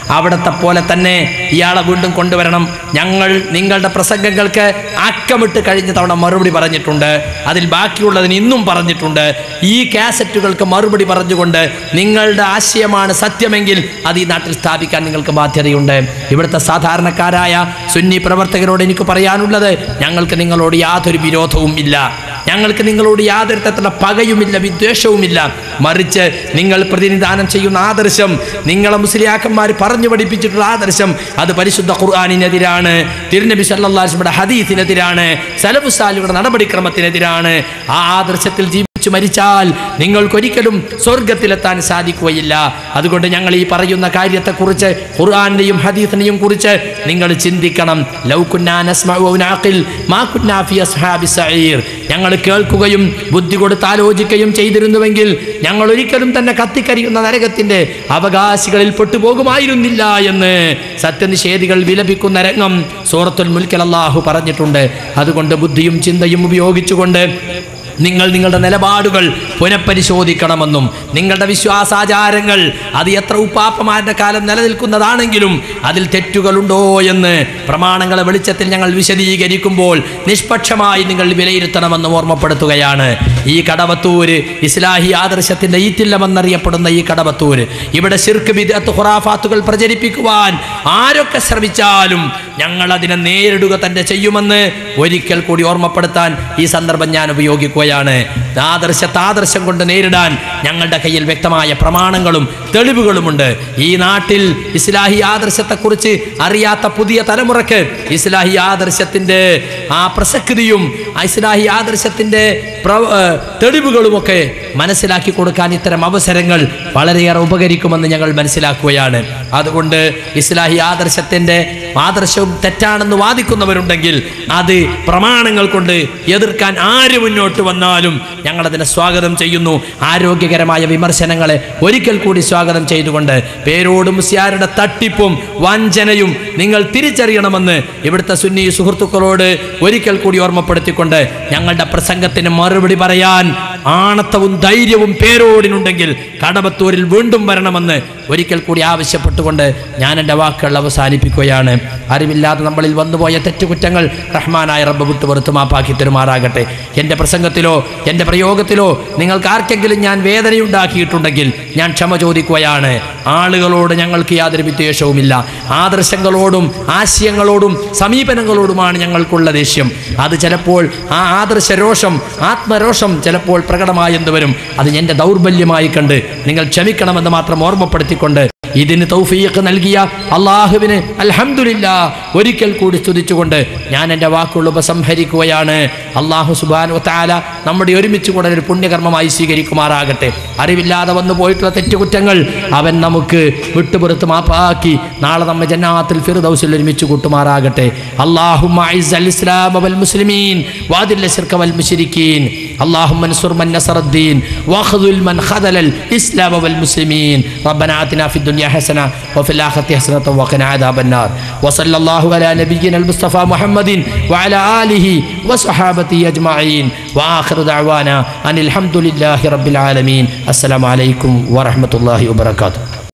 അവിടത്തെ പോലെ തന്നെ ഇയാളെ വീണ്ടും കൊണ്ടുവരണം ഞങ്ങൾ നിങ്ങളുടെ പ്രസംഗങ്ങൾക്ക് അക്കമിട്ട് കഴിഞ്ഞ തവണ മറുപടി പറഞ്ഞിട്ടുണ്ട് അതിൽ ബാക്കിയുള്ളതിന് ഇന്നും പറഞ്ഞിട്ടുണ്ട് ഈ കാസറ്റുകൾക്ക് മറുപടി പറഞ്ഞുകൊണ്ട് നിങ്ങളുടെ ആശയമാണ് സത്യമെങ്കിൽ അത് ഈ നാട്ടിൽ സ്ഥാപിക്കാൻ നിങ്ങൾക്ക് ബാധ്യതയുണ്ട് ഇവിടുത്തെ സാധാരണക്കാരായ സുന്നി പ്രവർത്തകരോട് എനിക്ക് പറയാനുള്ളത് ഞങ്ങൾക്ക് നിങ്ങളോട് യാതൊരു വിരോധവും ഇല്ല ഞങ്ങൾക്ക് നിങ്ങളോട് യാതൊരു തരത്തിലുള്ള പകയുമില്ല വിദ്വേഷവുമില്ല മറിച്ച് നിങ്ങൾ പ്രതിനിധാനം ചെയ്യുന്ന ആദർശം നിങ്ങളെ മുസ്ലിയാക്കന്മാർ പറഞ്ഞു പഠിപ്പിച്ചിട്ടുള്ള ആദർശം അത് പരിശുദ്ധ ഖുർആാനിനെതിരാണ് തിരുനബി സല്ലാസ്മയുടെ ഹദീസിനെതിരാണ് സലഫുസാലുകളുടെ നടപടിക്രമത്തിനെതിരാണ് ആ ആദർശത്തിൽ ജീവിച്ചു മരിച്ചാൽ നിങ്ങൾക്കൊരിക്കലും സ്വർഗത്തിലെത്താൻ സാധിക്കുകയില്ല അതുകൊണ്ട് ഞങ്ങൾ ഈ പറയുന്ന കാര്യത്തെക്കുറിച്ച് ഖുർആാനെയും ഹദീസിനെയും കുറിച്ച് നിങ്ങൾ ചിന്തിക്കണം ലൗ കുന്നാ നസ്മഉ ഔ നഅഖിൽ മാ കുന്നാ ഫി അസ്ഹാബി സഈർ ഞങ്ങൾ കേൾക്കുകയും ബുദ്ധി കൊടുത്ത് ആലോചിക്കുകയും ചെയ്തിരുന്നുവെങ്കിൽ ഞങ്ങൾ ഒരിക്കലും തന്നെ കത്തിക്കരിയുന്ന നരകത്തിന്റെ അവകാശികളിൽ പെട്ടുപോകുമായിരുന്നില്ല എന്ന് സത്യനിഷേധികൾ വിലപിക്കുന്ന രംഗം സൂറത്തുൽ മുൽക്കൽ അല്ലാഹു പറഞ്ഞിട്ടുണ്ട് അതുകൊണ്ട് ബുദ്ധിയും ചിന്തയും ഉപയോഗിച്ചുകൊണ്ട് നിങ്ങൾ നിങ്ങളുടെ നിലപാടുകൾ പുനഃപരിശോധിക്കണമെന്നും നിങ്ങളുടെ വിശ്വാസാചാരങ്ങൾ അത് എത്ര ഉപ്പാപ്പമാരുടെ കാലം നിലനിൽക്കുന്നതാണെങ്കിലും അതിൽ തെറ്റുകളുണ്ടോ എന്ന് പ്രമാണങ്ങളെ വെളിച്ചത്തിൽ ഞങ്ങൾ വിശദീകരിക്കുമ്പോൾ നിഷ്പക്ഷമായി നിങ്ങൾ വിലയിരുത്തണമെന്ന് ഓർമ്മപ്പെടുത്തുകയാണ് ഈ കടവത്തൂര് ഇസ്ലാഹി ആദർശത്തിന്റെ ഈറ്റില്ലമെന്നറിയപ്പെടുന്ന ഈ കടവത്തൂര് ഇവിടെ ശിർക്ക് വിദഗ്ധ ഖുറാഫാത്തുകൾ പ്രചരിപ്പിക്കുവാൻ ആരൊക്കെ ശ്രമിച്ചാലും ഞങ്ങൾ അതിനെ നേരിടുക തന്നെ ചെയ്യുമെന്ന് ഒരിക്കൽ കൂടി ഓർമ്മപ്പെടുത്താൻ ഈ സന്ദർഭം ഞാൻ ഉപയോഗിക്കുകയാണ് ആദർശത്തെ ആദർശം കൊണ്ട് നേരിടാൻ ഞങ്ങളുടെ കയ്യിൽ വ്യക്തമായ പ്രമാണങ്ങളും തെളിവുകളുമുണ്ട് ഈ നാട്ടിൽ ഇസ്ലാഹി ആദർശത്തെക്കുറിച്ച് അറിയാത്ത പുതിയ തലമുറക്ക് ഇസ്ലാഹി ആദർശത്തിന്റെ ആ പ്രസക്തിയും ആ ഇസ്ലാഹി ആദർശത്തിന്റെ പ്ര- ഏ, തെളിവുകളുമൊക്കെ മനസ്സിലാക്കി കൊടുക്കാൻ ഇത്തരം അവസരങ്ങൾ വളരെയേറെ ഉപകരിക്കുമെന്ന് ഞങ്ങൾ മനസ്സിലാക്കുകയാണ് അതുകൊണ്ട് ഇസ്ലാഹി ആദർശത്തിന്റെ ആദർശവും തെറ്റാണെന്ന് വാദിക്കുന്നവരുണ്ടെങ്കിൽ അത് പ്രമാണങ്ങൾ കൊണ്ട് എതിർക്കാൻ ആര് മുന്നോട്ട് വന്നാലും ഞങ്ങളതിനെ സ്വാഗതം ചെയ്യുന്നു ആരോഗ്യകരമായ വിമർശനങ്ങളെ ഒരിക്കൽ കൂടി സ്വാഗതം ചെയ്തുകൊണ്ട് പേരോട് മുസ്യാരുടെ തട്ടിപ്പും വഞ്ചനയും നിങ്ങൾ തിരിച്ചറിയണമെന്ന് ഇവിടുത്തെ സുന്നി സുഹൃത്തുക്കളോട് ഒരിക്കൽ കൂടി ഓർമ്മപ്പെടുത്തിക്കൊണ്ട് ഞങ്ങളുടെ പ്രസംഗത്തിന് മറുപടി പറയാൻ ആണത്തവും ധൈര്യവും പേരോടിനുണ്ടെങ്കിൽ കടവത്തൂരിൽ വീണ്ടും വരണമെന്ന് ഒരിക്കൽ കൂടി ആവശ്യപ്പെട്ടുകൊണ്ട് ഞാൻ എൻ്റെ വാക്കുകൾ അവസാനിപ്പിക്കുകയാണ് അറിവില്ലാതെ നമ്മളിൽ വന്നുപോയ തെറ്റുകുറ്റങ്ങൾ റഹ്മാനായ റബ്ബ് വിട്ടുപുറത്ത് മാപ്പാക്കി തരുമാറാകട്ടെ എൻ്റെ പ്രസംഗത്തിലോ എൻ്റെ പ്രയോഗത്തിലോ നിങ്ങൾക്ക് ആർക്കെങ്കിലും ഞാൻ വേദനയുണ്ടാക്കിയിട്ടുണ്ടെങ്കിൽ ഞാൻ ക്ഷമ ചോദിക്കുകയാണ് ആളുകളോട് ഞങ്ങൾക്ക് യാതൊരു വിദ്വേഷവുമില്ല ആദർശങ്ങളോടും ആശയങ്ങളോടും സമീപനങ്ങളോടുമാണ് ഞങ്ങൾക്കുള്ള ദേഷ്യം അത് ചിലപ്പോൾ ആ ആദർശ രോഷം ആത്മരോഷം ചിലപ്പോൾ പ്രകടമായെന്ന് വരും അത് എൻ്റെ ദൗർബല്യമായി കണ്ട് നിങ്ങൾ ക്ഷമിക്കണമെന്ന് മാത്രം ഓർമ്മപ്പെടുത്തിക്കൊണ്ട് ഇതിന് തൗഫീഖ് നൽകിയ അള്ളാഹുവിന് അൽഹംദുലില്ല ഒരിക്കൽ കൂടി സ്തുതിച്ചുകൊണ്ട് ഞാൻ എൻ്റെ വാക്കുകൾ ഉപസംഹരിക്കുകയാണ് അള്ളാഹു സുബാൻ താല നമ്മുടെ ഒരുമിച്ച് കൂടെ ഒരു പുണ്യകർമ്മമായി സ്വീകരിക്കുമാറാകട്ടെ അറിവില്ലാതെ വന്നു പോയിട്ടുള്ള തെറ്റുകുറ്റങ്ങൾ അവൻ നമുക്ക് വിട്ടുപുറത്ത് മാപ്പാക്കി നാളെ നമ്മെ ജന്നാത്തിൽ ഫിർദൗസിൽ ഒരുമിച്ച് കൂട്ടുമാറാകട്ടെ അള്ളാഹു الإسلام والمسلمين وأذل الشرك والمشركين اللهم انصر من نصر الدين واخذل من خذل الإسلام والمسلمين ربنا آتنا في الدنيا حسنة وفي الآخرة حسنة وقنا عذاب النار وصلى الله على نبينا المصطفى محمد وعلى آله وصحابته أجمعين وآخر دعوانا أن الحمد لله رب العالمين السلام عليكم ورحمة الله وبركاته